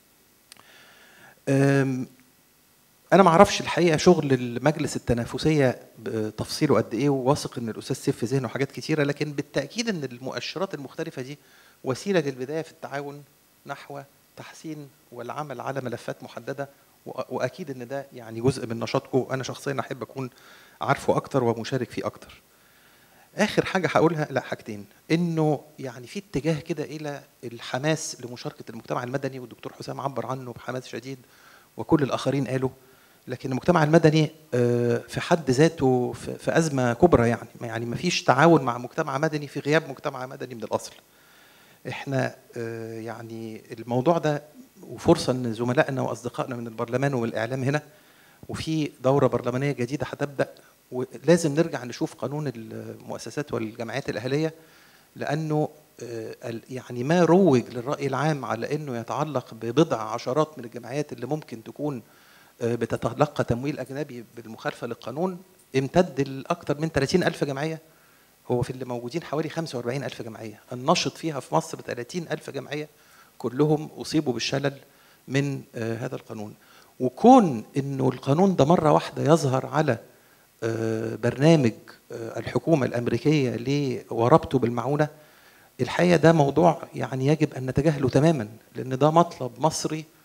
أم، انا ما اعرفش الحقيقه شغل المجلس التنافسيه بتفصيله قد ايه وواثق ان الاستاذ سيف في ذهنه حاجات كتيره لكن بالتاكيد ان المؤشرات المختلفه دي وسيله للبدايه في التعاون نحو تحسين والعمل على ملفات محدده وأ- واكيد ان ده يعني جزء من نشاطكم انا شخصيا احب اكون عارفه اكتر ومشارك فيه اكتر. اخر حاجه هقولها لا حاجتين انه يعني في اتجاه كده الى الحماس لمشاركه المجتمع المدني والدكتور حسام عبر عنه بحماس شديد وكل الاخرين قالوا لكن المجتمع المدني آه، في حد ذاته في في ازمه كبرى يعني يعني ما فيش تعاون مع مجتمع مدني في غياب مجتمع مدني من الاصل احنا آه، يعني الموضوع ده وفرصه ان زملائنا واصدقائنا من البرلمان ومن الاعلام هنا وفي دوره برلمانيه جديده هتبدا ولازم نرجع نشوف قانون المؤسسات والجمعيات الاهليه لانه آه، ال- يعني ما روج للراي العام على انه يتعلق ببضع عشرات من الجمعيات اللي ممكن تكون آه، بتتلقى تمويل اجنبي بالمخالفه للقانون امتد لاكثر من 30 الف جمعيه هو في اللي موجودين حوالي 45 الف جمعيه النشط فيها في مصر 30 الف جمعيه كلهم اصيبوا بالشلل من آه، هذا القانون وكون انه القانون ده مره واحده يظهر على آه، برنامج آه، الحكومه الامريكيه ل- وربطه بالمعونه الحقيقه ده موضوع يعني يجب ان نتجاهله تماما لان ده مطلب مصري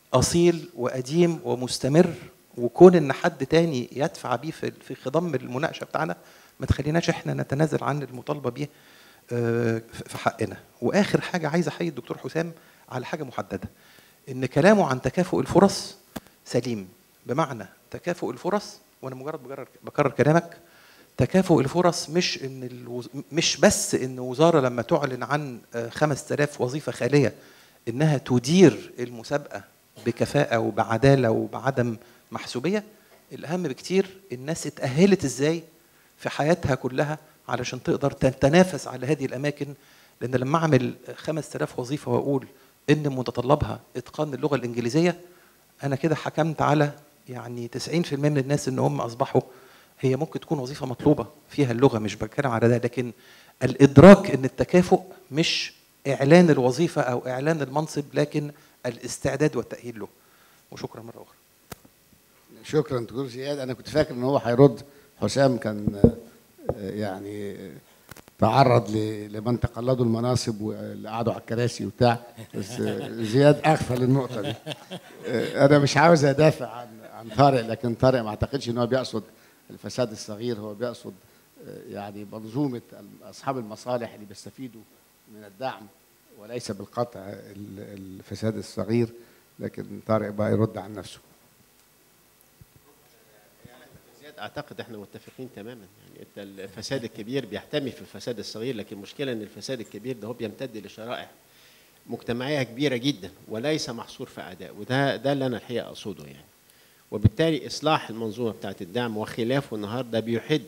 اصيل وقديم ومستمر وكون ان حد تاني يدفع بيه في في خضم المناقشه بتاعنا ما تخليناش احنا نتنازل عن المطالبه بيه آه، في حقنا واخر حاجه عايز احيي الدكتور حسام على حاجه محدده ان كلامه عن تكافؤ الفرص سليم بمعنى تكافؤ الفرص وانا مجرد بكرر بكرر كلامك تكافؤ الفرص مش ان الوز... مش بس ان وزاره لما تعلن عن آه، 5000 وظيفه خاليه انها تدير المسابقه بكفاءه وبعداله وبعدم محسوبيه الاهم بكتير الناس اتاهلت ازاي في حياتها كلها علشان تقدر تتنافس على هذه الاماكن لان لما اعمل 5000 وظيفه واقول ان متطلبها اتقان اللغه الانجليزيه انا كده حكمت على يعني 90% من الناس ان هم اصبحوا هي ممكن تكون وظيفه مطلوبه فيها اللغه مش بتكلم على ده لكن الادراك ان التكافؤ مش اعلان الوظيفه او اعلان المنصب لكن الاستعداد والتاهيل له وشكرا مره اخرى شكرا دكتور زياد انا كنت فاكر ان هو هيرد حسام كان آه، يعني آه، تعرض ل- لمن تقلدوا المناصب واللي قعدوا على الكراسي وبتاع بس آه، زياد اغفل النقطه دي آه، انا مش عاوز ادافع عن عن طارق لكن طارق ما اعتقدش ان هو بيقصد الفساد الصغير هو بيقصد آه، يعني منظومه اصحاب المصالح اللي بيستفيدوا من الدعم وليس بالقطع ال- الفساد الصغير لكن طارق بقى يرد عن نفسه زياد اعتقد احنا متفقين تماما يعني انت الفساد الكبير بيحتمي في الفساد الصغير لكن المشكله ان الفساد الكبير ده هو بيمتد لشرائح مجتمعيه كبيره جدا وليس محصور في اعداء وده ده اللي انا الحقيقه اقصده يعني وبالتالي اصلاح المنظومه بتاعه الدعم وخلافه النهارده بيحد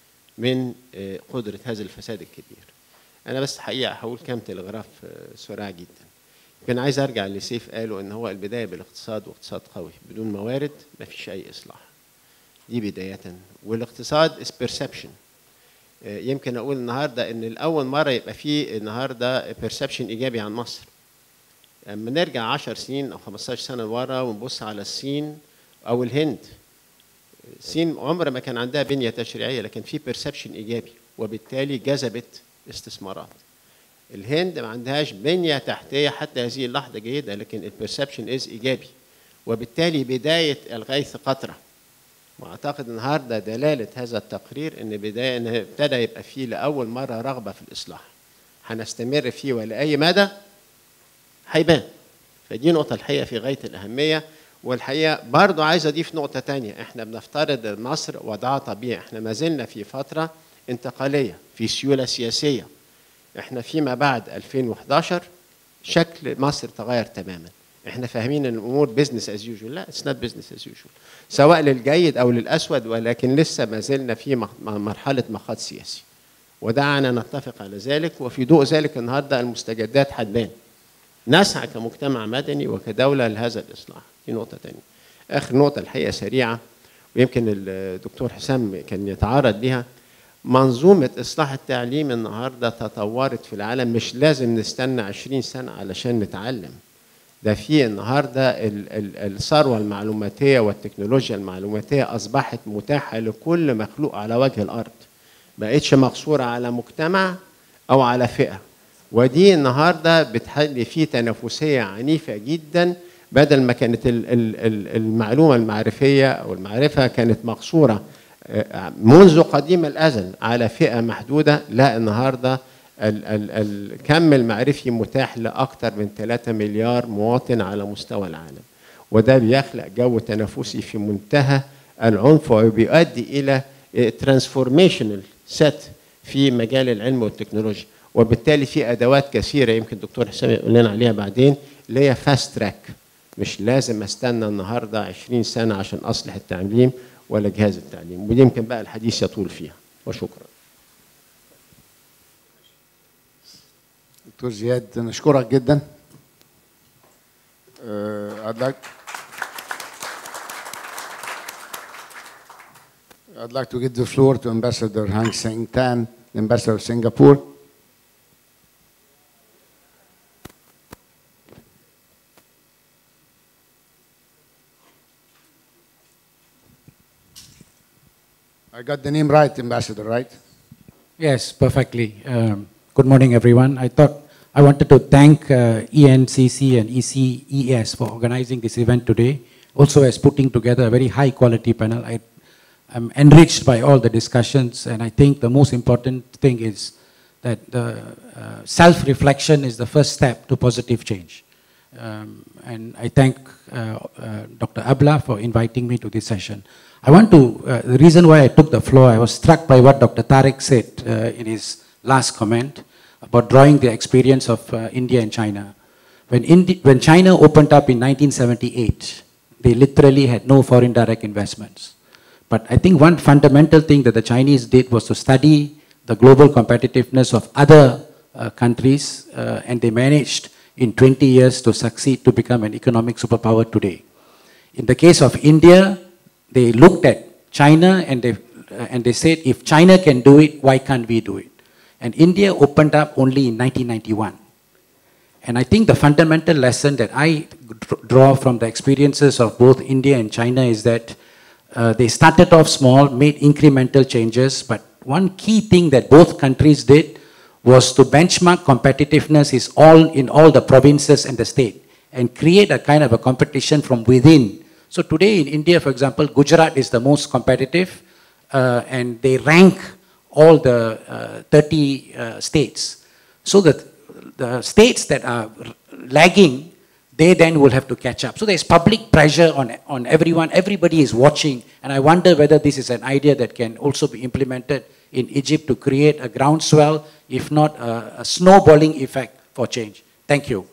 من آه، قدره هذا الفساد الكبير انا بس حقيقه هقول كام تلغراف آه، سريع جدا كان عايز ارجع لسيف قاله ان هو البدايه بالاقتصاد واقتصاد قوي بدون موارد مفيش اي اصلاح دي بداية والاقتصاد is perception آه، يمكن أقول النهاردة إن الأول مرة يبقى فيه النهاردة perception إيجابي عن مصر لما نرجع 10 سنين أو 15 سنة لورا ونبص على الصين أو الهند الصين عمر ما كان عندها بنية تشريعية لكن في perception إيجابي وبالتالي جذبت استثمارات الهند ما عندهاش بنية تحتية حتى هذه اللحظة جيدة لكن البرسبشن از إيجابي وبالتالي بداية الغيث قطرة واعتقد النهارده دلاله هذا التقرير ان بدايه ان ابتدى يبقى فيه لاول مره رغبه في الاصلاح هنستمر فيه ولاي مدى هيبان فدي نقطه الحقيقه في غايه الاهميه والحقيقه برضو عايز اضيف نقطه تانية احنا بنفترض ان مصر وضعها طبيعي احنا ما زلنا في فتره انتقاليه في سيوله سياسيه احنا فيما بعد 2011 شكل مصر تغير تماما احنا فاهمين ان الامور بزنس از يوجوال لا اتس نوت بزنس از يوجوال سواء للجيد او للاسود ولكن لسه ما زلنا في مخ- مرحله مخاض سياسي ودعنا نتفق على ذلك وفي ضوء ذلك النهارده المستجدات هتبان نسعى كمجتمع مدني وكدوله لهذا الاصلاح دي نقطه ثانيه اخر نقطه الحقيقه سريعه ويمكن الدكتور حسام كان يتعارض بها منظومة إصلاح التعليم النهاردة تطورت في العالم مش لازم نستنى 20 سنة علشان نتعلم ده في النهارده ال- ال- الثروه المعلوماتيه والتكنولوجيا المعلوماتيه اصبحت متاحه لكل مخلوق على وجه الارض بقتش مقصوره على مجتمع او على فئه ودي النهارده بتخلي فيه تنافسيه عنيفه جدا بدل ما كانت ال- ال- ال- المعلومه المعرفيه او المعرفه كانت مقصوره آه، منذ قديم الازل على فئه محدوده لا النهارده ال- ال- الكم المعرفي متاح لاكثر من 3 مليار مواطن على مستوى العالم وده بيخلق جو تنافسي في منتهى العنف وبيؤدي الى ترانسفورميشنال سيت في مجال العلم والتكنولوجيا وبالتالي في ادوات كثيره يمكن الدكتور حسام يقول لنا عليها بعدين اللي هي فاست تراك مش لازم استنى النهارده 20 سنه عشان اصلح التعليم ولا جهاز التعليم ودي يمكن بقى الحديث يطول فيها وشكرا دكتور زياد نشكرك جدا Uh, I'd like I'd like to give the floor to Ambassador Hang Seng Tan, Ambassador of Singapore. I got the name right, Ambassador, right? Yes, perfectly. Um, good morning, everyone. I thought I wanted to thank uh, ENCC and ECES for organizing this event today, also as putting together a very high quality panel. I, I'm enriched by all the discussions, and I think the most important thing is that the uh, self-reflection is the first step to positive change. Um, and I thank uh, uh, Dr. Abla for inviting me to this session. I want to, uh, the reason why I took the floor, I was struck by what Dr. Tariq said uh, in his last comment about drawing the experience of uh, India and China. When, Indi- when China opened up in 1978, they literally had no foreign direct investments. But I think one fundamental thing that the Chinese did was to study the global competitiveness of other uh, countries, uh, and they managed in 20 years to succeed to become an economic superpower today. In the case of India, they looked at China and they, uh, and they said, if China can do it, why can't we do it? And India opened up only in 1991. And I think the fundamental lesson that I dr- draw from the experiences of both India and China is that uh, they started off small, made incremental changes, but one key thing that both countries did was to benchmark competitiveness is all in all the provinces and the state and create a kind of a competition from within. So today in India, for example, Gujarat is the most competitive uh, and they rank all the uh, 30 uh, states. So that the states that are lagging, they then will have to catch up. So there's public pressure on, on everyone. Everybody is watching. And I wonder whether this is an idea that can also be implemented in Egypt to create a groundswell, if not a, a snowballing effect for change. Thank you.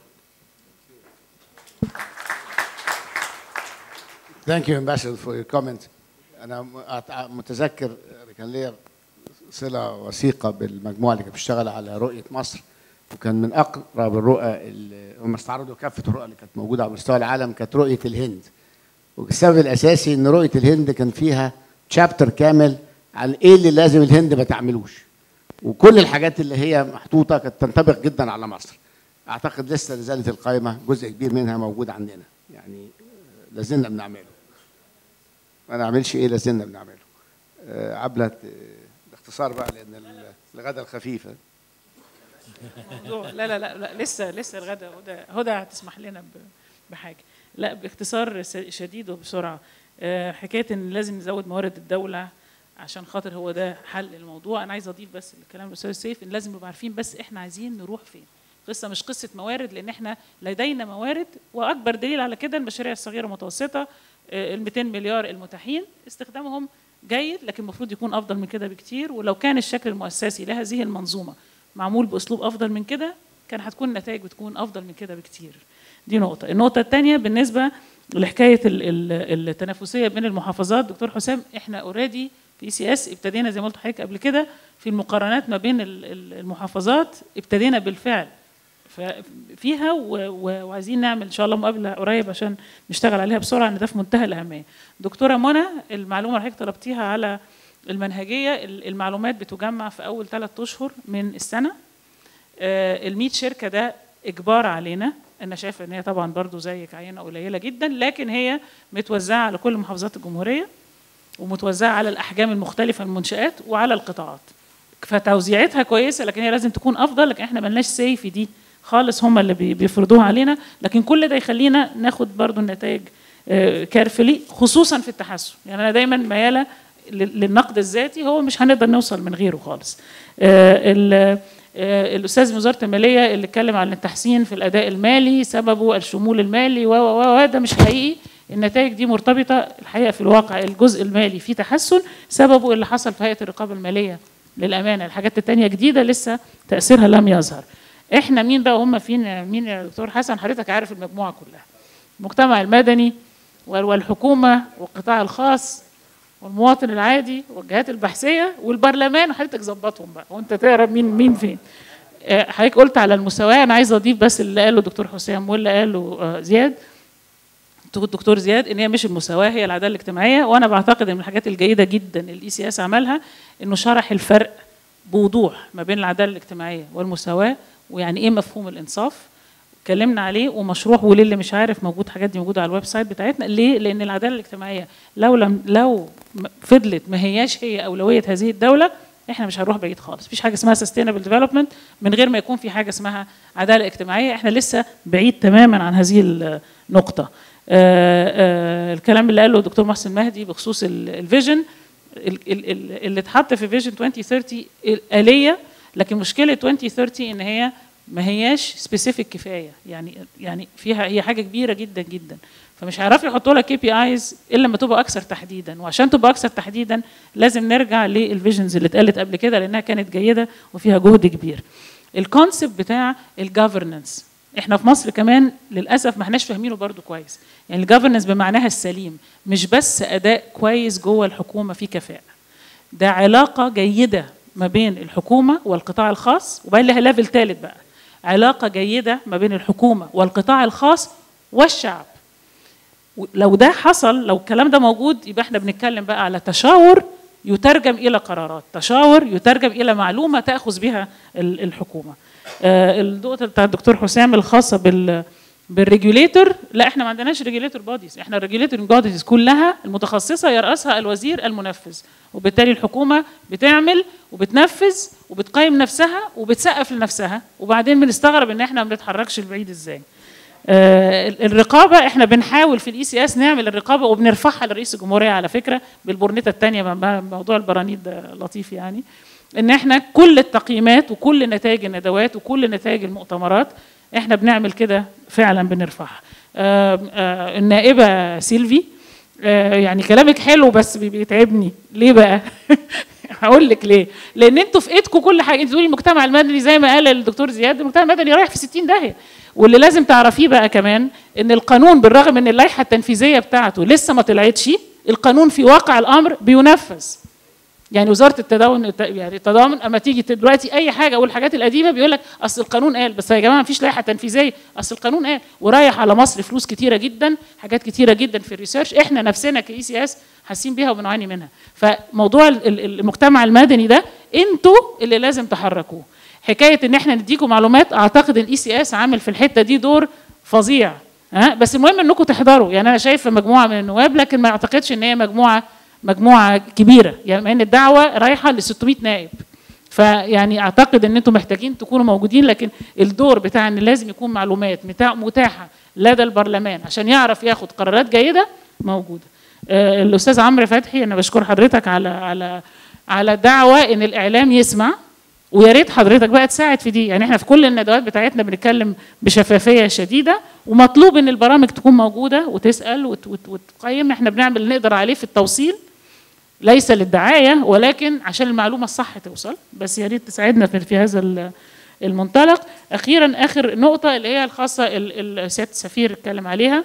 Thank you, Ambassador, for your comment. أنا م- أت- متذكر كان ليا صلة وثيقة بالمجموعة اللي كانت بتشتغل على رؤية مصر وكان من أقرب الرؤى اللي هم استعرضوا كافة الرؤى اللي كانت موجودة على مستوى العالم كانت رؤية الهند والسبب الأساسي إن رؤية الهند كان فيها تشابتر كامل عن إيه اللي لازم الهند ما تعملوش وكل الحاجات اللي هي محطوطة كانت تنطبق جدا على مصر أعتقد لسه لازالت القائمة جزء كبير منها موجود عندنا يعني لازلنا بنعمله ما نعملش ايه لازلنا بنعمله آه، عبلة آه، باختصار بقى لان ال- الغدا الخفيفه موضوع- لا لا لا, لا لسه لسه الغدا هدى هدى هتسمح لنا ب- بحاجه لا باختصار س- شديد وبسرعه آه، حكايه ان لازم نزود موارد الدوله عشان خاطر هو ده حل الموضوع انا عايز اضيف بس لكلام الاستاذ سيف ان لازم نبقى عارفين بس احنا عايزين نروح فين قصه مش قصه موارد لان احنا لدينا موارد واكبر دليل على كده المشاريع الصغيره والمتوسطه ال 200 مليار المتاحين استخدامهم جيد لكن المفروض يكون افضل من كده بكتير ولو كان الشكل المؤسسي لهذه المنظومه معمول باسلوب افضل من كده كان هتكون النتائج بتكون افضل من كده بكتير دي نقطه النقطه الثانيه بالنسبه لحكايه ال- ال- التنافسيه بين المحافظات دكتور حسام احنا اوريدي في سي اس ابتدينا زي ما قلت لحضرتك قبل كده في المقارنات ما بين ال- ال- المحافظات ابتدينا بالفعل فيها و- و- وعايزين نعمل ان شاء الله مقابله قريب عشان نشتغل عليها بسرعه ان ده في منتهى الاهميه. دكتوره منى المعلومه اللي حضرتك طلبتيها على المنهجيه ال- المعلومات بتجمع في اول ثلاث اشهر من السنه. ال 100 شركه ده اجبار علينا انا شايفه ان هي طبعا برضو زيك عينه قليله جدا لكن هي متوزعه على كل محافظات الجمهوريه ومتوزعه على الاحجام المختلفه من المنشات وعلى القطاعات. فتوزيعتها كويسه لكن هي لازم تكون افضل لكن احنا ملناش سي في دي خالص هم اللي بي- بيفرضوها علينا لكن كل ده يخلينا ناخد برضو النتائج كارفلي خصوصا في التحسن يعني انا دايما مياله لل- للنقد الذاتي هو مش هنقدر نوصل من غيره خالص آه، ال- آه، الاستاذ من وزاره الماليه اللي اتكلم عن التحسين في الاداء المالي سببه الشمول المالي و و و ده مش حقيقي النتائج دي مرتبطه الحقيقه في الواقع الجزء المالي فيه تحسن سببه اللي حصل في هيئه الرقابه الماليه للامانه الحاجات التانية جديده لسه تاثيرها لم يظهر احنا مين بقى هم فين مين يا دكتور حسن حضرتك عارف المجموعه كلها المجتمع المدني وال- والحكومه والقطاع الخاص والمواطن العادي والجهات البحثيه والبرلمان وحضرتك ظبطهم بقى وانت تعرف مين مين فين آه، حضرتك قلت على المساواه انا عايزه اضيف بس اللي قاله دكتور حسام واللي قاله آه، زياد الدكتور زياد ان هي مش المساواه هي العداله الاجتماعيه وانا بعتقد ان من الحاجات الجيده جدا الاي سي اس عملها انه شرح الفرق بوضوح ما بين العداله الاجتماعيه والمساواه ويعني ايه مفهوم الانصاف اتكلمنا عليه ومشروح وللي مش عارف موجود حاجات دي موجوده على الويب سايت بتاعتنا ليه لان العداله الاجتماعيه لو لم لو م- فضلت ما هياش هي اولويه هذه الدوله احنا مش هنروح بعيد خالص مفيش حاجه اسمها سستينبل ديفلوبمنت من غير ما يكون في حاجه اسمها عداله اجتماعيه احنا لسه بعيد تماما عن هذه النقطه آه، آه، الكلام اللي قاله الدكتور محسن مهدي بخصوص ال- الفيجن ال- ال- ال- اللي اتحط في فيجن 2030 آلية لكن مشكلة 2030 ان هي ما هياش سبيسيفيك كفاية يعني يعني فيها هي حاجة كبيرة جدا جدا فمش هيعرفوا يحطوا لها كي بي ايز الا لما تبقى اكثر تحديدا وعشان تبقى اكثر تحديدا لازم نرجع للفيجنز اللي اتقالت قبل كده لانها كانت جيدة وفيها جهد كبير الكونسبت بتاع الجفرنس احنا في مصر كمان للاسف ما احناش فاهمينه برضو كويس يعني الجفرنس بمعناها السليم مش بس اداء كويس جوه الحكومه في كفاءه ده علاقه جيده ما بين الحكومه والقطاع الخاص وبعدين لها ليفل ثالث بقى علاقه جيده ما بين الحكومه والقطاع الخاص والشعب لو ده حصل لو الكلام ده موجود يبقى احنا بنتكلم بقى على تشاور يترجم الى قرارات تشاور يترجم الى معلومه تاخذ بها ال- الحكومه آه، النقطه بتاع الدكتور حسام الخاصه بال بالريجوليتور لا احنا ما عندناش ريجوليتور بوديز احنا الريجوليتور بوديز كلها المتخصصه يرأسها الوزير المنفذ وبالتالي الحكومه بتعمل وبتنفذ وبتقيم نفسها وبتسقف لنفسها وبعدين بنستغرب ان احنا ما بنتحركش البعيد ازاي آه، الرقابه احنا بنحاول في الاي سي اس نعمل الرقابه وبنرفعها لرئيس الجمهوريه على فكره بالبورنيتا الثانيه موضوع البرانيد ده لطيف يعني ان احنا كل التقييمات وكل نتائج الندوات وكل نتائج المؤتمرات احنا بنعمل كده فعلا بنرفعها آه، آه، النائبه سيلفي آه، يعني كلامك حلو بس بي- بيتعبني ليه بقى هقول لك ليه لان انتوا في ايدكم كل حاجه انتوا تقولي المجتمع المدني زي ما قال الدكتور زياد المجتمع المدني رايح في 60 داهيه واللي لازم تعرفيه بقى كمان ان القانون بالرغم ان اللائحه التنفيذيه بتاعته لسه ما طلعتش القانون في واقع الامر بينفذ يعني وزاره التضامن الت- يعني التضامن اما تيجي دلوقتي اي حاجه والحاجات القديمه بيقول لك اصل القانون قال بس يا جماعه ما فيش لائحه تنفيذيه اصل القانون قال ورايح على مصر فلوس كتيره جدا حاجات كتيره جدا في الريسيرش احنا نفسنا كاي سي اس حاسين بيها وبنعاني منها فموضوع ال- ال- المجتمع المدني ده انتوا اللي لازم تحركوه حكايه ان احنا نديكم معلومات اعتقد الاي سي اس عامل في الحته دي دور فظيع ها بس المهم انكم تحضروا يعني انا شايفه مجموعه من النواب لكن ما اعتقدش ان هي مجموعه مجموعه كبيره يعني مع ان الدعوه رايحه ل 600 نائب فيعني اعتقد ان انتم محتاجين تكونوا موجودين لكن الدور بتاع ان لازم يكون معلومات متاع- متاحه لدى البرلمان عشان يعرف ياخد قرارات جيده موجوده آه، الاستاذ عمرو فتحي انا بشكر حضرتك على على على دعوه ان الاعلام يسمع ويا ريت حضرتك بقى تساعد في دي يعني احنا في كل الندوات بتاعتنا بنتكلم بشفافيه شديده ومطلوب ان البرامج تكون موجوده وتسال وت- وت- وتقيم احنا بنعمل اللي نقدر عليه في التوصيل ليس للدعايه ولكن عشان المعلومه الصح توصل بس يا ريت تساعدنا في في هذا ال- المنطلق اخيرا اخر نقطه اللي هي الخاصه ال- ال- سياده السفير اتكلم عليها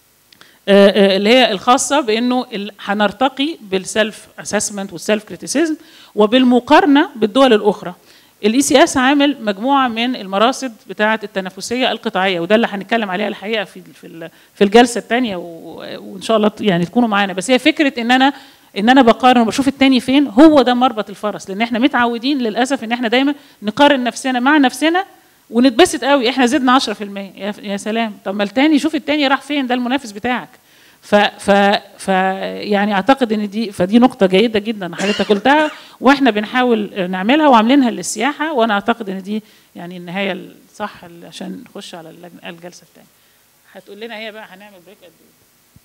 آه، آه، اللي هي الخاصه بانه ال- هنرتقي بالسيلف اسسمنت والسيلف كريتيسيزم وبالمقارنه بالدول الاخرى الاي سي اس عامل مجموعه من المراصد بتاعه التنافسيه القطاعيه وده اللي هنتكلم عليها الحقيقه في في ال- في الجلسه الثانيه وان شاء الله ت- يعني تكونوا معانا بس هي فكره ان انا ان انا بقارن وبشوف التاني فين هو ده مربط الفرس لان احنا متعودين للاسف ان احنا دايما نقارن نفسنا مع نفسنا ونتبسط قوي احنا زدنا 10% يا, يا سلام طب ما التاني شوف التاني راح فين ده المنافس بتاعك ف ف ف يعني اعتقد ان دي فدي نقطه جيده جدا حضرتك قلتها واحنا بنحاول نعملها وعاملينها للسياحه وانا اعتقد ان دي يعني النهايه الصح اللي- عشان نخش على اللجنة- الجلسه الثانيه هتقول لنا هي بقى هنعمل بريك قد ايه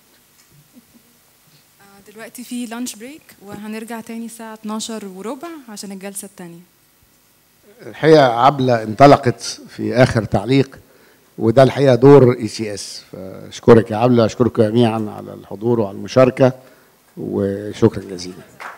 آه، دلوقتي في لانش بريك وهنرجع تاني الساعة 12 وربع عشان الجلسة التانية الحقيقه عبله انطلقت في اخر تعليق وده الحقيقه دور اي سي اس فاشكرك يا عبله اشكركم جميعا على الحضور وعلى المشاركه وشكرا جزيلا